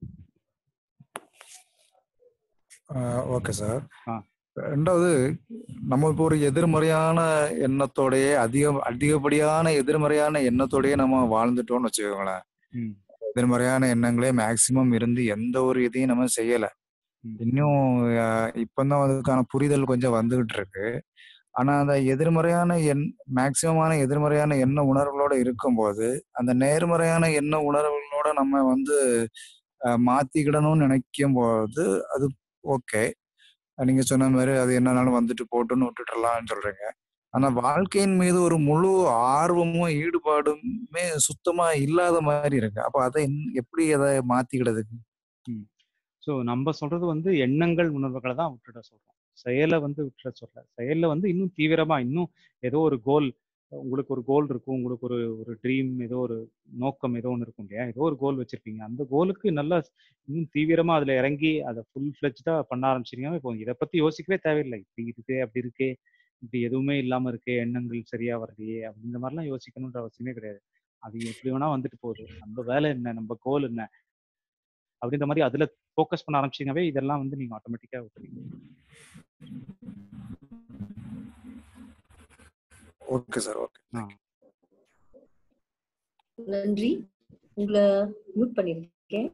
ஓகே சார் ஆ. ரெண்டாவது நம்ம இப்போ ஒரு எதிர்மறையான எண்ணத்தோடயே அதிக அதிகப்படியான எதிர்மறையான எண்ணத்தோடயே நம்ம வாழ்ந்துட்டோம்னு வச்சுக்கோங்களேன் ம் எதிர்மறையான எண்ணங்களே மேக்சிமம் இருந்து எந்த ஒரு இதையும் நம்ம செய்யல ம். இன்னும் அஹ், இப்பதான் அதுக்கான புரிதல் கொஞ்சம் வந்துகிட்டு இருக்கு ஆனா அந்த எதிர்மறையான எண் மேக்சிமமான எதிர்மறையான எண்ண உணர்வுகளோட இருக்கும்போது அந்த நேர்மறையான எண்ண உணர்வுகளோட நம்ம வந்து அஹ், மாத்திக்கிடணும்னு நினைக்கும் போது அது ஓகே நீங்க சொன்ன மாதிரி அது என்னன்னாலும் வந்துட்டு போட்டுன்னு விட்டுட்டுலாம்னு சொல்றீங்க ஆனா வாழ்க்கையின் மீது ஒரு முழு ஆர்வமும் ஈடுபாடுமே சுத்தமா இல்லாத மாதிரி இருக்கு அப்ப அதை என்- எப்படி அதை மாத்திக்கிடதுக்கு ஸோ நம்ம சொல்றது வந்து எண்ணங்கள் உணர்வுகளை தான் விட்டுட சொல்றோம் செயலை வந்து விட்டுட சொல்ல செயல்ல வந்து இன்னும் தீவிரமா இன்னும் ஏதோ ஒரு கோல் உங்களுக்கு ஒரு கோல் இருக்கும் உங்களுக்கு ஒரு ஒரு ட்ரீம் ஏதோ ஒரு நோக்கம் ஏதோ ஒன்று இருக்கும் இல்லையா ஏதோ ஒரு கோல் வச்சிருப்பீங்க அந்த கோலுக்கு நல்லா இன்னும் தீவிரமா அதுல இறங்கி அதை ஃபுல் ஃபிளெஜ்டா பண்ண ஆரம்பிச்சிருக்கீங்க இப்போ இதை பத்தி யோசிக்கவே தேவையில்லை இப்படி இருக்கே அப்படி இருக்கே இப்படி எதுவுமே இல்லாம இருக்கே எண்ணங்கள் சரியா வரலையே அப்படின்ற மாதிரிலாம் யோசிக்கணுன்ற அவசியமே கிடையாது அது எப்படி வேணா வந்துட்டு போகுது நம்ம வேலை என்ன நம்ம கோல் என்ன அப்படின்ற மாதிரி அதுல ஃபோக்கஸ் பண்ண ஆரம்பிச்சீங்கவே இதெல்லாம் வந்து நீங்க ஆட்டோமேட்டிக்கா விட்டுருவீங்க ஓகே சார் ஓகே ஆ நன்றி உங்களை மியூட் பண்ணிருக்கேன்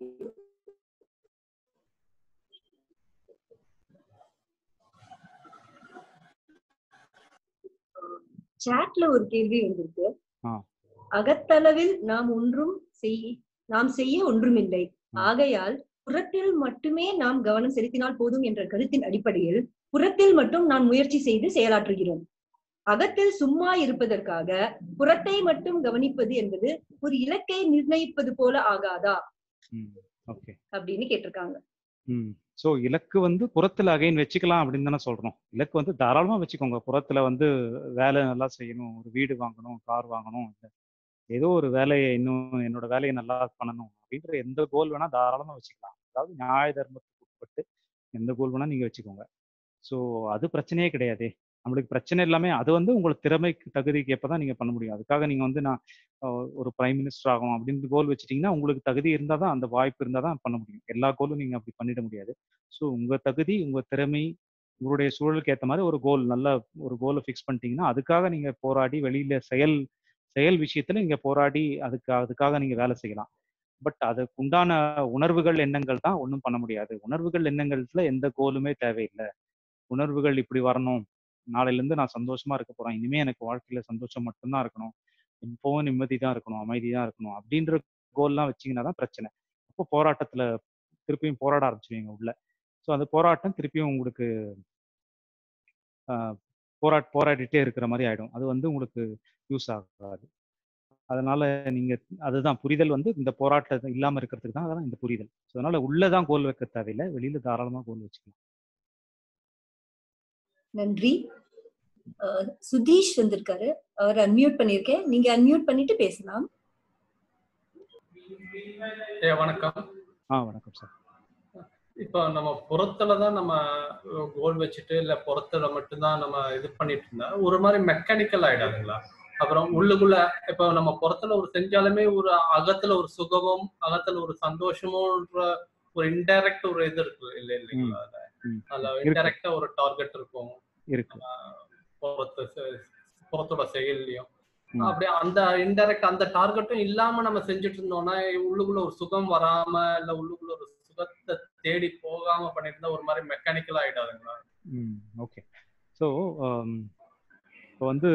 சாட்ல ஒரு கேள்வி வந்திருக்கு ஆ அகத்தளவில் நாம் ஒன்றும் செய் நாம் செய்ய ஒன்றுமில்லை ஆகையால் புறத்தில் மட்டுமே நாம் கவனம் செலுத்தினால் போதும் என்ற கருத்தின் அடிப்படையில் புறத்தில் மட்டும் நாம் முயற்சி செய்து செயலாற்றுகிறோம் அகத்தில் சும்மா இருப்பதற்காக புறத்தை மட்டும் கவனிப்பது என்பது ஒரு இலக்கை நிர்ணயிப்பது போல ஆகாதா ஓகே அப்படின்னு கேட்டிருக்காங்க ம் ஸோ இலக்கு வந்து புறத்துல அகைன் வச்சுக்கலாம் அப்படின்னு தானே சொல்றோம் இலக்கு வந்து தாராளமா வச்சுக்கோங்க புறத்துல வந்து வேலை நல்லா செய்யணும் ஒரு வீடு வாங்கணும் கார் வாங்கணும் இல்ல ஏதோ ஒரு வேலையை இன்னும் என்னோட வேலையை நல்லா பண்ணணும் அப்படின்ற எந்த கோல் வேணா தாராளமா வச்சுக்கலாம் அதாவது நியாய தர்மத்துக்கு உட்பட்டு எந்த கோல் வேணா நீங்க வச்சுக்கோங்க ஸோ அது பிரச்சனையே கிடையாதே நம்மளுக்கு பிரச்சனை எல்லாமே அது வந்து உங்களுக்கு திறமைக்கு தகுதிக்கு எப்பதான் நீங்க பண்ண முடியும் அதுக்காக நீங்க வந்து நான் அஹ், ஒரு பிரைம் மினிஸ்டர் ஆகணும் அப்படின்னு கோல் வச்சுட்டீங்கன்னா உங்களுக்கு தகுதி இருந்தால் தான் அந்த வாய்ப்பு இருந்தால் தான் பண்ண முடியும் எல்லா கோலும் நீங்க அப்படி பண்ணிட முடியாது ஸோ உங்க தகுதி உங்க திறமை உங்களுடைய சூழலுக்கு ஏற்ற மாதிரி ஒரு கோல் நல்ல ஒரு கோலை ஃபிக்ஸ் பண்ணிட்டீங்கன்னா அதுக்காக நீங்க போராடி வெளியில செயல் செயல் விஷயத்துல நீங்க போராடி அதுக்கு அதுக்காக நீங்க வேலை செய்யலாம் பட் அதுக்கு உண்டான உணர்வுகள் எண்ணங்கள் தான் ஒன்றும் பண்ண முடியாது உணர்வுகள் எண்ணங்கள்ல எந்த கோலுமே தேவையில்லை உணர்வுகள் இப்படி வரணும் நாளையில இருந்து நான் சந்தோஷமா இருக்க போறேன் இனிமே எனக்கு வாழ்க்கையில சந்தோஷம் மட்டும்தான் இருக்கணும் எப்பவும் நிம்மதி தான் இருக்கணும் அமைதி தான் இருக்கணும் அப்படின்ற கோல்லாம் வச்சீங்கன்னா தான் பிரச்சனை அப்போ போராட்டத்துல திருப்பியும் போராட ஆரம்பிச்சுவீங்க உள்ள ஸோ அந்த போராட்டம் திருப்பியும் உங்களுக்கு ஆஹ், போராட் போராடிட்டே இருக்கிற மாதிரி ஆயிடும் அது வந்து உங்களுக்கு யூஸ் ஆகாது அதனால நீங்க அதுதான் புரிதல் வந்து இந்த போராட்டம் இல்லாம இருக்கிறதுக்கு தான் அதான் இந்த புரிதல் ஸோ அதனால உள்ளதான் கோல் வைக்க தேவையில்லை வெளியில தாராளமா கோல் வச்சுக்கலாம் நன்றி அஹ், சுதீஷ் வந்திருக்காரு அவர் அன்மியூட் பண்ணிருக்கேன் நீங்க அன்மியூட் பண்ணிட்டு பேசலாம் ஏ வணக்கம் ஆ வணக்கம் சார் இப்போ நம்ம புறத்துல தான் நம்ம கோல் வச்சுட்டு இல்ல புறத்துல மட்டும்தான் நம்ம இது பண்ணிட்டு இருந்தா ஒரு மாதிரி மெக்கானிக்கல் ஆயிடாதுங்களா அப்புறம் உள்ளுக்குள்ள இப்போ நம்ம புறத்துல ஒரு செஞ்சாலுமே ஒரு அகத்துல ஒரு சுகமும் அகத்துல ஒரு சந்தோஷமும்ன்ற ஒரு இன்டைரக்ட் ஒரு இது இருக்கு இல்ல இல்லைங்களா அதுல ம். அதுல இருக்கு. இன்டைரக்டா ஒரு டார்கெட் இருக்கும் இருக்கு புறத்து செ- புறத்தோட செயல்லையும் ம். அப்படியே அந்த இன்டைரக்ட் அந்த டார்கெட்டும் இல்லாம நம்ம செஞ்சுட்டு இருந்தோம்னா உள்ளுக்குள்ள ஒரு சுகம் வராம இல்ல உள்ளுக்குள்ள ஒரு சுகத்தை தேடி போகாம பண்ணிட்டு இருந்தா ஒரு மாதிரி மெக்கானிக்கல் ஆயிடாதுங்களா ம் ஓகே ஸோ இப்போ வந்து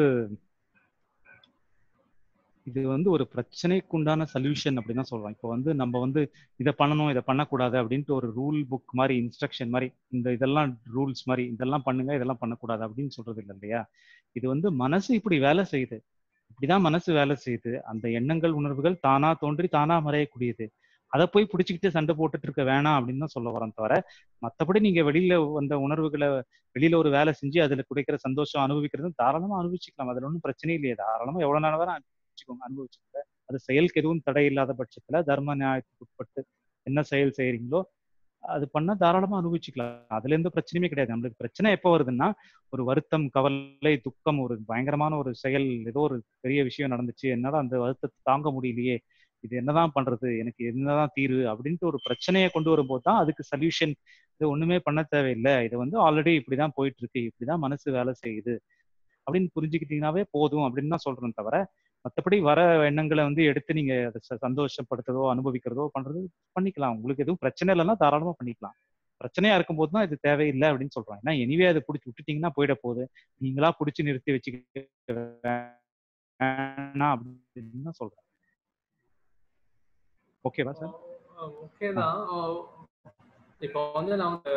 இது வந்து ஒரு பிரச்சனைக்கு உண்டான சொல்யூஷன் அப்படின்னு தான் சொல்றோம் இப்போ வந்து நம்ம வந்து இதை பண்ணணும் இதை பண்ணக்கூடாது அப்படின்ட்டு ஒரு ரூல் புக் மாதிரி இன்ஸ்ட்ரக்ஷன் மாதிரி இந்த இதெல்லாம் ரூல்ஸ் மாதிரி இதெல்லாம் பண்ணுங்க இதெல்லாம் பண்ணக்கூடாது அப்படின்னு சொல்றது இல்லை இல்லையா இது வந்து மனசு இப்படி வேலை செய்யுது இப்படிதான் மனசு வேலை செய்யுது அந்த எண்ணங்கள் உணர்வுகள் தானா தோன்றி தானா மறையக்கூடியது அதை போய் பிடிச்சிக்கிட்டு சண்டை போட்டுட்டு இருக்க வேணாம் அப்படின்னு தான் சொல்ல வரேன் தவிர மற்றபடி நீங்க வெளியில வந்த உணர்வுகளை வெளியில ஒரு வேலை செஞ்சு அதுல கிடைக்கிற சந்தோஷம் அனுபவிக்கிறது தாராளமா அனுபவிச்சுக்கலாம் அதுல ஒன்றும் பிரச்சனை இல்லையே தாராளமா எவ்வளவு நேரம் வேணா அனுபவிச்சுக்கோங்க அனுபவிச்சுக்கோங்க அது செயலுக்கு எதுவும் தடை இல்லாத பட்சத்துல தர்ம நியாயத்துக்கு உட்பட்டு என்ன செயல் செய்யறீங்களோ அது பண்ணா தாராளமா அனுபவிச்சுக்கலாம் அதுல எந்த பிரச்சனையுமே கிடையாது நம்மளுக்கு பிரச்சனை எப்போ வருதுன்னா ஒரு வருத்தம் கவலை துக்கம் ஒரு பயங்கரமான ஒரு செயல் ஏதோ ஒரு பெரிய விஷயம் நடந்துச்சு என்னால அந்த வருத்தத்தை தாங்க முடியலையே இது என்னதான் பண்றது எனக்கு என்னதான் தீர்வு அப்படின்ட்டு ஒரு பிரச்சனையை கொண்டு வரும்போது தான் அதுக்கு சொல்யூஷன் இது ஒண்ணுமே பண்ண தேவையில்லை இது வந்து ஆல்ரெடி இப்படிதான் போயிட்டு இருக்கு இப்படிதான் மனசு வேலை செய்யுது அப்படின்னு புரிஞ்சுக்கிட்டீங்கன்னாவே போதும் அப்படின்னு தான் சொல்றேன் தவிர மற்றபடி வர எண்ணங்களை வந்து எடுத்து நீங்க அதை ச- சந்தோஷப்படுத்துறதோ அனுபவிக்கிறதோ பண்றது பண்ணிக்கலாம் உங்களுக்கு எதுவும் பிரச்சனை இல்லைன்னா தாராளமா பண்ணிக்கலாம் பிரச்சனையா இருக்கும்போது தான் இது தேவையில்லை அப்படின்னு சொல்றேன் ஏன்னா எனிவே அதை பிடிச்சி விட்டுட்டீங்கன்னா போயிட போகுது நீங்களா பிடிச்சி நிறுத்தி வச்சுக்க வேணாம் அப்படின்னு தான் சொல்றேன் ஓகேவா சார் ஓகே தான் இப்போ வந்து நான் வந்து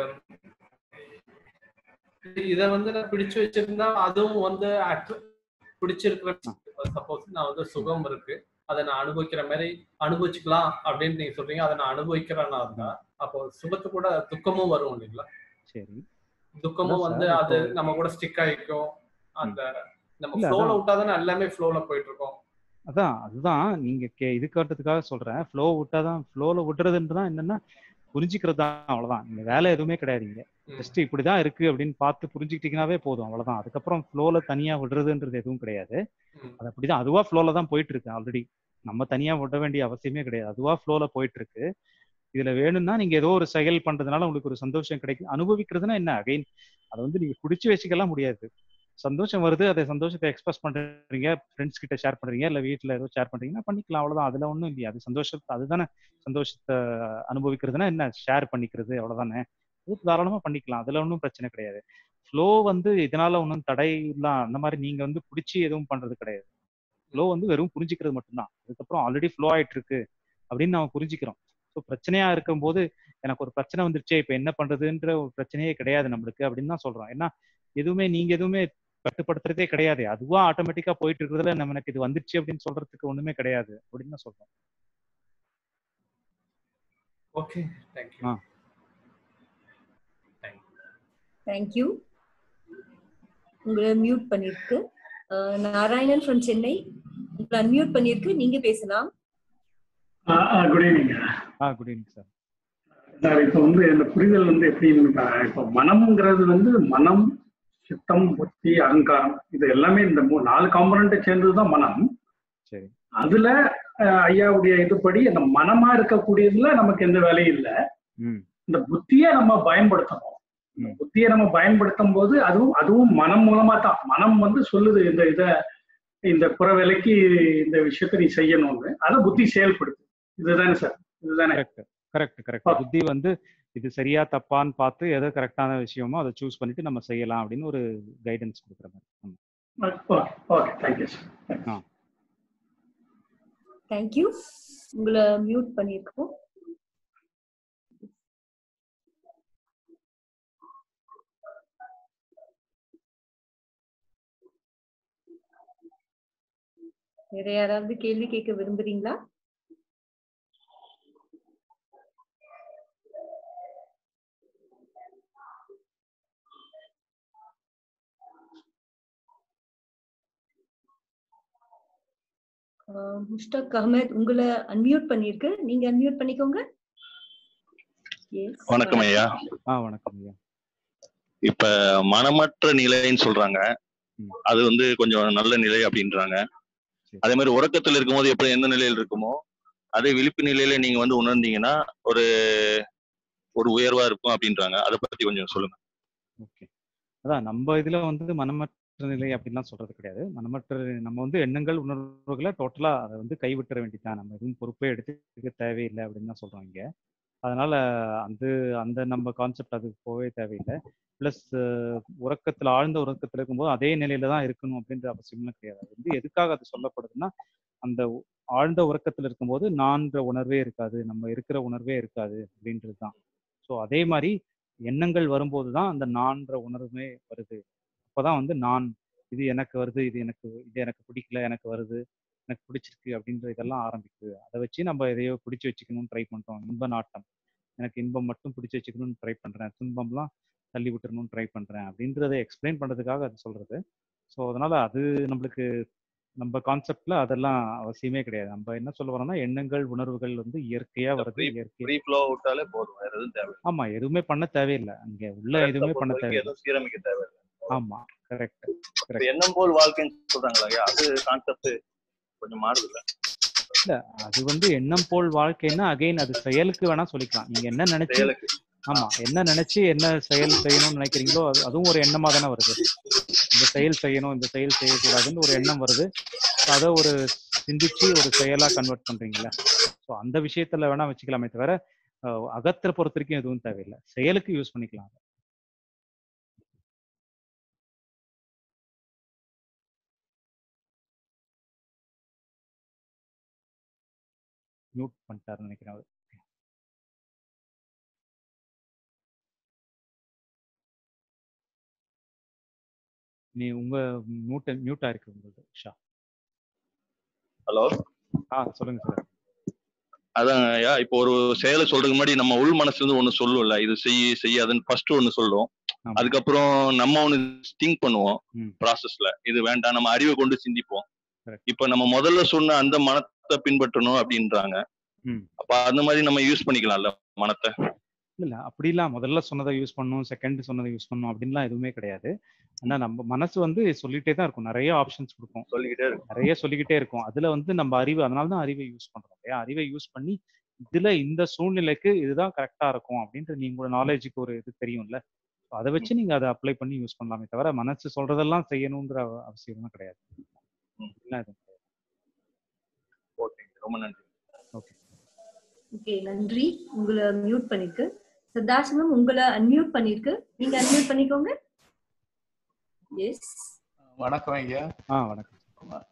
இத வந்து நான் பிடிச்சு வச்சிருந்தா அதுவும் வந்து attra- பிடிச்சிருக்கிற சப்போஸ் நான் வந்து சுகம் இருக்கு அதை நான் அனுபவிக்கிற மாதிரி அனுபவிச்சுக்கலாம் அப்படின்னு நீங்க சொல்றீங்க அதை நான் அனுபவிக்கிறேன்னா இருந்தா அப்போ சுகத்து கூட துக்கமும் வரும் இல்லைங்களா சரி துக்கமும் அதான் வந்து சார், அது இப்போ- நம்ம கூட ஸ்டிக் ஆயிக்கும் அந்த நம்ம இல்ல, ஃப்ளோல அதான். விட்டாதானே எல்லாமே ஃப்ளோல போயிட்டு இருக்கோம் அதான் அதுதான் நீங்க கே இது காட்டுறதுக்காக சொல்றேன் ஃப்ளோ விட்டாதான் ஃப்ளோல விடுறதுன்றதான் என்னன்னா புரிஞ்சுக்கிறது தான் அவ்வளவுதான் நீங்க வேலை எதுவுமே கிடையாது இங்க ஜஸ்ட் இப்படிதான் இருக்கு அப்படின்னு பார்த்து புரிஞ்சுக்கிட்டீங்கன்னாவே போதும் அவ்வளவுதான் அதுக்கப்புறம் ஃப்ளோல தனியா விடுறதுன்றது எதுவும் கிடையாது அது அப்படிதான் அதுவா ஃப்ளோல தான் போயிட்டு இருக்கு ஆல்ரெடி நம்ம தனியா விட வேண்டிய அவசியமே கிடையாது அதுவா ஃப்ளோல போயிட்டு இருக்கு இதுல வேணும்னா நீங்க ஏதோ ஒரு செயல் பண்றதுனால உங்களுக்கு ஒரு சந்தோஷம் கிடைக்கும் அனுபவிக்கிறதுனா என்ன அகைன் அதை வந்து நீங்க குடிச்சு வச்சுக்கலாம் முடியாது சந்தோஷம் வருது அதை சந்தோஷத்தை எக்ஸ்பிரஸ் பண்றீங்க ஃப்ரெண்ட்ஸ் கிட்ட ஷேர் பண்றீங்க இல்ல வீட்ல ஏதோ ஷேர் பண்றீங்கன்னா பண்ணிக்கலாம் அவ்வளவுதான் அதுல ஒண்ணும் இல்லையா அது சந்தோஷத்தை அதுதானே சந்தோஷத்தை அனுபவிக்கிறதுனா என்ன ஷேர் பண்ணிக்கிறது அவ்வளவுதானே அது தாராளமா பண்ணிக்கலாம் அதுல ஒன்றும் பிரச்சனை கிடையாது ஃப்ளோ வந்து இதனால ஒன்றும் தடை இல்ல அந்த மாதிரி நீங்க வந்து பிடிச்சி எதுவும் பண்றது கிடையாது ஃப்ளோ வந்து வெறும் புரிஞ்சுக்கிறது மட்டும்தான் அதுக்கப்புறம் ஆல்ரெடி ஃப்ளோ ஆயிட்டு இருக்கு அப்படின்னு நம்ம புரிஞ்சுக்கிறோம் ஸோ பிரச்சனையா இருக்கும்போது எனக்கு ஒரு பிரச்சனை வந்துருச்சே இப்போ என்ன பண்றதுன்ற ஒரு பிரச்சனையே கிடையாது நம்மளுக்கு அப்படின்னு தான் சொல்றோம் ஏன்னா எதுவுமே நீங்க எதுவுமே கட்டுப்படுத்துறதே கிடையாது அதுவா ஆட்டோமேட்டிக்கா போயிட்டு இருக்கிறதுல நம்ம எனக்கு இது வந்துருச்சு அப்படின்னு சொல்றதுக்கு ஒண்ணுமே கிடையாது அப்படின்னு தான் சொல்றோம் ஓகே தேங்க்யூ ஆ தேங்க்யூ உங்களை மியூட் பண்ணிருக்கு அஹ் நாராயணன் ஃப்ரம் சென்னை உங்களை அன்மியூட் பண்ணிருக்கு நீங்க பேசலாம் குட் ஈவினிங் ஆ குட் ஈவினிங் சார் சார் இப்போ வந்து இந்த புரிதல் வந்து எப்படின்னு இப்போ மனம்ங்கிறது வந்து மனம் சித்தம் புத்தி அகங்காரம் இது எல்லாமே இந்த மூ நாலு காம்பனண்ட்டை சேர்ந்தது தான் மனம் சரி அதுல அஹ், ஐயாவுடைய இதுபடி அந்த மனமா இருக்கக்கூடியதுல நமக்கு எந்த வேலையும் இல்லை ம் இந்த புத்தியை நம்ம பயன்படுத்தணும் இந்த புத்தியை நம்ம பயன்படுத்தும் போது அதுவும் அதுவும் மனம் மூலமா தான் மனம் வந்து சொல்லுது இந்த இத இந்த புற வேலைக்கு இந்த விஷயத்த நீ செய்யணும்னு அதை புத்தி செயல்படுத்து இதுதானே சார் இதுதானே கரெக்ட் கரெக்ட் கரெக்ட் புத்தி வந்து இது சரியா தப்பான்னு பார்த்து எது கரெக்டான விஷயமோ அதை சூஸ் பண்ணிட்டு நம்ம செய்யலாம் அப்படின்னு ஒரு கைடன்ஸ் கொடுக்குற மாதிரி ஆமா. ஓகே ஓகே தேங்க்யூ சார் ஆ தேங்க்யூ உங்களை மியூட் பண்ணிருக்கோம் வேற யாராவது கேள்வி கேட்க விரும்புறீங்களா ஆஹ் முஷ்டாக் அகமத் உங்களை அன்மியூட் பண்ணிருக்கு நீங்க அன்மியூட் பண்ணிக்கோங்க Yes. வணக்கம் ஐயா ஆ வணக்கம் ஐயா இப்ப மனமற்ற நிலைன்னு சொல்றாங்க அது வந்து கொஞ்சம் நல்ல நிலை அப்படின்றாங்க அதே மாதிரி உறக்கத்துல இருக்கும்போது எப்படி எந்த நிலையில் இருக்குமோ அதே விழிப்பு நிலையில நீங்க வந்து உணர்ந்தீங்கன்னா ஒரு ஒரு உயர்வா இருக்கும் அப்படின்றாங்க அதை பத்தி கொஞ்சம் சொல்லுங்க ஓகே அதான் நம்ம இதுல வந்து மனமற்ற நிலை அப்படின்லாம் சொல்றது கிடையாது மனமற்ற நம்ம வந்து எண்ணங்கள் உணர்வுகளை டோட்டலா அதை வந்து கைவிட்டுற வேண்டியதுதான் நம்ம எதுவும் பொறுப்பே எடுத்துக்க தேவையில்லை அப்படின்னு தான் சொல்றோம் இங்க அதனால அந்த அந்த நம்ம கான்செப்ட் அதுக்கு போகவே தேவையில்லை ப்ளஸ் உறக்கத்துல ஆழ்ந்த உறக்கத்துல இருக்கும்போது அதே நிலையில தான் இருக்கணும் அப்படின்ற அவசியம்லாம் கிடையாது அது வந்து எதுக்காக அது சொல்லப்படுதுன்னா அந்த உ- ஆழ்ந்த உறக்கத்துல இருக்கும்போது நான்ற உணர்வே இருக்காது நம்ம இருக்கிற உணர்வே இருக்காது அப்படின்றது தான் ஸோ அதே மாதிரி எண்ணங்கள் வரும்போது தான் அந்த நான்ற உணர்வுமே வருது அப்பதான் வந்து நான் இது எனக்கு வருது இது எனக்கு இது எனக்கு பிடிக்கல எனக்கு வருது எனக்கு பிடிச்சிருக்கு அப்படின்ற இதெல்லாம் ஆரம்பிக்குது அதை வச்சு நம்ம எதையோ பிடிச்சி வச்சுக்கணும்னு ட்ரை பண்றோம் இன்ப நாட்டம் எனக்கு இன்பம் மட்டும் பிடிச்சி வச்சுக்கணும்னு ட்ரை பண்றேன் துன்பம்லாம் தள்ளி விட்டுறணும்னு ட்ரை பண்றேன் அப்படின்றத எக்ஸ்பிளைன் பண்றதுக்காக அது சொல்றது ஸோ அதனால அது நம்மளுக்கு நம்ம கான்செப்ட்ல அதெல்லாம் அவசியமே கிடையாது நம்ம என்ன சொல்ல வரோம்னா எண்ணங்கள் உணர்வுகள் வந்து இயற்கையா வருது இயற்கை ஃப்ரீ ஃப்ளோ விட்டாலே போதும் வேற எதுவும் தேவை ஆமா எதுவுமே பண்ண தேவையில்லை அங்க உள்ள எதுவுமே பண்ண தேவையில்லை எதுவும் சீரமைக்க தேவையில்லை ஆமா கரெக்ட் இப்ப கரெக்ட் எண்ணம் போல் வாழ்க்கைன்னு சொல்றாங்களா ஐயா அது கான்செப்ட் கொஞ்சம் மாறுது இல்ல அது வந்து எண்ணம் போல் வாழ்க்கைன்னா அகைன் அது செயலுக்கு வேணா சொல்லிக்கலாம் நீங்க என்ன நினைச்சு செயலுக்கு. ஆமா என்ன நினைச்சு என்ன செயல் செய்யணும்னு நினைக்கிறீங்களோ அது அதுவும் ஒரு எண்ணமா தானே வருது இந்த செயல் செய்யணும் இந்த செயல் செய்யக்கூடாதுன்னு ஒரு எண்ணம் வருது அதை ஒரு சிந்திச்சு ஒரு செயலா கன்வெர்ட் பண்றீங்களா ஸோ அந்த விஷயத்துல வேணா வச்சுக்கலாமே தவிர அஹ், அகத்தை பொறுத்த வரைக்கும் எதுவும் தேவையில்லை செயலுக்கு யூஸ் பண்ணிக்கலாம் அதை. மியூட் பண்ணிட்டாருன்னு நினைக்கிறேன் அவரு. நீ உங்க மியூட் மியூட்டா இருக்கு உங்களுக்கு ஷா ஹலோ ஆ சொல்லுங்க சார் அதான் ஐயா இப்போ ஒரு செயலை சொல்றதுக்கு முன்னாடி நம்ம உள் மனசுல இருந்து ஒண்ணு சொல்லுவோம்ல இது செய் செய்யாதுன்னு ஃபர்ஸ்ட் ஒண்ணு சொல்லுவோம் அதுக்கப்புறம் நம்ம ஒண்ணு திங்க் பண்ணுவோம் ப்ராசஸ்ல இது வேண்டாம் நம்ம அறிவை கொண்டு சிந்திப்போம் இப்ப நம்ம முதல்ல சொன்ன அந்த மனத்தை பின்பற்றணும் அப்படின்றாங்க ம் அப்ப அந்த மாதிரி நம்ம யூஸ் பண்ணிக்கலாம்ல மனத்தை இல்ல இல்ல அப்படிலாம் முதல்ல சொன்னதை யூஸ் பண்ணணும் செகண்ட் சொன்னதை யூஸ் பண்ணணும் அப்படின்லாம் எதுவுமே கிடையாது ஆனா நம்ம மனசு வந்து சொல்லிட்டே தான் இருக்கும் நிறைய ஆப்ஷன்ஸ் கொடுக்கும் சொல்லிக்கிட்டே இருக்கும் நிறைய சொல்லிக்கிட்டே இருக்கும் அதுல வந்து நம்ம அறிவு அதனால தான் அறிவை யூஸ் பண்றோம் இல்லையா அறிவை யூஸ் பண்ணி இதுல இந்த சூழ்நிலைக்கு இதுதான் கரெக்டா இருக்கும் அப்படின்ற நீங்களோட நாலேஜுக்கு ஒரு இது தெரியும்ல So அதை வச்சு நீங்க அதை அப்ளை பண்ணி யூஸ் பண்ணலாமே தவிர மனசு சொல்றதெல்லாம் செய்யணுன்ற அவ- அவசியம்லாம் கிடையாது இல்ல எதுவும் கிடையாது ஓகே ரொம்ப நன்றி ஓகே ஓகே நன்றி உங்களை மியூட் பண்ணிருக்கு சதாசிவம் உங்களை அன்மியூட் பண்ணிருக்கு நீங்க அன்மியூட் பண்ணிக்கோங்க எஸ் வணக்கம் ஐயா ஆ வணக்கம்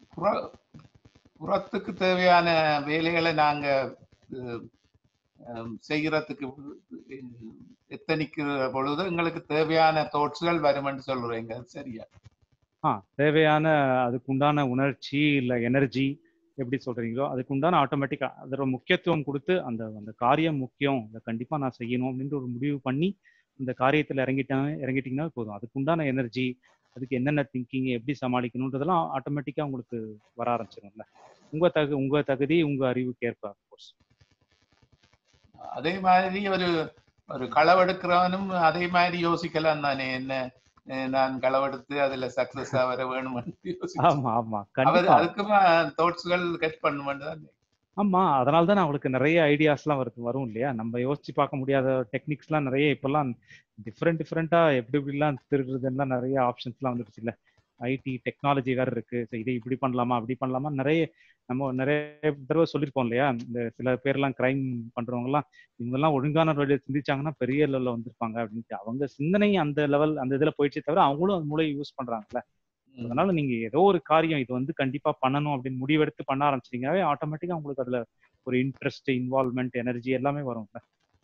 புற- புறத்துக்கு தேவையான வேலைகளை நாங்க அஹ், அஹ், செய்யறதுக்கு அஹ், எத்தனிக்கிற பொழுது எங்களுக்கு தேவையான தோட்ஸ்கள் வருமென்று சொல்றீங்க அது சரியா ஆ தேவையான அதுக்கு உண்டான உணர்ச்சி இல்லை எனர்ஜி எப்படி சொல்றீங்களோ அதுக்கு உண்டான ஆட்டோமேட்டிக்காக அதோட முக்கியத்துவம் கொடுத்து அந்த அந்த காரியம் முக்கியம் இதை கண்டிப்பாக நான் செய்யணும் அப்படின்ற ஒரு முடிவு பண்ணி இந்த காரியத்தில் இறங்கிட்டாங்க இறங்கிட்டீங்கன்னா போதும் அதுக்கு உண்டான எனர்ஜி அதுக்கு என்னென்ன திங்கிங் எப்படி சமாளிக்கணுன்றதெல்லாம் ஆட்டோமேட்டிக்காக உங்களுக்கு வர ஆரம்பிச்சிடும்ல உங்கள் தகு உங்கள் தகுதி உங்கள் அறிவுக்கு ஏற்ப அஃப்கோர்ஸ் அதே மாதிரி ஒரு ஒரு களவெடுக்கிறவனும் அதே மாதிரி யோசிக்கலாம் தானே என்ன அஹ், நான் களவெடுத்து அதுல சக்சஸ் வர வேணும்னு யோசிச்சு ஆமா ஆமா அவர் கண்டிப்பா அதுக்குமா தோட்ஸ்கள் கட் பண்ணுமென்று தான் ஆமா அதனால தான் அவளுக்கு நிறைய ஐடியாஸ்லாம் வருது வரும் இல்லையா நம்ம யோசிச்சு பார்க்க முடியாத டெக்னிக்ஸ்லாம் நிறைய இப்பெல்லாம் டிஃப்ரெண்ட் டிஃப்ரெண்டா எப்படி இப்படிலாம் திருடுறதுலாம் நிறைய ஆப்ஷன்ஸ்லாம் வந்துருச்சு இல்ல ஐடி டெக்னாலஜி வேற இருக்கு So இதை இப்படி பண்ணலாமா அப்படி பண்ணலாமா நிறைய நம்ம நிறைய தடவை சொல்லியிருப்போம் இல்லையா இந்த சில பேர்லாம் கிரைம் பண்றவங்கலாம் இவங்கெல்லாம் ஒழுங்கான வழியில் சிந்திச்சாங்கன்னா பெரிய லெவலில் வந்திருப்பாங்க அப்படின்ட்டு அவங்க சிந்தனை அந்த லெவல் அந்த இதுல போயிடுச்சே தவிர அவங்களும் அந்த மூளையை யூஸ் பண்றாங்கல்ல அதனால நீங்க ஏதோ ஒரு காரியம் இது வந்து கண்டிப்பா பண்ணணும் அப்படின்னு முடிவெடுத்து பண்ண ஆரம்பிச்சிட்டீங்கன்னாவே ஆட்டோமேட்டிக்கா உங்களுக்கு அதுல ஒரு இன்ட்ரெஸ்ட் இன்வால்மெண்ட் எனர்ஜி எல்லாமே வரும்ல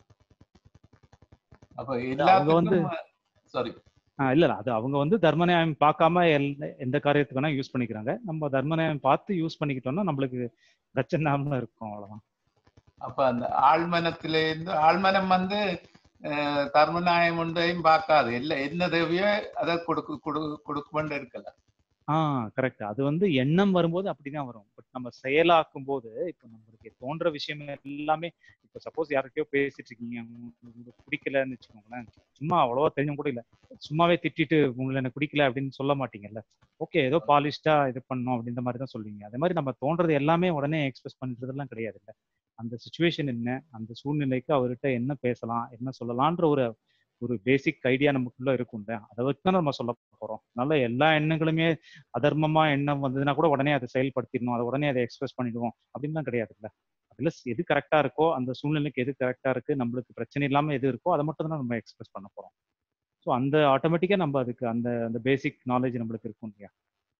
அப்ப அவங்க வந்து எல்லாத்துக்கும் சாரி ஆஹ் இல்ல இல்ல, அது அவங்க வந்து தர்ம நியாயம் பார்க்காம எல்- எந்த காரியத்துக்கு வேணா யூஸ் பண்ணிக்கிறாங்க நம்ம தர்ம நியாயம் பார்த்து யூஸ் பண்ணிக்கிட்டோம்னா நம்மளுக்கு பிரச்சனை இல்லாம இருக்கும் அவ்வளவுதான் அப்ப அந்த ஆழ்மனத்திலிருந்து ஆழ்மனம் வந்து அஹ், தர்மநாயம் ஒன்றையும் பார்க்காது இல்ல என்ன தேவையோ அதை கொடுக்கு கொடு கொடுக்குமென்று இருக்கல ஆ கரெக்ட் அது வந்து எண்ணம் வரும்போது அப்படிதான் வரும் பட் நம்ம செயலாக்கும் போது இப்போ நம்மளுக்கு தோன்ற விஷயம் எல்லாமே இப்போ சப்போஸ் யார்கிட்டயோ பேசிட்டு இருக்கீங்க உங்களுக்கு பிடிக்கலன்னு வச்சுக்கோங்களேன் சும்மா அவ்வளவா தெரிஞ்சவங்க கூட இல்ல சும்மாவே திட்டிட்டு உங்களை எனக்கு பிடிக்கல அப்படின்னு சொல்ல மாட்டீங்கல்ல ஓகே ஏதோ பாலிஷ்டா இது பண்ணோம் அப்படின்ற மாதிரி தான் சொல்லுவீங்க அதே மாதிரி நம்ம தோன்றது எல்லாமே உடனே எக்ஸ்பிரஸ் பண்றதெல்லாம் கிடையாது இல்ல அந்த சுச்சுவேஷன் என்ன அந்த சூழ்நிலைக்கு அவர்கிட்ட என்ன பேசலாம் என்ன சொல்லலாம்ன்ற ஒரு ஒரு பேசிக் ஐடியா நமக்குள்ள இருக்கும்ல அதை வச்சு தான் நம்ம சொல்ல போறோம் அதனால எல்லா எண்ணங்களுமே அதர்மமா எண்ணம் வந்ததுன்னா கூட உடனே அதை செயல்படுத்திடணும் அதை உடனே அதை எக்ஸ்பிரஸ் பண்ணிடுவோம் அப்படின்லாம் கிடையாதுல்ல அதுல எது கரெக்டா இருக்கோ அந்த சூழ்நிலைக்கு எது கரெக்டா இருக்கு நம்மளுக்கு பிரச்சனை இல்லாம எது இருக்கோ அதை மட்டும் தான் நம்ம எக்ஸ்பிரஸ் பண்ண போறோம் ஸோ அந்த ஆட்டோமேட்டிக்கா நம்ம அதுக்கு அந்த அந்த பேசிக் நாலேஜ் நம்மளுக்கு இருக்கும் இல்லையா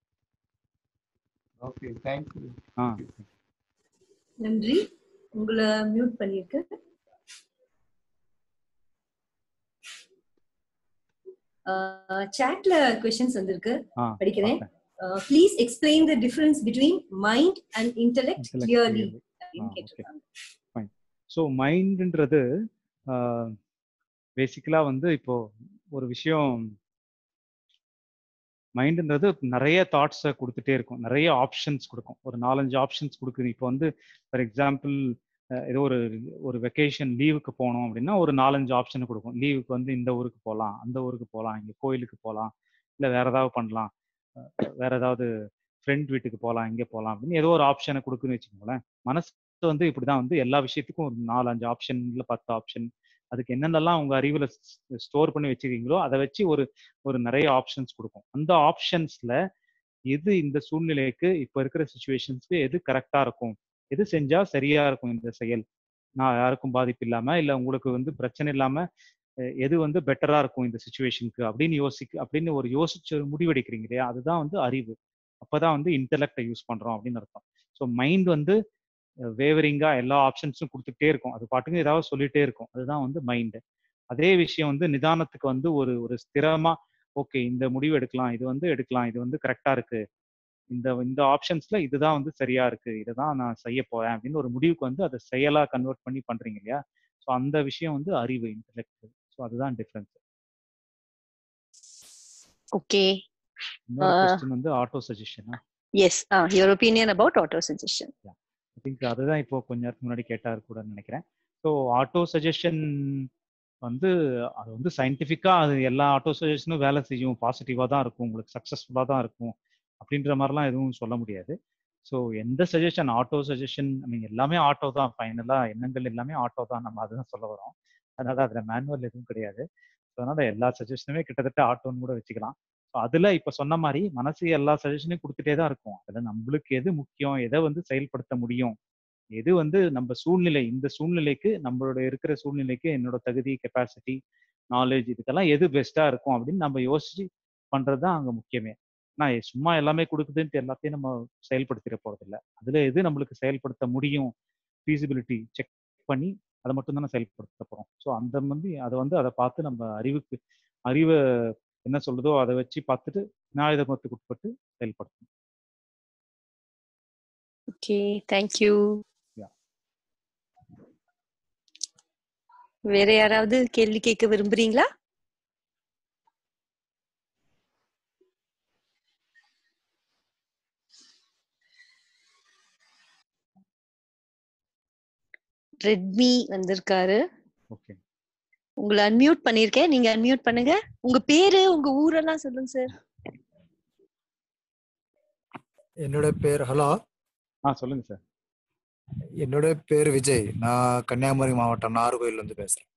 ஓகே தேங்க்யூ ஆ நன்றி உங்களை மியூட் பண்ணிருக்கு சாட்ல கொஸ்டின்ஸ் வந்திருக்கு ஆ படிக்கிறேன் பார்த்தேன் please explain the difference between mind and intellect Intellect clearly clearly. அப்படின்னு ஆ, okay. கேட்டிருக்காங்க ஃபைன் ஸோ மைண்டுன்றது பேசிக்கலா வந்து இப்போ ஒரு விஷயம் மைண்டுன்றது நிறைய தாட்ஸை கொடுத்துட்டே இருக்கும் நிறைய ஆப்ஷன்ஸ் கொடுக்கும் ஒரு நாலஞ்சு ஆப்ஷன்ஸ் கொடுக்குது இப்போ வந்து ஃபார் எக்ஸாம்பிள் ஏதோ ஒரு ஒரு வெக்கேஷன் லீவுக்கு போனோம் அப்படின்னா ஒரு நாலஞ்சு ஆப்ஷன் கொடுக்கும் லீவுக்கு வந்து இந்த ஊருக்கு போகலாம் அந்த ஊருக்கு போகலாம் இங்கே கோயிலுக்கு போகலாம் இல்லை வேற ஏதாவது பண்ணலாம் அஹ் வேற ஏதாவது ஃப்ரெண்ட் வீட்டுக்கு போகலாம் இங்கே போகலாம் அப்படின்னு ஏதோ ஒரு ஆப்ஷனை கொடுக்குன்னு வச்சுக்கோங்களேன் மனசு வந்து இப்படிதான் வந்து எல்லா விஷயத்துக்கும் ஒரு நாலஞ்சு ஆப்ஷன் இல்லை பத்து ஆப்ஷன் அதுக்கு என்னென்னலாம் உங்க அறிவுல ஸ்டோர் பண்ணி வச்சிருக்கீங்களோ அதை வச்சு ஒரு ஒரு நிறைய ஆப்ஷன்ஸ் கொடுக்கும் அந்த ஆப்ஷன்ஸ்ல எது இந்த சூழ்நிலைக்கு இப்போ இருக்கிற சுச்சுவேஷன்ஸ்க்கு எது கரெக்டா இருக்கும் எது செஞ்சா சரியா இருக்கும் இந்த செயல் நான் யாருக்கும் பாதிப்பு இல்லாம இல்ல உங்களுக்கு வந்து பிரச்சனை இல்லாம அஹ் எது வந்து பெட்டரா இருக்கும் இந்த சுச்சுவேஷனுக்கு அப்படின்னு யோசிக்க அப்படின்னு ஒரு யோசிச்சு ஒரு முடிவெடுக்கிறீங்க இல்லையா அதுதான் வந்து அறிவு அப்பதான் வந்து இன்டெலெக்டை யூஸ் பண்றோம் அப்படின்னு அர்த்தம் ஸோ மைண்ட் வந்து வேவரிங்கா எல்லா ஆப்ஷன்ஸும் கொடுத்துட்டே இருக்கும் அது பாட்டுக்கு ஏதாவது சொல்லிட்டே இருக்கும் அதுதான் வந்து மைண்டு அதே விஷயம் வந்து நிதானத்துக்கு வந்து ஒரு ஒரு ஸ்திரமா ஓகே இந்த முடிவு எடுக்கலாம் இது வந்து எடுக்கலாம் இது வந்து கரெக்டா இருக்கு இந்த இந்த ஆப்ஷன்ஸ்ல இதுதான் வந்து சரியா இருக்கு இதை தான் நான் செய்ய போறேன் அப்படின்னு ஒரு முடிவுக்கு வந்து அதை செயலா கன்வெர்ட் பண்ணி பண்றீங்க இல்லையா ஸோ அந்த விஷயம் வந்து அறிவு இன்டெலெக்ட் ஸோ அதுதான் டிஃப்ரென்ஸ் ஓகே இன்னொரு Uh, கொஸ்டின் வந்து ஆட்டோ சஜஷனா yes your opinion about auto suggestion I think அதுதான் இப்போ கொஞ்ச நேரத்துக்கு முன்னாடி கேட்டாரு கூட நினைக்கிறேன் ஸோ ஆட்டோ சஜஷன் வந்து அது வந்து சயின்டிஃபிக்கா அது எல்லா ஆட்டோ சஜஷனும் வேலை செய்யும் பாசிட்டிவாக தான் இருக்கும் உங்களுக்கு சக்ஸஸ்ஃபுல்லாக தான் இருக்கும் அப்படின்ற மாதிரிலாம் எதுவும் சொல்ல முடியாது ஸோ எந்த சஜஷன் ஆட்டோ சஜஷன் மீன் எல்லாமே ஆட்டோ தான் ஃபைனலாக எண்ணங்கள் எல்லாமே ஆட்டோ தான் நம்ம அதுதான் சொல்ல வரோம் அதனால அதில் மேனுவல் எதுவும் கிடையாது ஸோ அதனால எல்லா சஜஷனுமே கிட்டத்தட்ட ஆட்டோன்னு கூட வச்சுக்கலாம் ஸோ அதில் இப்போ சொன்ன மாதிரி மனசு எல்லா சஜஷனையும் கொடுத்துட்டே தான் இருக்கும் அதில் நம்மளுக்கு எது முக்கியம் எதை வந்து செயல்படுத்த முடியும் எது வந்து நம்ம சூழ்நிலை இந்த சூழ்நிலைக்கு நம்மளோட இருக்கிற சூழ்நிலைக்கு என்னோட தகுதி கெப்பாசிட்டி நாலேஜ் இதுக்கெல்லாம் எது பெஸ்டா இருக்கும் அப்படின்னு நம்ம யோசிச்சு பண்றது தான் அங்க முக்கியமே நான் சும்மா எல்லாமே கொடுக்குதுன்ட்டு எல்லாத்தையும் நம்ம செயல்படுத்திட போறதில்ல அதுல எது நம்மளுக்கு செயல்படுத்த முடியும் ஃபீசிபிலிட்டி செக் பண்ணி அதை மட்டும் தானே செயல்படுத்த போறோம் ஸோ அந்த வந்து அதை வந்து அதை பார்த்து நம்ம அறிவுக்கு அறிவை என்ன சொல்லுதோ அதை வச்சு பார்த்துட்டு நியாயதர்மத்துக்கு உட்பட்டு செயல்படுத்தணும் ஓகே தேங்க்யூ Yeah. வேற யாராவது கேள்வி கேட்க விரும்புறீங்களா ரெட்மி வந்திருக்காரு ஓகே உங்களை அன்மியூட் பண்ணிருக்கேன் நீங்க அன்மியூட் பண்ணுங்க உங்க பேரு உங்க ஊரெல்லாம் சொல்லுங்க சார் என்னோட பேர் ஹலோ ஆ சொல்லுங்க சார் என்னோட பேர் விஜய் நான் கன்னியாகுமரி மாவட்டம் நாகர்கோயில்ல இருந்து பேசுறேன்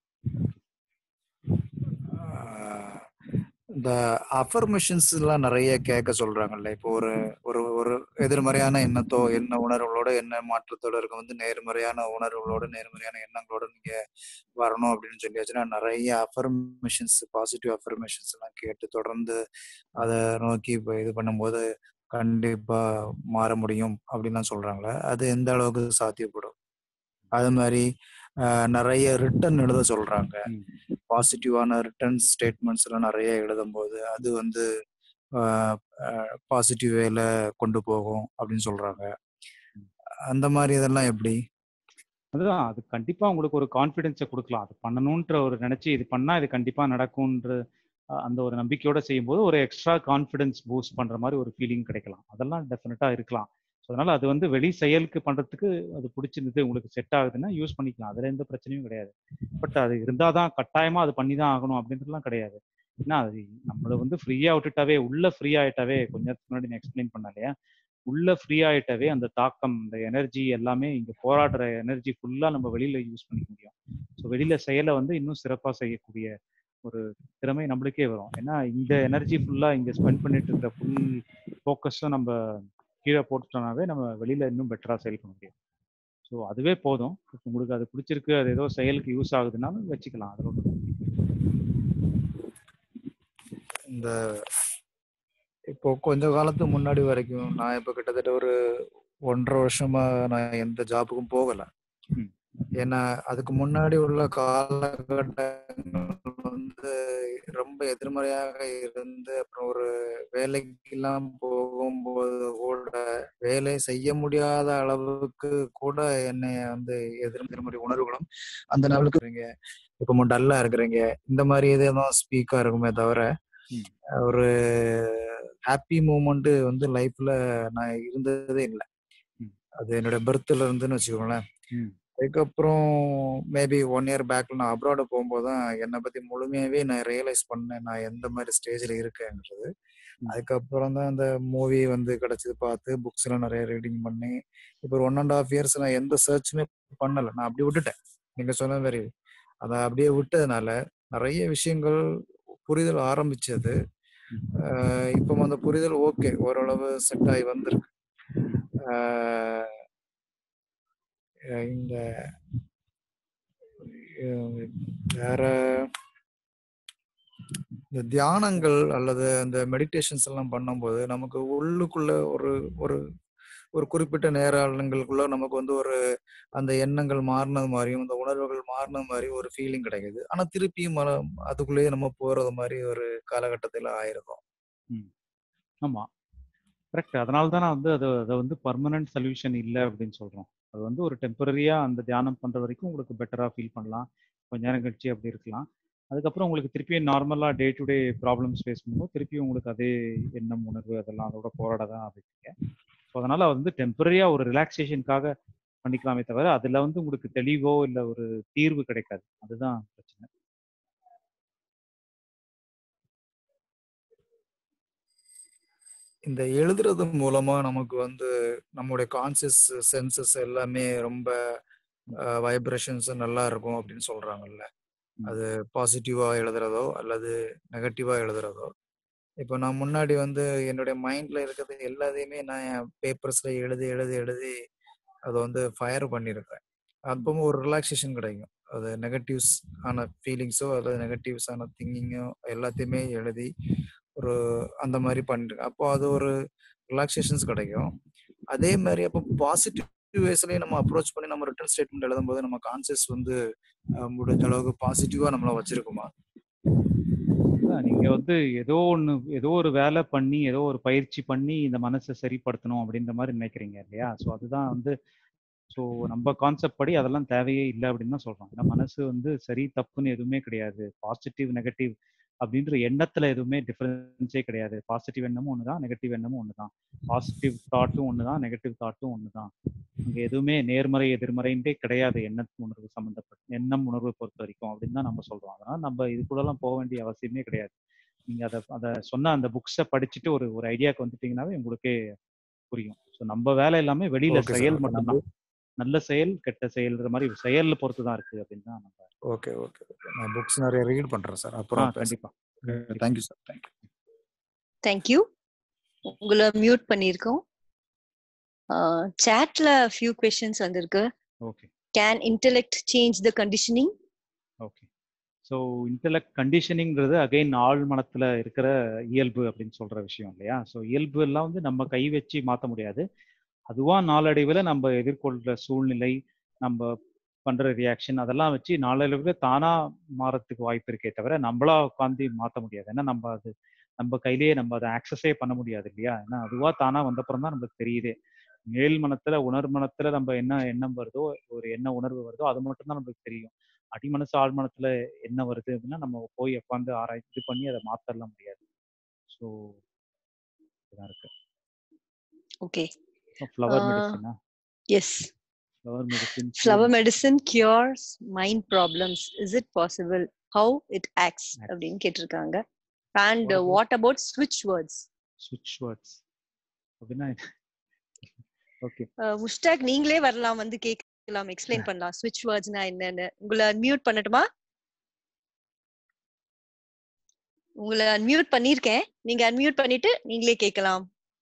ஆஹ் இந்த அஃபர்மேஷன்ஸ் எல்லாம் நிறைய கேட்க சொல்றாங்கல்ல இப்போ ஒரு ஒரு ஒரு எதிர்மறையான எண்ணத்தோ எண்ண உணர்வுகளோட எண்ண மாற்றத்தோட இருக்க வந்து நேர்மறையான உணர்வுகளோட நேர்மறையான எண்ணங்களோட நீங்க வரணும் அப்படின்னு சொல்லியாச்சுன்னா நிறைய அஃபர்மேஷன்ஸ் பாசிட்டிவ் அஃபர்மேஷன்ஸ் எல்லாம் கேட்டு தொடர்ந்து அதை நோக்கி இப்போ இது பண்ணும்போது கண்டிப்பா மாற முடியும் அப்படின்லாம் சொல்றாங்களே அது எந்த அளவுக்கு சாத்தியப்படும் அது மாதிரி ஆஹ், நிறைய ரிட்டன் எழுத சொல்றாங்க பாசிட்டிவான ரிட்டர்ன் ஸ்டேட்மெண்ட்ஸ் எல்லாம் நிறைய எழுதும் போது அது வந்து பாசிட்டிவ் வேல கொண்டு போகும் அப்படின்னு சொல்றாங்க அந்த மாதிரி இதெல்லாம் எப்படி அதுதான் அது கண்டிப்பா உங்களுக்கு ஒரு கான்ஃபிடென்ஸை கொடுக்கலாம் அது பண்ணணுன்ற ஒரு நினைச்சு இது பண்ணா இது கண்டிப்பா நடக்கும்ன்ற அஹ், அந்த ஒரு நம்பிக்கையோட செய்யும்போது ஒரு எக்ஸ்ட்ரா கான்ஃபிடன்ஸ் பூஸ்ட் பண்ற மாதிரி ஒரு ஃபீலிங் கிடைக்கலாம் அதெல்லாம் டெஃபினட்டா இருக்கலாம் ஸோ அதனால அது வந்து வெளி செயலுக்கு பண்றதுக்கு அது பிடிச்சிருந்தது உங்களுக்கு செட் ஆகுதுன்னா யூஸ் பண்ணிக்கலாம் அதுல எந்த பிரச்சனையும் கிடையாது பட் அது இருந்தாதான் கட்டாயமா அது பண்ணி தான் ஆகணும் அப்படின்றதுலாம் கிடையாது ஏன்னா அது நம்மள வந்து ஃப்ரீயா விட்டுட்டாவே உள்ள ஃப்ரீ ஆயிட்டாவே கொஞ்ச நேரத்துக்கு முன்னாடி நான் எக்ஸ்பிளைன் பண்ண இல்லையா உள்ள ஃப்ரீ ஆயிட்டாவே அந்த தாக்கம் இந்த எனர்ஜி எல்லாமே இங்க போராடுற எனர்ஜி ஃபுல்லா நம்ம வெளியில யூஸ் பண்ணிக்க முடியும் ஸோ வெளியில செயலை வந்து இன்னும் சிறப்பா செய்யக்கூடிய ஒரு திறமை நம்மளுக்கே வரும் ஏன்னா இந்த எனர்ஜி ஃபுல்லா இங்க ஸ்பெண்ட் பண்ணிட்டு இருக்கிற ஃபுல் ஃபோக்கஸும் நம்ம கீழே போட்டுட்டோம்னாவே நம்ம வெளியில இன்னும் பெட்டரா செயல் பண்ண முடியும் ஸோ அதுவே போதும் இப்ப உங்களுக்கு அது பிடிச்சிருக்கு அது ஏதோ செயலுக்கு யூஸ் ஆகுதுன்னாலும் வச்சுக்கலாம் அதில் ஒன்றும் இந்த இப்போ கொஞ்ச காலத்துக்கு முன்னாடி வரைக்கும் நான் இப்போ கிட்டத்தட்ட ஒரு ஒன்றரை வருஷமா நான் எந்த ஜாபுக்கும் போகல ம். ஏன்னா அதுக்கு முன்னாடி உள்ள காலகட்டங்கள் வந்து ரொம்ப எதிர்மறையாக இருந்து அப்புறம் ஒரு வேலைக்கெல்லாம் போகும்போது கூட வேலை செய்ய முடியாத அளவுக்கு கூட என்னை வந்து எதிர் எதிர்மறை உணர்வுகளும் அந்த லெவலுக்கு இருக்கீங்க இப்போ டல்லா இருக்கிறீங்க இந்த மாதிரி இதே தான் ஸ்பீக்கா இருக்குமே தவிர ம். ஒரு ஹாப்பி மூமெண்ட் வந்து லைஃப்ல நான் இருந்ததே இல்லை ம். அது என்னோட பர்த்ல இருந்துன்னு வச்சுக்கோங்களேன் ம். அதுக்கப்புறம் மேபி ஒன் இயர் பேக்ல நான் அப்ராடு போகும்போது தான் என்னை பத்தி முழுமையாவே நான் ரியலைஸ் பண்ணேன் நான் எந்த மாதிரி ஸ்டேஜ்ல இருக்கேன்றது ம். அதுக்கப்புறம் தான் அந்த மூவி வந்து கிடைச்சது பார்த்து புக்ஸ் எல்லாம் நிறைய ரீடிங் பண்ணி இப்போ ஒரு ஒன் அண்ட் ஹாஃப் இயர்ஸ் நான் எந்த சர்ச்சுமே பண்ணல நான் அப்படி விட்டுட்டேன் நீங்க சொன்ன மாதிரி அதை அப்படியே விட்டதுனால நிறைய விஷயங்கள் புரிதல் ஆரம்பிச்சது ஆஹ் இப்போ அந்த புரிதல் ஓகே ஓரளவு செட் ஆகி வந்திருக்கு ஆஹ் இந்த அஹ் வேற இந்த தியானங்கள் அல்லது அந்த மெடிடேஷன்ஸ் எல்லாம் பண்ணும்போது நமக்கு உள்ளுக்குள்ள ஒரு ஒரு ஒரு குறிப்பிட்ட நேரங்களுக்குள்ள நமக்கு வந்து ஒரு அந்த எண்ணங்கள் மாறினது மாதிரியும் அந்த உணர்வுகள் மாறினது மாதிரி ஒரு ஃபீலிங் கிடைக்குது ஆனா திருப்பியும் மன- அதுக்குள்ளேயே நம்ம போறது மாதிரி ஒரு காலகட்டத்துல ஆயிருக்கும் ம். ஆமா கரெக்ட் அதனால தான் நான் வந்து அது அதை வந்து பர்மனன்ட் சொல்யூஷன் இல்லை அப்படின்னு சொல்றோம் அது வந்து ஒரு டெம்பரரியா அந்த தியானம் பண்ற வரைக்கும் உங்களுக்கு பெட்டரா ஃபீல் பண்ணலாம் கொஞ்ச நேரம் கழிச்சு அப்படி இருக்கலாம் அதுக்கப்புறம் உங்களுக்கு திருப்பியும் normally day to day problems face பண்ணும்போது திருப்பியும் உங்களுக்கு அதே எண்ணம் உணர்வு அதெல்லாம் அதோட போராட தான் இருக்கீங்க ஸோ அதனால வந்து டெம்பரரியா ஒரு ரிலாக்ஸேஷனுக்காக பண்ணிக்கலாமே தவிர அதுல வந்து உங்களுக்கு தெளிவோ இல்லை ஒரு தீர்வு கிடைக்காது அதுதான் பிரச்சனை இந்த எழுதுறது மூலமா நமக்கு வந்து நம்மளுடைய கான்சியஸ் சென்சஸ் எல்லாமே ரொம்ப வைப்ரேஷன்ஸ் நல்லா இருக்கும் அப்படின்னு சொல்றாங்கல்ல ம். அது பாசிட்டிவா எழுதுறதோ அல்லது நெகட்டிவா எழுதுறதோ இப்போ நான் முன்னாடி வந்து என்னுடைய மைண்ட்ல இருக்கிறது எல்லாத்தையுமே நான் பேப்பர்ஸ்ல எழுதி எழுதி எழுதி அதை வந்து ஃபயர் பண்ணியிருக்கேன் அப்பவும் ஒரு ரிலாக்ஸேஷன் கிடைக்கும் அது நெகட்டிவ்ஸ் ஆன ஃபீலிங்ஸோ அல்லது நெகட்டிவ்ஸ் ஆன திங்கிங்கோ எல்லாத்தையுமே எழுதி ஒரு அந்த மாதிரி பண்ணிட்டு அப்போ அது ஒரு ரிலாக்ஸேஷன்ஸ் கிடைக்கும் அதே மாதிரி அப்போ பாசிட்டிவ் வேஸ்லயும் நம்ம அப்ரோச் பண்ணி நம்ம ரிட்டர்ன் ஸ்டேட்மெண்ட் எழுதும்போது நம்ம கான்சியஸ் வந்து அஹ், முடிஞ்ச அளவுக்கு பாசிட்டிவா நம்மள வச்சிருக்குமா அதான் நீங்க வந்து ஏதோ ஒண்ணு ஏதோ ஒரு வேலை பண்ணி ஏதோ ஒரு பயிற்சி பண்ணி இந்த மனசை சரிப்படுத்தணும் அப்படின்ற மாதிரி நினைக்கிறீங்க இல்லையா ஸோ அதுதான் வந்து ஸோ நம்ம கான்செப்ட் படி அதெல்லாம் தேவையே இல்லை அப்படின்னு தான் சொல்றோம் ஏன்னா மனசு வந்து சரி தப்புன்னு எதுவுமே கிடையாது பாசிட்டிவ் நெகட்டிவ் அப்படின்ற எண்ணத்துல எதுவுமே டிஃபரன்ஸே கிடையாது பாசிட்டிவ் எண்ணமும் ஒன்று தான் நெகட்டிவ் எண்ணமும் ஒன்று தான் பாசிட்டிவ் தாட்டும் ஒன்று தான் நெகட்டிவ் தாட்டும் ஒன்று தான் அங்கே எதுவுமே நேர்மறை எதிர்மறைன்றே கிடையாது எண்ண உணர்வு சம்மந்தப்பட்ட எண்ணம் உணர்வை பொறுத்த வரைக்கும் அப்படின்னு தான் நம்ம சொல்றோம் அதனால நம்ம இதுக்குள்ளெல்லாம் போக வேண்டிய அவசியமே கிடையாது நீங்க அதை அதை சொன்ன அந்த புக்ஸை படிச்சுட்டு ஒரு ஒரு ஐடியாக்கு வந்துட்டீங்கன்னாவே உங்களுக்கே புரியும் ஸோ நம்ம வேலை எல்லாமே வெளியில ஓகே சார் செயல் அப்போ மட்டும்தான் நல்ல செயல் கெட்ட செயல்ன்ற மாதிரி செயல் பொறுத்து தான் இருக்கு அப்படின்னு தான் நம்ம ஓகே ஓகே ஓகே நான் புக்ஸ் நிறைய ரீட் பண்றேன் சார் ஆ அப்புறம் கண்டிப்பா கண்டிப்பா தேங்க்யூ சார் தேங்க்யூ தேங்க்யூ உங்களை மியூட் பண்ணியிருக்கோம் சாட்ல ஃபியூ கொஸ்டின்ஸ் வந்திருக்கு okay can intellect change the conditioning okay so intellect கண்டிஷனிங்கிறது அகைன் ஆழ் மனத்துல இருக்கிற இயல்பு அப்படின்னு சொல்ற விஷயம் இல்லையா ஸோ இயல்பு எல்லாம் வந்து நம்ம கை வச்சு மாற்ற முடியாது அதுவா நாளடைவில் நம்ம எதிர்கொள்கிற சூழ்நிலை நம்ம பண்ற ரியாக்ஷன் அதெல்லாம் வச்சு நாளடைவில் தானா மாறத்துக்கு வாய்ப்பு இருக்கே தவிர நம்மளா உட்காந்து மாற்ற முடியாது ஏன்னா நம்ம அது நம்ம கையிலேயே நம்ம அதை ஆக்சஸே பண்ண முடியாது இல்லையா ஏன்னா அதுவா தானா வந்தப்புறம் தான் நம்மளுக்கு தெரியுதே மேல் மனத்துல உணர் மனத்துல நம்ம என்ன எண்ணம் வருதோ ஒரு என்ன உணர்வு வருதோ அது மட்டும் தான் நம்மளுக்கு தெரியும் அடி மனசு ஆழ் மனத்துல என்ன வருது அப்படின்னா நம்ம போய் உட்காந்து ஆராய்ச்சி இது பண்ணி அதை மாத்தரலாம் முடியாது ஸோ இதான் இருக்கு okay flower மெடிசனா S flower medicine flower medicine cures mind problems is it possible how it acts அப்படின்னு கேட்டிருக்காங்க and What about- what about ஸ்விட்ச் வேர்ட்ஸ் ஸ்விட்ச் வேர்ட்ஸ் அப்படின்னா ஓகே முஸ்டாக் நீங்களே வரலாம் வந்து கேட்கலாம் எக்ஸ்பிளைன் பண்ணலாம் ஸ்விட்ச் வேர்ட்ஸ்னா என்னன்னு உங்களை அன்மியூட் பண்ணட்டுமா உங்களை அன்மியூட் பண்ணிருக்கேன் நீங்க அன்மியூட் பண்ணிட்டு நீங்களே கேட்கலாம்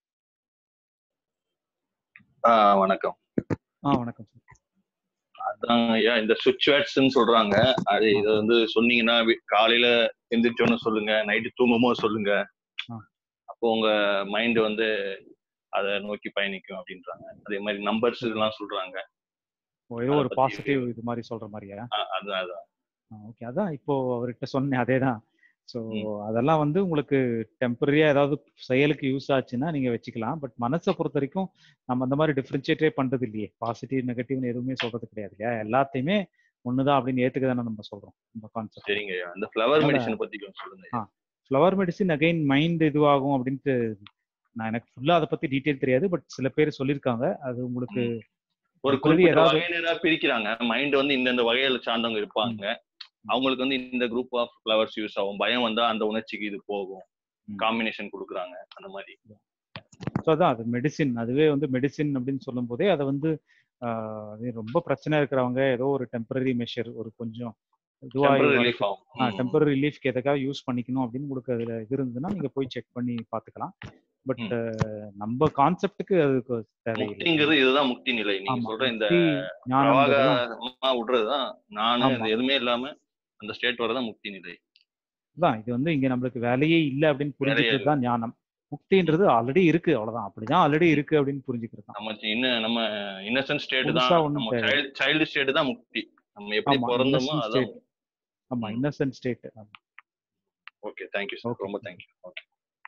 ஆ வணக்கம் ஆ வணக்கம் சார் அதான் ஐயா இந்த சுவிட்ச் வேர்ட்ஸ்ன்னு சொல்றாங்க அது இதை வந்து சொன்னீங்கன்னா வி- காலையில எந்திரிச்சோன்னு சொல்லுங்க நைட்டு தூங்கும்போது சொல்லுங்க ஆ. அப்போ உங்க மைண்ட் வந்து அதை நோக்கி பயணிக்கும் அப்படின்றாங்க அதே மாதிரி நம்பர்ஸ் இதெல்லாம் சொல்றாங்க ஓ, ஏதோ அதை ஒரு பத்தி பாசிட்டிவ் இது மாதிரி சொல்ற மாதிரியா ஆ, அதான் அதான் ஓகே அதான் இப்போ அவர்கிட்ட சொன்னேன் அதே தான் ஸோ அதெல்லாம் வந்து உங்களுக்கு டெம்பரரியா ஏதாவது செயலுக்கு யூஸ் ஆச்சுன்னா நீங்க வச்சுக்கலாம் பட் மனசை பொறுத்த வரைக்கும் நம்ம அந்த மாதிரி டிஃபரன்ஷியேட்டே பண்றது இல்லையே பாசிட்டிவ் நெகட்டிவ்னு எதுவுமே சொல்றது கிடையாது இல்லையா எல்லாத்தையுமே ஒண்ணுதான் அப்படின்னு ஏத்துக்க தானே நம்ம சொல்றோம் நம்ம கான்செப்ட் சரிங்க ஐயா அந்த ஃப்ளவர் மெடிசன் பத்தி கொஞ்சம் சொல்லுங்க ஐயா. ஆ ஃப்ளவர் மெடிசின் அகைன் மைண்ட் இதுவாகும் அப்படின்ட்டு நான் எனக்கு ஃபுல்லா அதை பத்தி டீட்டெயில் தெரியாது பட் சில பேர் சொல்லியிருக்காங்க அது உங்களுக்கு ஒரு temporary குறிப்பிட்ட ஏதாவது வகையினரா பிரிக்கிறாங்க மைண்ட் வந்து இந்தந்த வகையில சார்ந்தவங்க இருப்பாங்க அவங்களுக்கு வந்து இந்த குரூப் ஆஃப் ஃப்ளவர்ஸ் யூஸ் ஆகும் பயம் வந்தா அந்த உணர்ச்சிக்கு இது போகும் காம்பினேஷன் கொடுக்குறாங்க அந்த மாதிரி ஸோ அதான் அது மெடிசின் அதுவே வந்து மெடிசின் அப்படின்னு சொல்லும் போதே அதை வந்து ஆஹ், அது ரொம்ப பிரச்சனை இருக்கிறவங்க ஏதோ ஒரு டெம்பரரி மெஷர் ஒரு கொஞ்சம் இதுவா Temporary relief ஆகும். ம். டெம்பரரி ரிலீஃப்க்கு எதுக்காக யூஸ் பண்ணிக்கணும் அப்படின்னு உங்களுக்கு அதுல இது இருந்ததுன்னா நீங்க போய் செக் பண்ணி பார்த்துக்கலாம் பட் நம்ம கான்செப்டுக்கு அதுக்கு தேவையில்லை முக்திங்கிறது இதுதான் முக்தி நிலை நீங்க ஆமா, சொல்ற இந்த முக்தி, ஞானம்ங்கிறதுதான். பிரவாகமா விடுறதுதான் நானு ஆமா. இந்த எதுவுமே இல்லாம அந்த ஸ்டேட் வரதான் முக்தி நிலை அதான் இது வந்து இங்க நம்மளுக்கு வேலையே இல்லை அப்படின்னு புரிஞ்சுக்கிறது தான் ஞானம் முக்தின்றது ஆல்ரெடி இருக்கு அவ்வளவுதான் அப்படிதான் ஆல்ரெடி இருக்கு அப்படின்னு புரிஞ்சுக்கிறது தான் நம்ம இன்னும் நம்ம இன்னசென்ட் ஸ்டேட் புதுசா தான் ஒண்ணும் நம்ம தேவை சைல்டு சைல்டு ஸ்டேட் தான் முக்தி நம்ம எப்படி ஆமா பிறந்தோமோ இன்னசென்ட் அதான் ஸ்டேட் ஆமா innocent state okay thank you sir ரொம்ப தேங்க்யூ ஓகே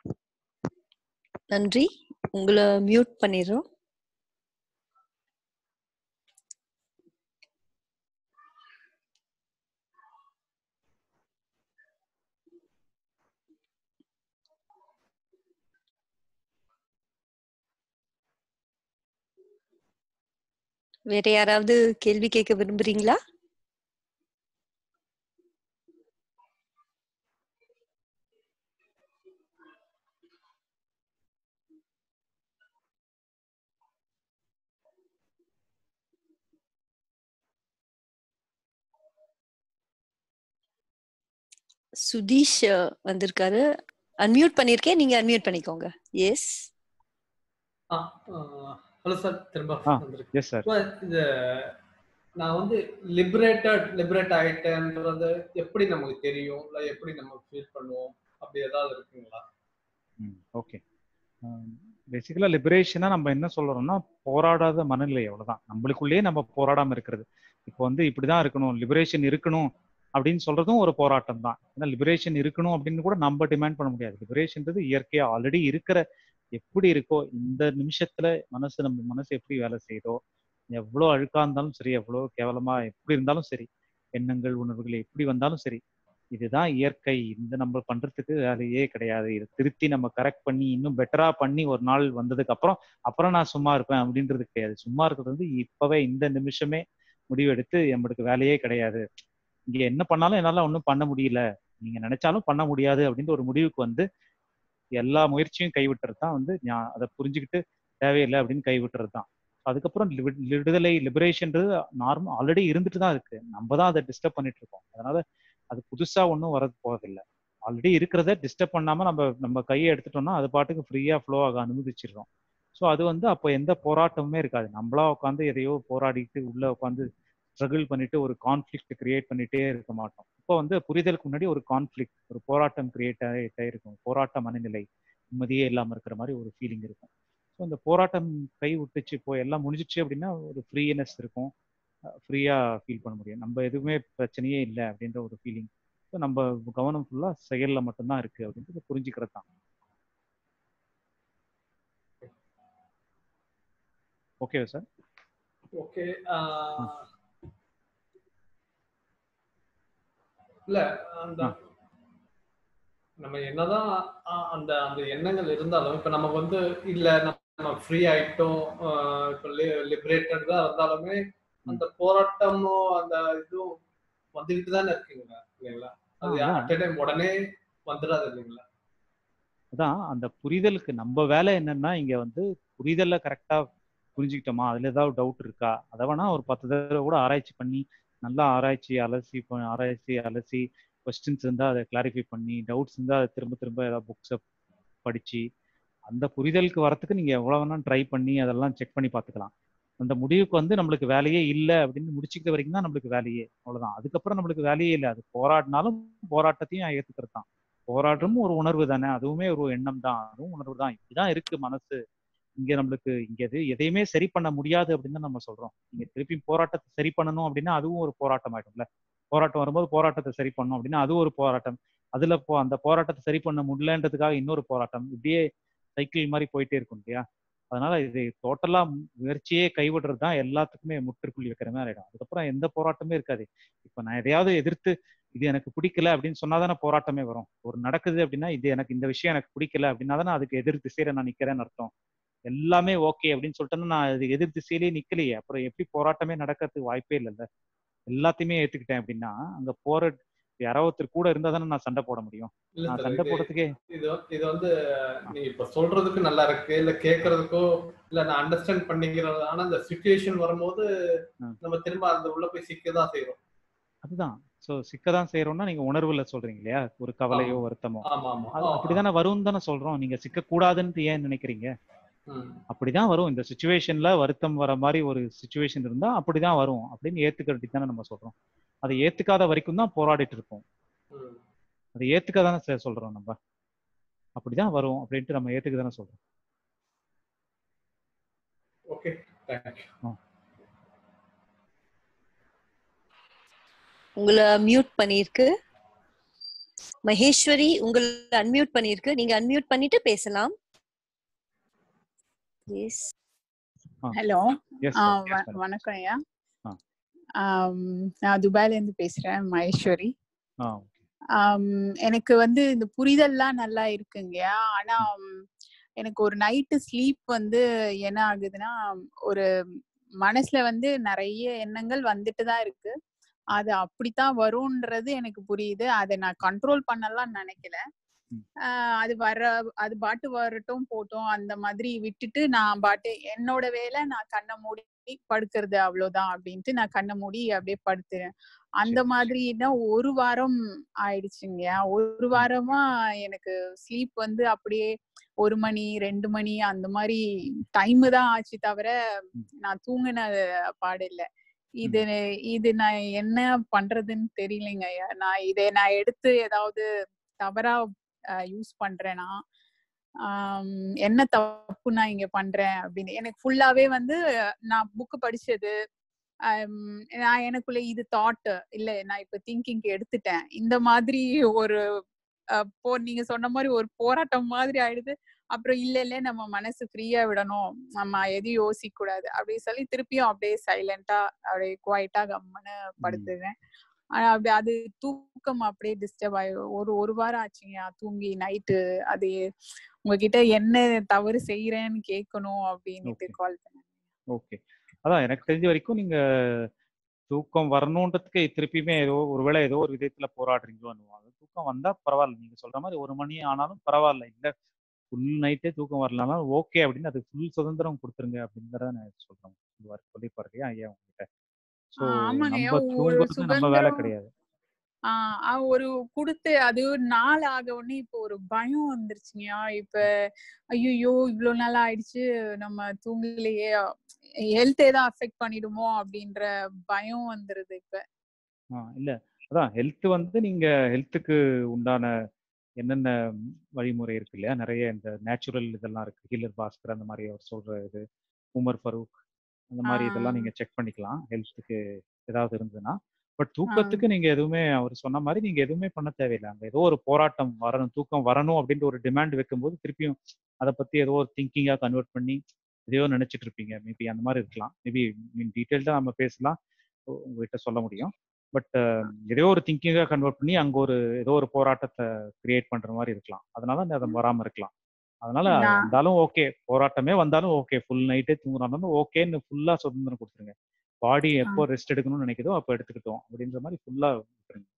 நன்றி உங்களை மியூட் பண்ணிடுறோம் வேற யாராவது கேள்வி கேட்க விரும்புறீங்களா சுதீஷ் அஹ், வந்திருக்காரு அன்மியூட் பண்ணிருக்கேன் நீங்க அன்மியூட் பண்ணிக்கோங்க எஸ் ஹலோ சார் திரும்ப ஆ வந்திருக்கு எஸ் சார் இப்ப இது நான் வந்து லிபரேட்டட் லிபரேட் ஆயிட்டேன்றது எப்படி நமக்கு தெரியும் இல்லை எப்படி நம்ம ஃபீல் பண்ணுவோம் அப்படி ஏதாவது இருக்குங்களா ஓகே பேசிக்கலா லிபரேஷனா நம்ம என்ன சொல்றோம்னா போராடாத மனநிலை அவ்வளவுதான் நம்மளுக்குள்ளேயே நம்ம போராடாம இருக்கிறது இப்போ வந்து இப்படிதான் இருக்கணும் லிபரேஷன் இருக்கணும் அப்படின்னு சொல்றதும் ஒரு போராட்டம் தான் ஏன்னா லிபரேஷன் இருக்கணும் அப்படின்னு கூட நம்ம டிமாண்ட் பண்ண முடியாது லிபரேஷன்றது இயற்கையா ஆல்ரெடி இருக்கிற எப்படி இருக்கோ இந்த நிமிஷத்துல மனசு நம்ம மனசு எப்படி வேலை செய்யுதோ எவ்வளோ அழுக்கா இருந்தாலும் சரி எவ்வளோ கேவலமா எப்படி இருந்தாலும் சரி எண்ணங்கள் உணர்வுகள் எப்படி வந்தாலும் சரி இதுதான் இயற்கை இந்த நம்ம பண்றதுக்கு வேலையே கிடையாது இதை திருத்தி நம்ம கரெக்ட் பண்ணி இன்னும் பெட்டரா பண்ணி ஒரு நாள் வந்ததுக்கு அப்புறம் அப்புறம் நான் சும்மா இருப்பேன் அப்படின்றது கிடையாது சும்மா இருக்கிறது வந்து இப்பவே இந்த நிமிஷமே முடிவெடுத்து நம்மளுக்கு வேலையே கிடையாது இங்க என்ன பண்ணாலும் என்னால ஒன்றும் பண்ண முடியல நீங்க நினைச்சாலும் பண்ண முடியாது அப்படின்ற ஒரு முடிவுக்கு வந்து எல்லா முயற்சியும் கைவிட்டுறது தான் வந்து ஞா- அதை புரிஞ்சுக்கிட்டு தேவையில்லை அப்படின்னு கைவிட்டுறது தான் அதுக்கப்புறம் லிப- விடுதலை லிபரேஷன்றது நார்மல் ஆல்ரெடி இருந்துட்டு தான் இருக்கு நம்ம தான் அதை டிஸ்டர்ப் பண்ணிட்டு இருக்கோம் அதனால அது புதுசா ஒன்றும் வரது போறதில்லை ஆல்ரெடி இருக்கிறத டிஸ்டர்ப் பண்ணாம நம்ம நம்ம கையை எடுத்துட்டோம்னா அது பாட்டுக்கு ஃப்ரீயா ஃப்ளோ ஆக அனுமதிச்சிடுறோம் ஸோ அது வந்து அப்போ எந்த போராட்டமுமே இருக்காது நம்மளா உட்காந்து எதையோ போராடிட்டு உள்ள உட்காந்து ஸ்ட்ரகிள் பண்ணிட்டு ஒரு கான்ஃப்ளிக்ட் கிரியேட் பண்ணிட்டே இருக்க மாட்டோம் இப்போ வந்து புரிதலுக்கு முன்னாடி ஒரு கான்ஃப்ளிக்ட் ஒரு போராட்டம் கிரியேட் ஆகிட்டே இருக்கும் போராட்ட மனநிலை நிம்மதியே இல்லாம இருக்கிற மாதிரி ஒரு ஃபீலிங் இருக்கும் ஸோ அந்த போராட்டம் கை விட்டுச்சு இப்போ எல்லாம் முடிஞ்சிச்சு அப்படின்னா ஒரு ஃப்ரீனஸ் இருக்கும் ஃப்ரீயா ஃபீல் பண்ண முடியும் நம்ம எதுவுமே பிரச்சனையே இல்லை அப்படின்ற ஒரு ஃபீலிங் ஸோ நம்ம கவனம் ஃபுல்லா செயல்ல மட்டும்தான் இருக்கு அப்படின்றது புரிஞ்சுக்கிறது தான் ஓகே சார் ஓகே இல்ல அந்த நம்ம என்னதான் ஆஹ், அந்த அந்த எண்ணங்கள் இருந்தாலும் இப்ப நமக்கு வந்து இல்ல நம்ம ஃப்ரீ ஆயிட்டோம் ஆஹ், இப்ப லிபரேட்டட் தான் இருந்தாலுமே அந்த போராட்டமும் அந்த இதுவும் வந்துகிட்டு தானே இருக்குங்களா இல்லைங்களா அது ஆ, அதான். அட் டைம் உடனே வந்துடாது இல்லைங்களா அதான் அந்த புரிதலுக்கு நம்ம வேலை என்னன்னா இங்க வந்து புரிதல்ல கரெக்டா புரிஞ்சுக்கிட்டோமா அதுல ஏதாவது டவுட் இருக்கா அதை வேணா ஒரு பத்து தடவை கூட ஆராய்ச்சி பண்ணி நல்லா ஆராய்ச்சி அலசி ப- ஆராய்ச்சி அலசி கொஸ்டின்ஸ் இருந்தா அதை கிளாரிஃபை பண்ணி டவுட்ஸ் இருந்தா அதை திரும்ப திரும்ப ஏதாவது புக்ஸை படிச்சு அந்த புரிதலுக்கு வரத்துக்கு நீங்க எவ்வளவு வேணா ட்ரை பண்ணி அதெல்லாம் செக் பண்ணி பார்த்துக்கலாம் அந்த முடிவுக்கு வந்து நம்மளுக்கு வேலையே இல்லை அப்படின்னு முடிச்சுக்கிற வரைக்கும் தான் நம்மளுக்கு வேலையே அவ்வளவுதான் அதுக்கப்புறம் நம்மளுக்கு வேலையே இல்லை அது போராடினாலும் போராட்டத்தையும் ஏத்துக்கிறது தான் போராட்டமும் ஒரு உணர்வு தானே அதுவுமே ஒரு எண்ணம் தான் அதுவும் உணர்வு தான் இப்படிதான் இருக்கு மனசு இங்க நம்மளுக்கு இங்க எது எதையுமே சரி பண்ண முடியாது அப்படின்னு தான் நம்ம சொல்றோம் நீங்க திருப்பி போராட்டத்தை சரி பண்ணணும் அப்படின்னா அதுவும் ஒரு போராட்டம் ஆயிடும்ல போராட்டம் வரும்போது போராட்டத்தை சரி பண்ணணும் அப்படின்னா அது ஒரு போராட்டம் அதுல போ அந்த போராட்டத்தை சரி பண்ண முடியலன்றதுக்காக இன்னொரு போராட்டம் இப்படியே சைக்கிள் மாதிரி போயிட்டே இருக்கும் இல்லையா அதனால இது டோட்டலா முயற்சியே கைவிடுறது தான் எல்லாத்துக்குமே முற்றுப்புள்ளி வைக்கிற மாதிரி ஆயிடும் அதுக்கப்புறம் எந்த போராட்டமே இருக்காது இப்ப நான் எதையாவது எதிர்த்து இது எனக்கு பிடிக்கல அப்படின்னு சொன்னாதானே போராட்டமே வரும் ஒரு நடக்குது அப்படின்னா இது எனக்கு இந்த விஷயம் எனக்கு பிடிக்கல அப்படின்னா தானே அதுக்கு எதிர் திசையில நான் நிக்கிறேன்னு அர்த்தம் எல்லாமே ஓகே அப்படின்னு சொல்லிட்டேன்னா நான் அது எதிர் திசையிலேயே நிக்கலையே அப்புறம் எப்படி போராட்டமே நடக்கிறதுக்கு வாய்ப்பே இல்லைல்ல எல்லாத்தையுமே ஏத்துக்கிட்டேன் அப்படின்னா அங்க போற யாராவது ஒருத்தர் கூட இருந்தா தானே நான் சண்டை போட முடியும் இல்ல நான் சார் சண்டை இது போடுறதுக்கே இது வந்து- இது வந்து நீங்க இப்ப சொல்றதுக்கு நல்லா இருக்கு இல்ல கேக்குறதுக்கோ இல்ல நான் அண்டர்ஸ்டாண்ட் பண்ணிக்கிறது ஆனா அந்த சுச்சுவேஷன் வரும்போது நம்ம திரும்ப அந்த உள்ள போய் சிக்கதான் செய்யறோம் அதுதான் சோ சிக்கதான் செய்யறோம்னா நீங்க உணர்வுல சொல்றீங்க இல்லையா ஒரு கவலையோ ஆமா. வருத்தமோ ஆமா ஆமா அது ஆ, ஆ. அப்படிதானே வரும்னு தானே சொல்றோம் நீங்க சிக்க கூடாதுன்னு ஏன் நினைக்கிறீங்க ம். அப்படிதான் வரும் இந்த சுச்சுவேஷன்ல வருத்தம் வர மாதிரி ஒரு சுச்சுவேஷன் இருந்தா அப்படிதான் வரும் அப்படின்னு ஏத்துக்கிறதுக்கு தானே நம்ம சொல்றோம் அதை ஏத்துக்காத வரைக்கும் தான் போராடிட்டு இருப்போம் ம். அதை ஏத்துக்க தானே சார் சொல்றோம் நம்ம அப்படிதான் வரும் அப்படின்ட்டு நம்ம ஏத்துக்க தானே சொல்றோம் ஓகே தேங்க்யூ உங்களை மியூட் பண்ணிருக்கு மகேஸ்வரி உங்களை அன்மியூட் பண்ணிருக்கு நீங்க அன்மியூட் பண்ணிட்டு பேசலாம் yes hello Yes, sir. Yes, madam. வணக்கம் ஐயா ஆ. ஆம், நான் துபாயில இருந்து பேசுறேன் மகேஸ்வரி ஆ ஆம், எனக்கு வந்து இந்த புரிதல்லாம் நல்லா இருக்குங்கய்யா ஆனா ம், எனக்கு ஒரு நைட்டு ஸ்லீப் வந்து என்ன ஆகுதுன்னா ஒரு மனசுல வந்து நிறைய எண்ணங்கள் வந்துட்டு தான் இருக்கு அது அப்படித்தான் வரும்ன்றது எனக்கு புரியுது அதை நான் கண்ட்ரோல் பண்ணலாம் நினைக்கல ஆஹ் அது வர அது பாட்டு வரட்டும் போட்டும் அந்த மாதிரி விட்டுட்டு நான் பாட்டு என்னோட வேலை நான் கண்ணை மூடி படுக்கிறது அவ்வளவுதான் அப்படின்ட்டு நான் கண்ணை மூடி அப்படியே படுத்துறேன் அந்த மாதிரினா ஒரு வாரம் ஆயிடுச்சுங்க ஒரு வாரமா எனக்கு ஸ்லீப் வந்து அப்படியே ஒரு மணி ரெண்டு மணி அந்த மாதிரி டைம் தான் ஆச்சு தவிர நான் தூங்கின பாடு இல்ல இது இது நான் என்ன பண்றதுன்னு தெரியலைங்க ஐயா நான் இதை நான் எடுத்து ஏதாவது தவறா யூஸ் பண்றேனா ஆம், என்ன தப்பு நான் இங்க பண்றேன் அப்படின்னு எனக்கு ஃபுல்லாவே வந்து நான் புக் படிச்சது ஆம், நான் எனக்குள்ள இது தாட் இல்ல நான் இப்ப திங்கிங் எடுத்துட்டேன் இந்த மாதிரி ஒரு அஹ், போ நீங்க சொன்ன மாதிரி ஒரு போராட்டம் மாதிரி ஆயிடுது அப்புறம் இல்ல இல்ல நம்ம மனசு ஃப்ரீயா விடணும் நம்ம எதையும் யோசிக்க கூடாது அப்படி சொல்லி திருப்பியும் அப்படியே சைலண்டா அப்படியே குவைட்டா கம்முன்னு படுத்துறேன் ஆனா அப்படி அது தூக்கம் அப்படியே டிஸ்டர்ப் ஆயி ஒரு ஒரு வாரம் ஆச்சுங்க தூங்கி நைட்டு அது உங்ககிட்ட என்ன தவறு செய்யறேன்னு கேட்கணும் அப்படின்னுட்டு கால் பண்ணேன் ஓகே அதான் எனக்கு தெரிஞ்ச வரைக்கும் நீங்க தூக்கம் வரணுன்றதுக்கு திருப்பியுமே ஏதோ ஒருவேளை ஏதோ ஒரு விதத்துல போராடுறீங்களோ அது தூக்கம் வந்தா பரவாயில்ல நீங்க சொல்ற மாதிரி ஒரு மணி ஆனாலும் பரவாயில்ல இல்ல ஃபுல் நைட்டே தூக்கம் வரலனாலும் ஓகே அப்படின்னு அது ஃபுல் சுதந்திரம் கொடுத்துருங்க அப்படிங்கிறத நான் சொல்றேன் சொல்லுவார் சொல்லிப்பாரு இல்லையா ஐயா உங்ககிட்ட ஸோ ஆமாங்க நம்ம ஒரு தூங்குறது நம்ம வேலை சுதந்திரம் கிடையாது ஆஹ் ஆஹ் ஒரு கொடுத்து அது ஒரு நாள் ஆக உடனே இப்போ ஒரு பயம் வந்துருச்சுங்கயா இப்ப ஐயோ இவ்வளவு நாள் ஆயிடுச்சு நம்ம தூங்கலையே ஹெல்த் ஏதாவது அஃபெக்ட் பண்ணிடுமோ அப்படின்ற பயம் வந்துருது இப்ப ஆ இல்ல அதான் ஹெல்த் வந்து நீங்க ஹெல்த்துக்கு உண்டான என்னென்ன வழிமுறை இருக்கு இல்லையா நிறைய இந்த நேச்சுரல் இதெல்லாம் இருக்கு ஹீலர் பாஸ்கர் அந்த மாதிரி அவர் சொல்ற இது உமர் ஃபரூக் அந்த மாதிரி இதெல்லாம் ஆஹ் நீங்க செக் பண்ணிக்கலாம் ஹெல்த்துக்கு ஏதாவது இருந்ததுன்னா பட் ஆஹ் தூக்கத்துக்கு நீங்க எதுவுமே அவர் சொன்ன மாதிரி நீங்க எதுவுமே பண்ண தேவையில்லை அங்க ஏதோ ஒரு போராட்டம் வரணும் தூக்கம் வரணும் அப்படின்ற ஒரு டிமாண்ட் வைக்கும்போது திருப்பியும் அதை பத்தி ஏதோ ஒரு திங்கிங்கா கன்வெர்ட் பண்ணி எதையோ நினைச்சிட்டு இருப்பீங்க மேபி அந்த மாதிரி இருக்கலாம் மேபி மீன் டீட்டெயில்டா நம்ம பேசலாம் உ- உங்ககிட்ட சொல்ல முடியும் பட் ஏதோ ஒரு திங்கிங்கா கன்வெர்ட் பண்ணி அங்க ஒரு ஏதோ ஒரு போராட்டத்தை கிரியேட் பண்ற மாதிரி இருக்கலாம் அதனால அந்த அது வராம இருக்கலாம் அதனால அது நான் வந்தாலும் ஓகே போராட்டமே வந்தாலும் ஓகே ஃபுல் நைட்டே தூங்குறாலும் ஓகேன்னு ஃபுல்லா சுதந்திரம் கொடுத்துருங்க பாடி எப்போ ஆஹ் ரெஸ்ட் எடுக்கணும்னு நினைக்குதோ அப்போ எடுத்துக்கிட்டோம் அப்படின்ற மாதிரி ஃபுல்லா விட்டுருங்க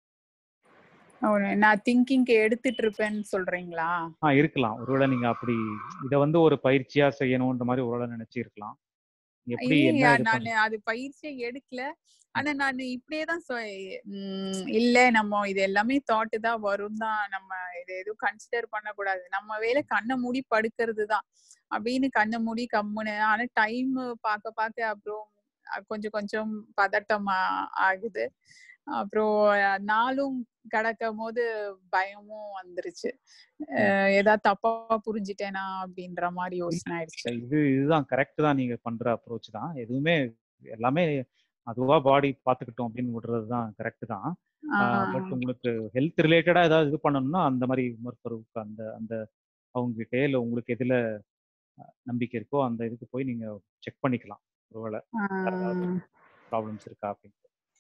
ஒரு நான் திங்கிங்க்கு எடுத்துட்டு இருப்பேன்னு சொல்றீங்களா ஆ இருக்கலாம் ஒருவேளை நீங்க அப்படி இதை வந்து ஒரு பயிற்சியா செய்யணுன்ற மாதிரி ஒருவேளை நினைச்சு இருக்கலாம் எப்படி என்ன இல்லையா இது நான் பண்ண அது பயிற்சியை எடுக்கல ஆனா நான் இப்படியே தான் சொ- உம் இல்ல நம்ம இது எல்லாமே தாட்டு தான் வரும் தான் நம்ம இது எதுவும் கன்சிடர் பண்ணக்கூடாது நம்ம வேலை கண்ணை மூடி படுக்கிறது தான் அப்படின்னு கண்ணை மூடி கம்முன்னு ஆனா டைம் பார்க்க பார்க்க அப்புறம் அஹ் கொஞ்சம் கொஞ்சம் பதட்டம் ஆ- ஆகுது அப்புறம் அஹ் நாளும் கிடக்கும் போது பயமும் வந்துருச்சு அஹ் ஏதாவது தப்பா புரிஞ்சுட்டேனா அப்படின்ற மாதிரி யோசனை ஆயிடுச்சு இது இதுதான் கரெக்ட் தான் நீங்க பண்ற அப்ரோச் தான் எதுவுமே எல்லாமே அதுவா பாடி பாத்துக்கிட்டோம் அப்படின்னு விடுறது தான் கரெக்ட் தான் பட் ஆஹ் உங்களுக்கு ஹெல்த் ரிலேட்டடா ஏதாவது இது பண்ணணும்னா அந்த மாதிரி உமர் ஃபரூக் அந்த அந்த அவங்க கிட்டே இல்ல உங்களுக்கு எதுல அஹ், நம்பிக்கை இருக்கோ அந்த இதுக்கு போய் நீங்க செக் பண்ணிக்கலாம் ஒருவேளை வேற ஏதாவது ஆஹ் ப்ராப்ளம்ஸ் இருக்கா அப்படின்னு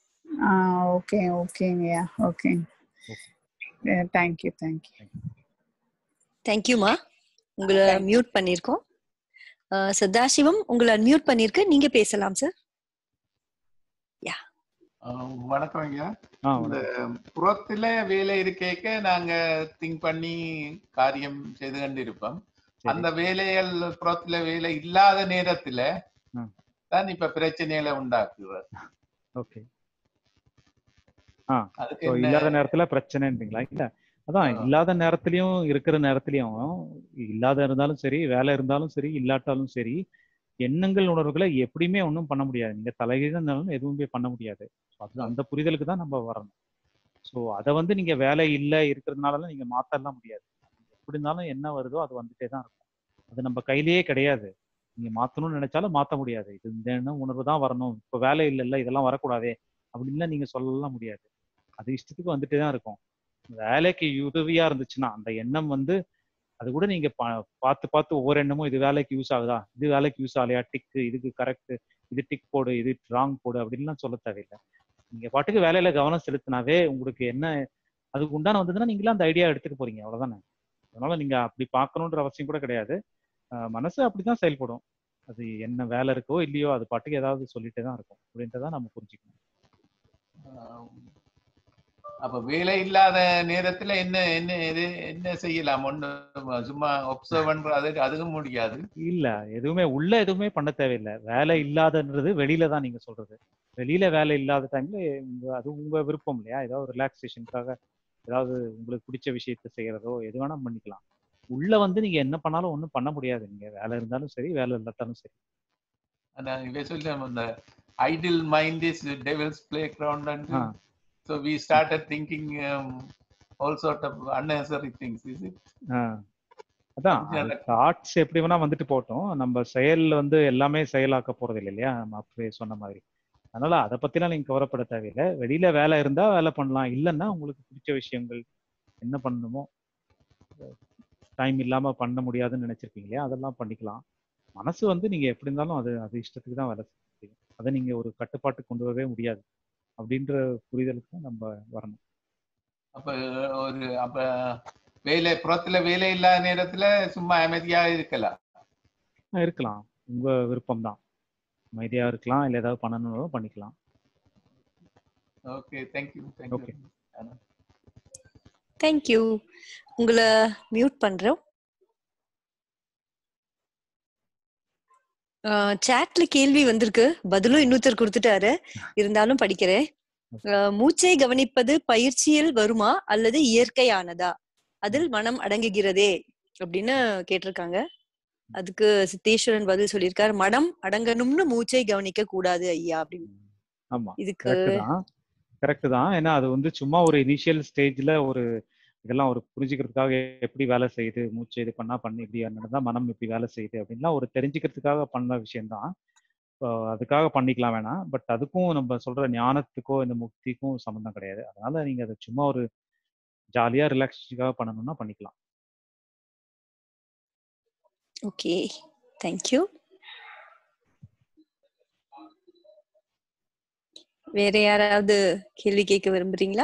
ஆஹ் ஓகே ஓகேங்கய்யா ஓகே தேங்க்யூ தேங்க்யூ தேங்க்யூமா உங்களை மியூட் பண்ணியிருக்கோம் அஹ், சதாசிவம் உங்களை மியூட் பண்ணிருக்கு நீங்க பேசலாம் சார் யா அஹ் வணக்கம் ஐயா ஆ இந்த வணக்கம் புறத்துல வேலை இருக்கேக்க நாங்க திங்க் பண்ணி காரியம் செய்து கொண்டிருப்போம் சரி அந்த வேலைகள் புறத்துல வேலை இல்லாத நேரத்துல ஆ தான் இப்ப பிரச்சனைகளை உண்டாக்குவது ஓகே ஆ அதுக்கு ஸோ என்ன இல்லாத நேரத்துல பிரச்சனைன்றீங்களா இல்ல அதான் ஆ, இல்லாத நேரத்துலயும் இருக்கிற நேரத்துலயும் இல்லாத இருந்தாலும் சரி வேலை இருந்தாலும் சரி இல்லாட்டாலும் சரி எண்ணங்கள் உணர்வுகளை எப்படியுமே ஒன்றும் பண்ண முடியாது நீங்க தலைகீழ இருந்தாலும் எதுவுமே பண்ண முடியாது So அது அந்த புரிதலுக்கு தான் நம்ம வரணும் ஸோ அதை வந்து நீங்க வேலை இல்லை இருக்கிறதுனால நீங்க மாத்தலாம் முடியாது எப்படி இருந்தாலும் என்ன வருதோ அது வந்துட்டே தான் இருக்கும் அது நம்ம கையிலேயே கிடையாது நீங்க மாத்தணும்னு நினைச்சாலும் மாத்த முடியாது இது இந்த எண்ணம் உணர்வு தான் வரணும் இப்போ வேலை இல்லைல்ல இதெல்லாம் வரக்கூடாதே அப்படின்லாம் நீங்க சொல்லலாம் முடியாது அது இஷ்டத்துக்கு வந்துட்டே தான் இருக்கும் வேலைக்கு உதவியா இருந்துச்சுன்னா அந்த எண்ணம் வந்து அது கூட நீங்க பா- பார்த்து பார்த்து ஒவ்வொரு எண்ணமும் இது வேலைக்கு யூஸ் ஆகுதா இது வேலைக்கு யூஸ் ஆகலையா டிக்கு இதுக்கு கரெக்ட் இது டிக் போடு இது ராங் போடு அப்படின்லாம் சொல்ல தேவையில்லை நீங்க பாட்டுக்கு வேலையில கவனம் செலுத்தினாவே உங்களுக்கு என்ன அதுக்கு உண்டான வந்ததுன்னா நீங்களே அந்த ஐடியா எடுத்துக்க போறீங்க அவ்வளவுதானே அதனால நீங்க அப்படி பார்க்கணுன்ற அவசியம் கூட கிடையாது அஹ் மனசு அப்படிதான் செயல்படும் அது என்ன வேலை இருக்கோ இல்லையோ அது பாட்டுக்கு ஏதாவது சொல்லிட்டே தான் இருக்கும் அப்படின்றத நம்ம புரிஞ்சுக்கணும் அஹ் அப்ப வேலை இல்லாத நேரத்துல என்ன என்ன இது என்ன செய்யலாம் ஒண்ணு சும்மா ஒப்சர்வ் பண்றது அதுவும் முடியாது இல்ல எதுவுமே உள்ள எதுவுமே பண்ண தேவையில்லை வேலை இல்லாதன்றது வெளியில தான் நீங்க சொல்றது வெளியில வேலை இல்லாத டைம்ல அது உங்க விருப்பம் இல்லையா ஏதாவது ரிலாக்ஸேஷனுக்காக ஏதாவது உங்களுக்கு பிடிச்ச விஷயத்த செய்யறதோ எது வேணா பண்ணிக்கலாம் உள்ள வந்து நீங்க என்ன பண்ணாலும் ஒண்ணும் பண்ண முடியாது நீங்க வேலை இருந்தாலும் சரி வேலை இல்லாட்டாலும் சரி ஆனா இவ சொல்ல இந்த idle mind is devil's playground and uh so we started thinking all sort of unnecessary things is it ஆ. அதான் கொஞ்சம் அது எனக்கு- தாட்ஸ் எப்படி வேணா வந்துட்டு போகட்டும் நம்ம செயல் வந்து எல்லாமே செயலாக்க போறது இல்லை இல்லையா நம்ம அப்படியே சொன்ன மாதிரி அதனால அதை பத்திலாம் நீங்க கவலைப்பட தேவையில்லை வெளியில வேலை இருந்தா வேலை பண்ணலாம் இல்லைன்னா உங்களுக்கு பிடிச்ச விஷயங்கள் என்ன பண்ணணுமோ டைம் இல்லாம பண்ண முடியாதுன்னு நினைச்சிருக்கீங்க இல்லையா அதெல்லாம் பண்ணிக்கலாம் மனசு வந்து நீங்க எப்படி இருந்தாலும் அது அது இஷ்டத்துக்கு தான் வேலை செய்யும் அதை நீங்க ஒரு கட்டுப்பாட்டு கொண்டு வரவே முடியாது அப்படின்ற புரிதலுக்கு தான் நம்ம வரணும் அப்ப ஒரு அப்ப வேலை புறத்துல வேலை இல்லாத நேரத்துல சும்மா அமைதியா இருக்கலாம் ஆ, இருக்கலாம் உங்க விருப்பம் தான் அமைதியா இருக்கலாம் இல்லை ஏதாவது பண்ணணும்னாலும் பண்ணிக்கலாம் okay thank you okay thank you thank you உங்களை மியூட் பண்றோம் சாட்ல கேள்வி வந்திருக்கு பதிலும் இன்னொருத்தர் கொடுத்துட்டாரு இருந்தாலும் படிக்கிறேன் அஹ், மூச்சை கவனிப்பது பயிற்சியில் வருமா அல்லது இயற்கையானதா அதில் மனம் அடங்குகிறதே அப்படின்னு கேட்டிருக்காங்க அதுக்கு சித்தேஸ்வரன் பதில் சொல்லியிருக்காரு மனம் அடங்கணும்னு மூச்சை கவனிக்க கூடாது ஐயா அப்படின்னு ஆமா இதுக்கு கரெக்ட் தான் கரெக்ட் தான் ஏன்னா அது வந்து சும்மா ஒரு இனிஷியல் ஸ்டேஜ்ல ஒரு இதெல்லாம் ஒரு புரிஞ்சுக்கிறதுக்காக எப்படி வேலை செய்யுது மூச்சு இது பண்ணா பண்ணி இப்படி நடந்தா மனம் இப்படி வேலை செய்யுது அப்படின்லாம் ஒரு தெரிஞ்சுக்கிறதுக்காக பண்ண விஷயம்தான் இப்போ அதுக்காக பண்ணிக்கலாம் வேணாம் பட் அதுக்கும் நம்ம சொல்ற ஞானத்துக்கோ இந்த முக்திக்கும் சம்மந்தம் கிடையாது அதனால நீங்க அதை சும்மா ஒரு ஜாலியா ரிலாக்ஸேஷனுக்காக பண்ணணும்னா பண்ணிக்கலாம் ஓகே தேங்க்யூ வேற யாராவது கேள்வி கேட்க விரும்புறீங்களா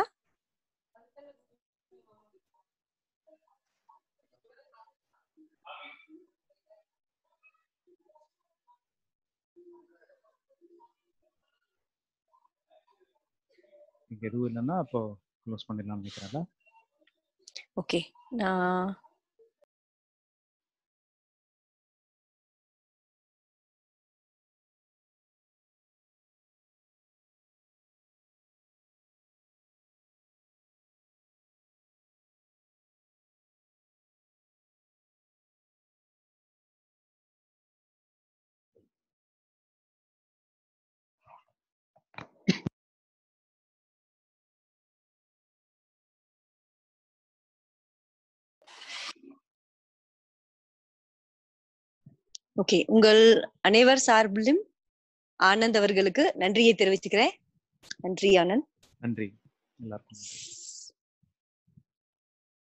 நீங்க எதுவும் இல்லைன்னா அப்போ க்ளோஸ் பண்ணிடலாம்னு நினைக்கிறேன்ல ஓகே நான் ஓகே உங்கள் அனைவர் சார்பிலும் ஆனந்த் அவர்களுக்கு நன்றியை தெரிவிச்சுக்கிறேன் நன்றி ஆனந்த் நன்றி எல்லாருக்கும் நன்றி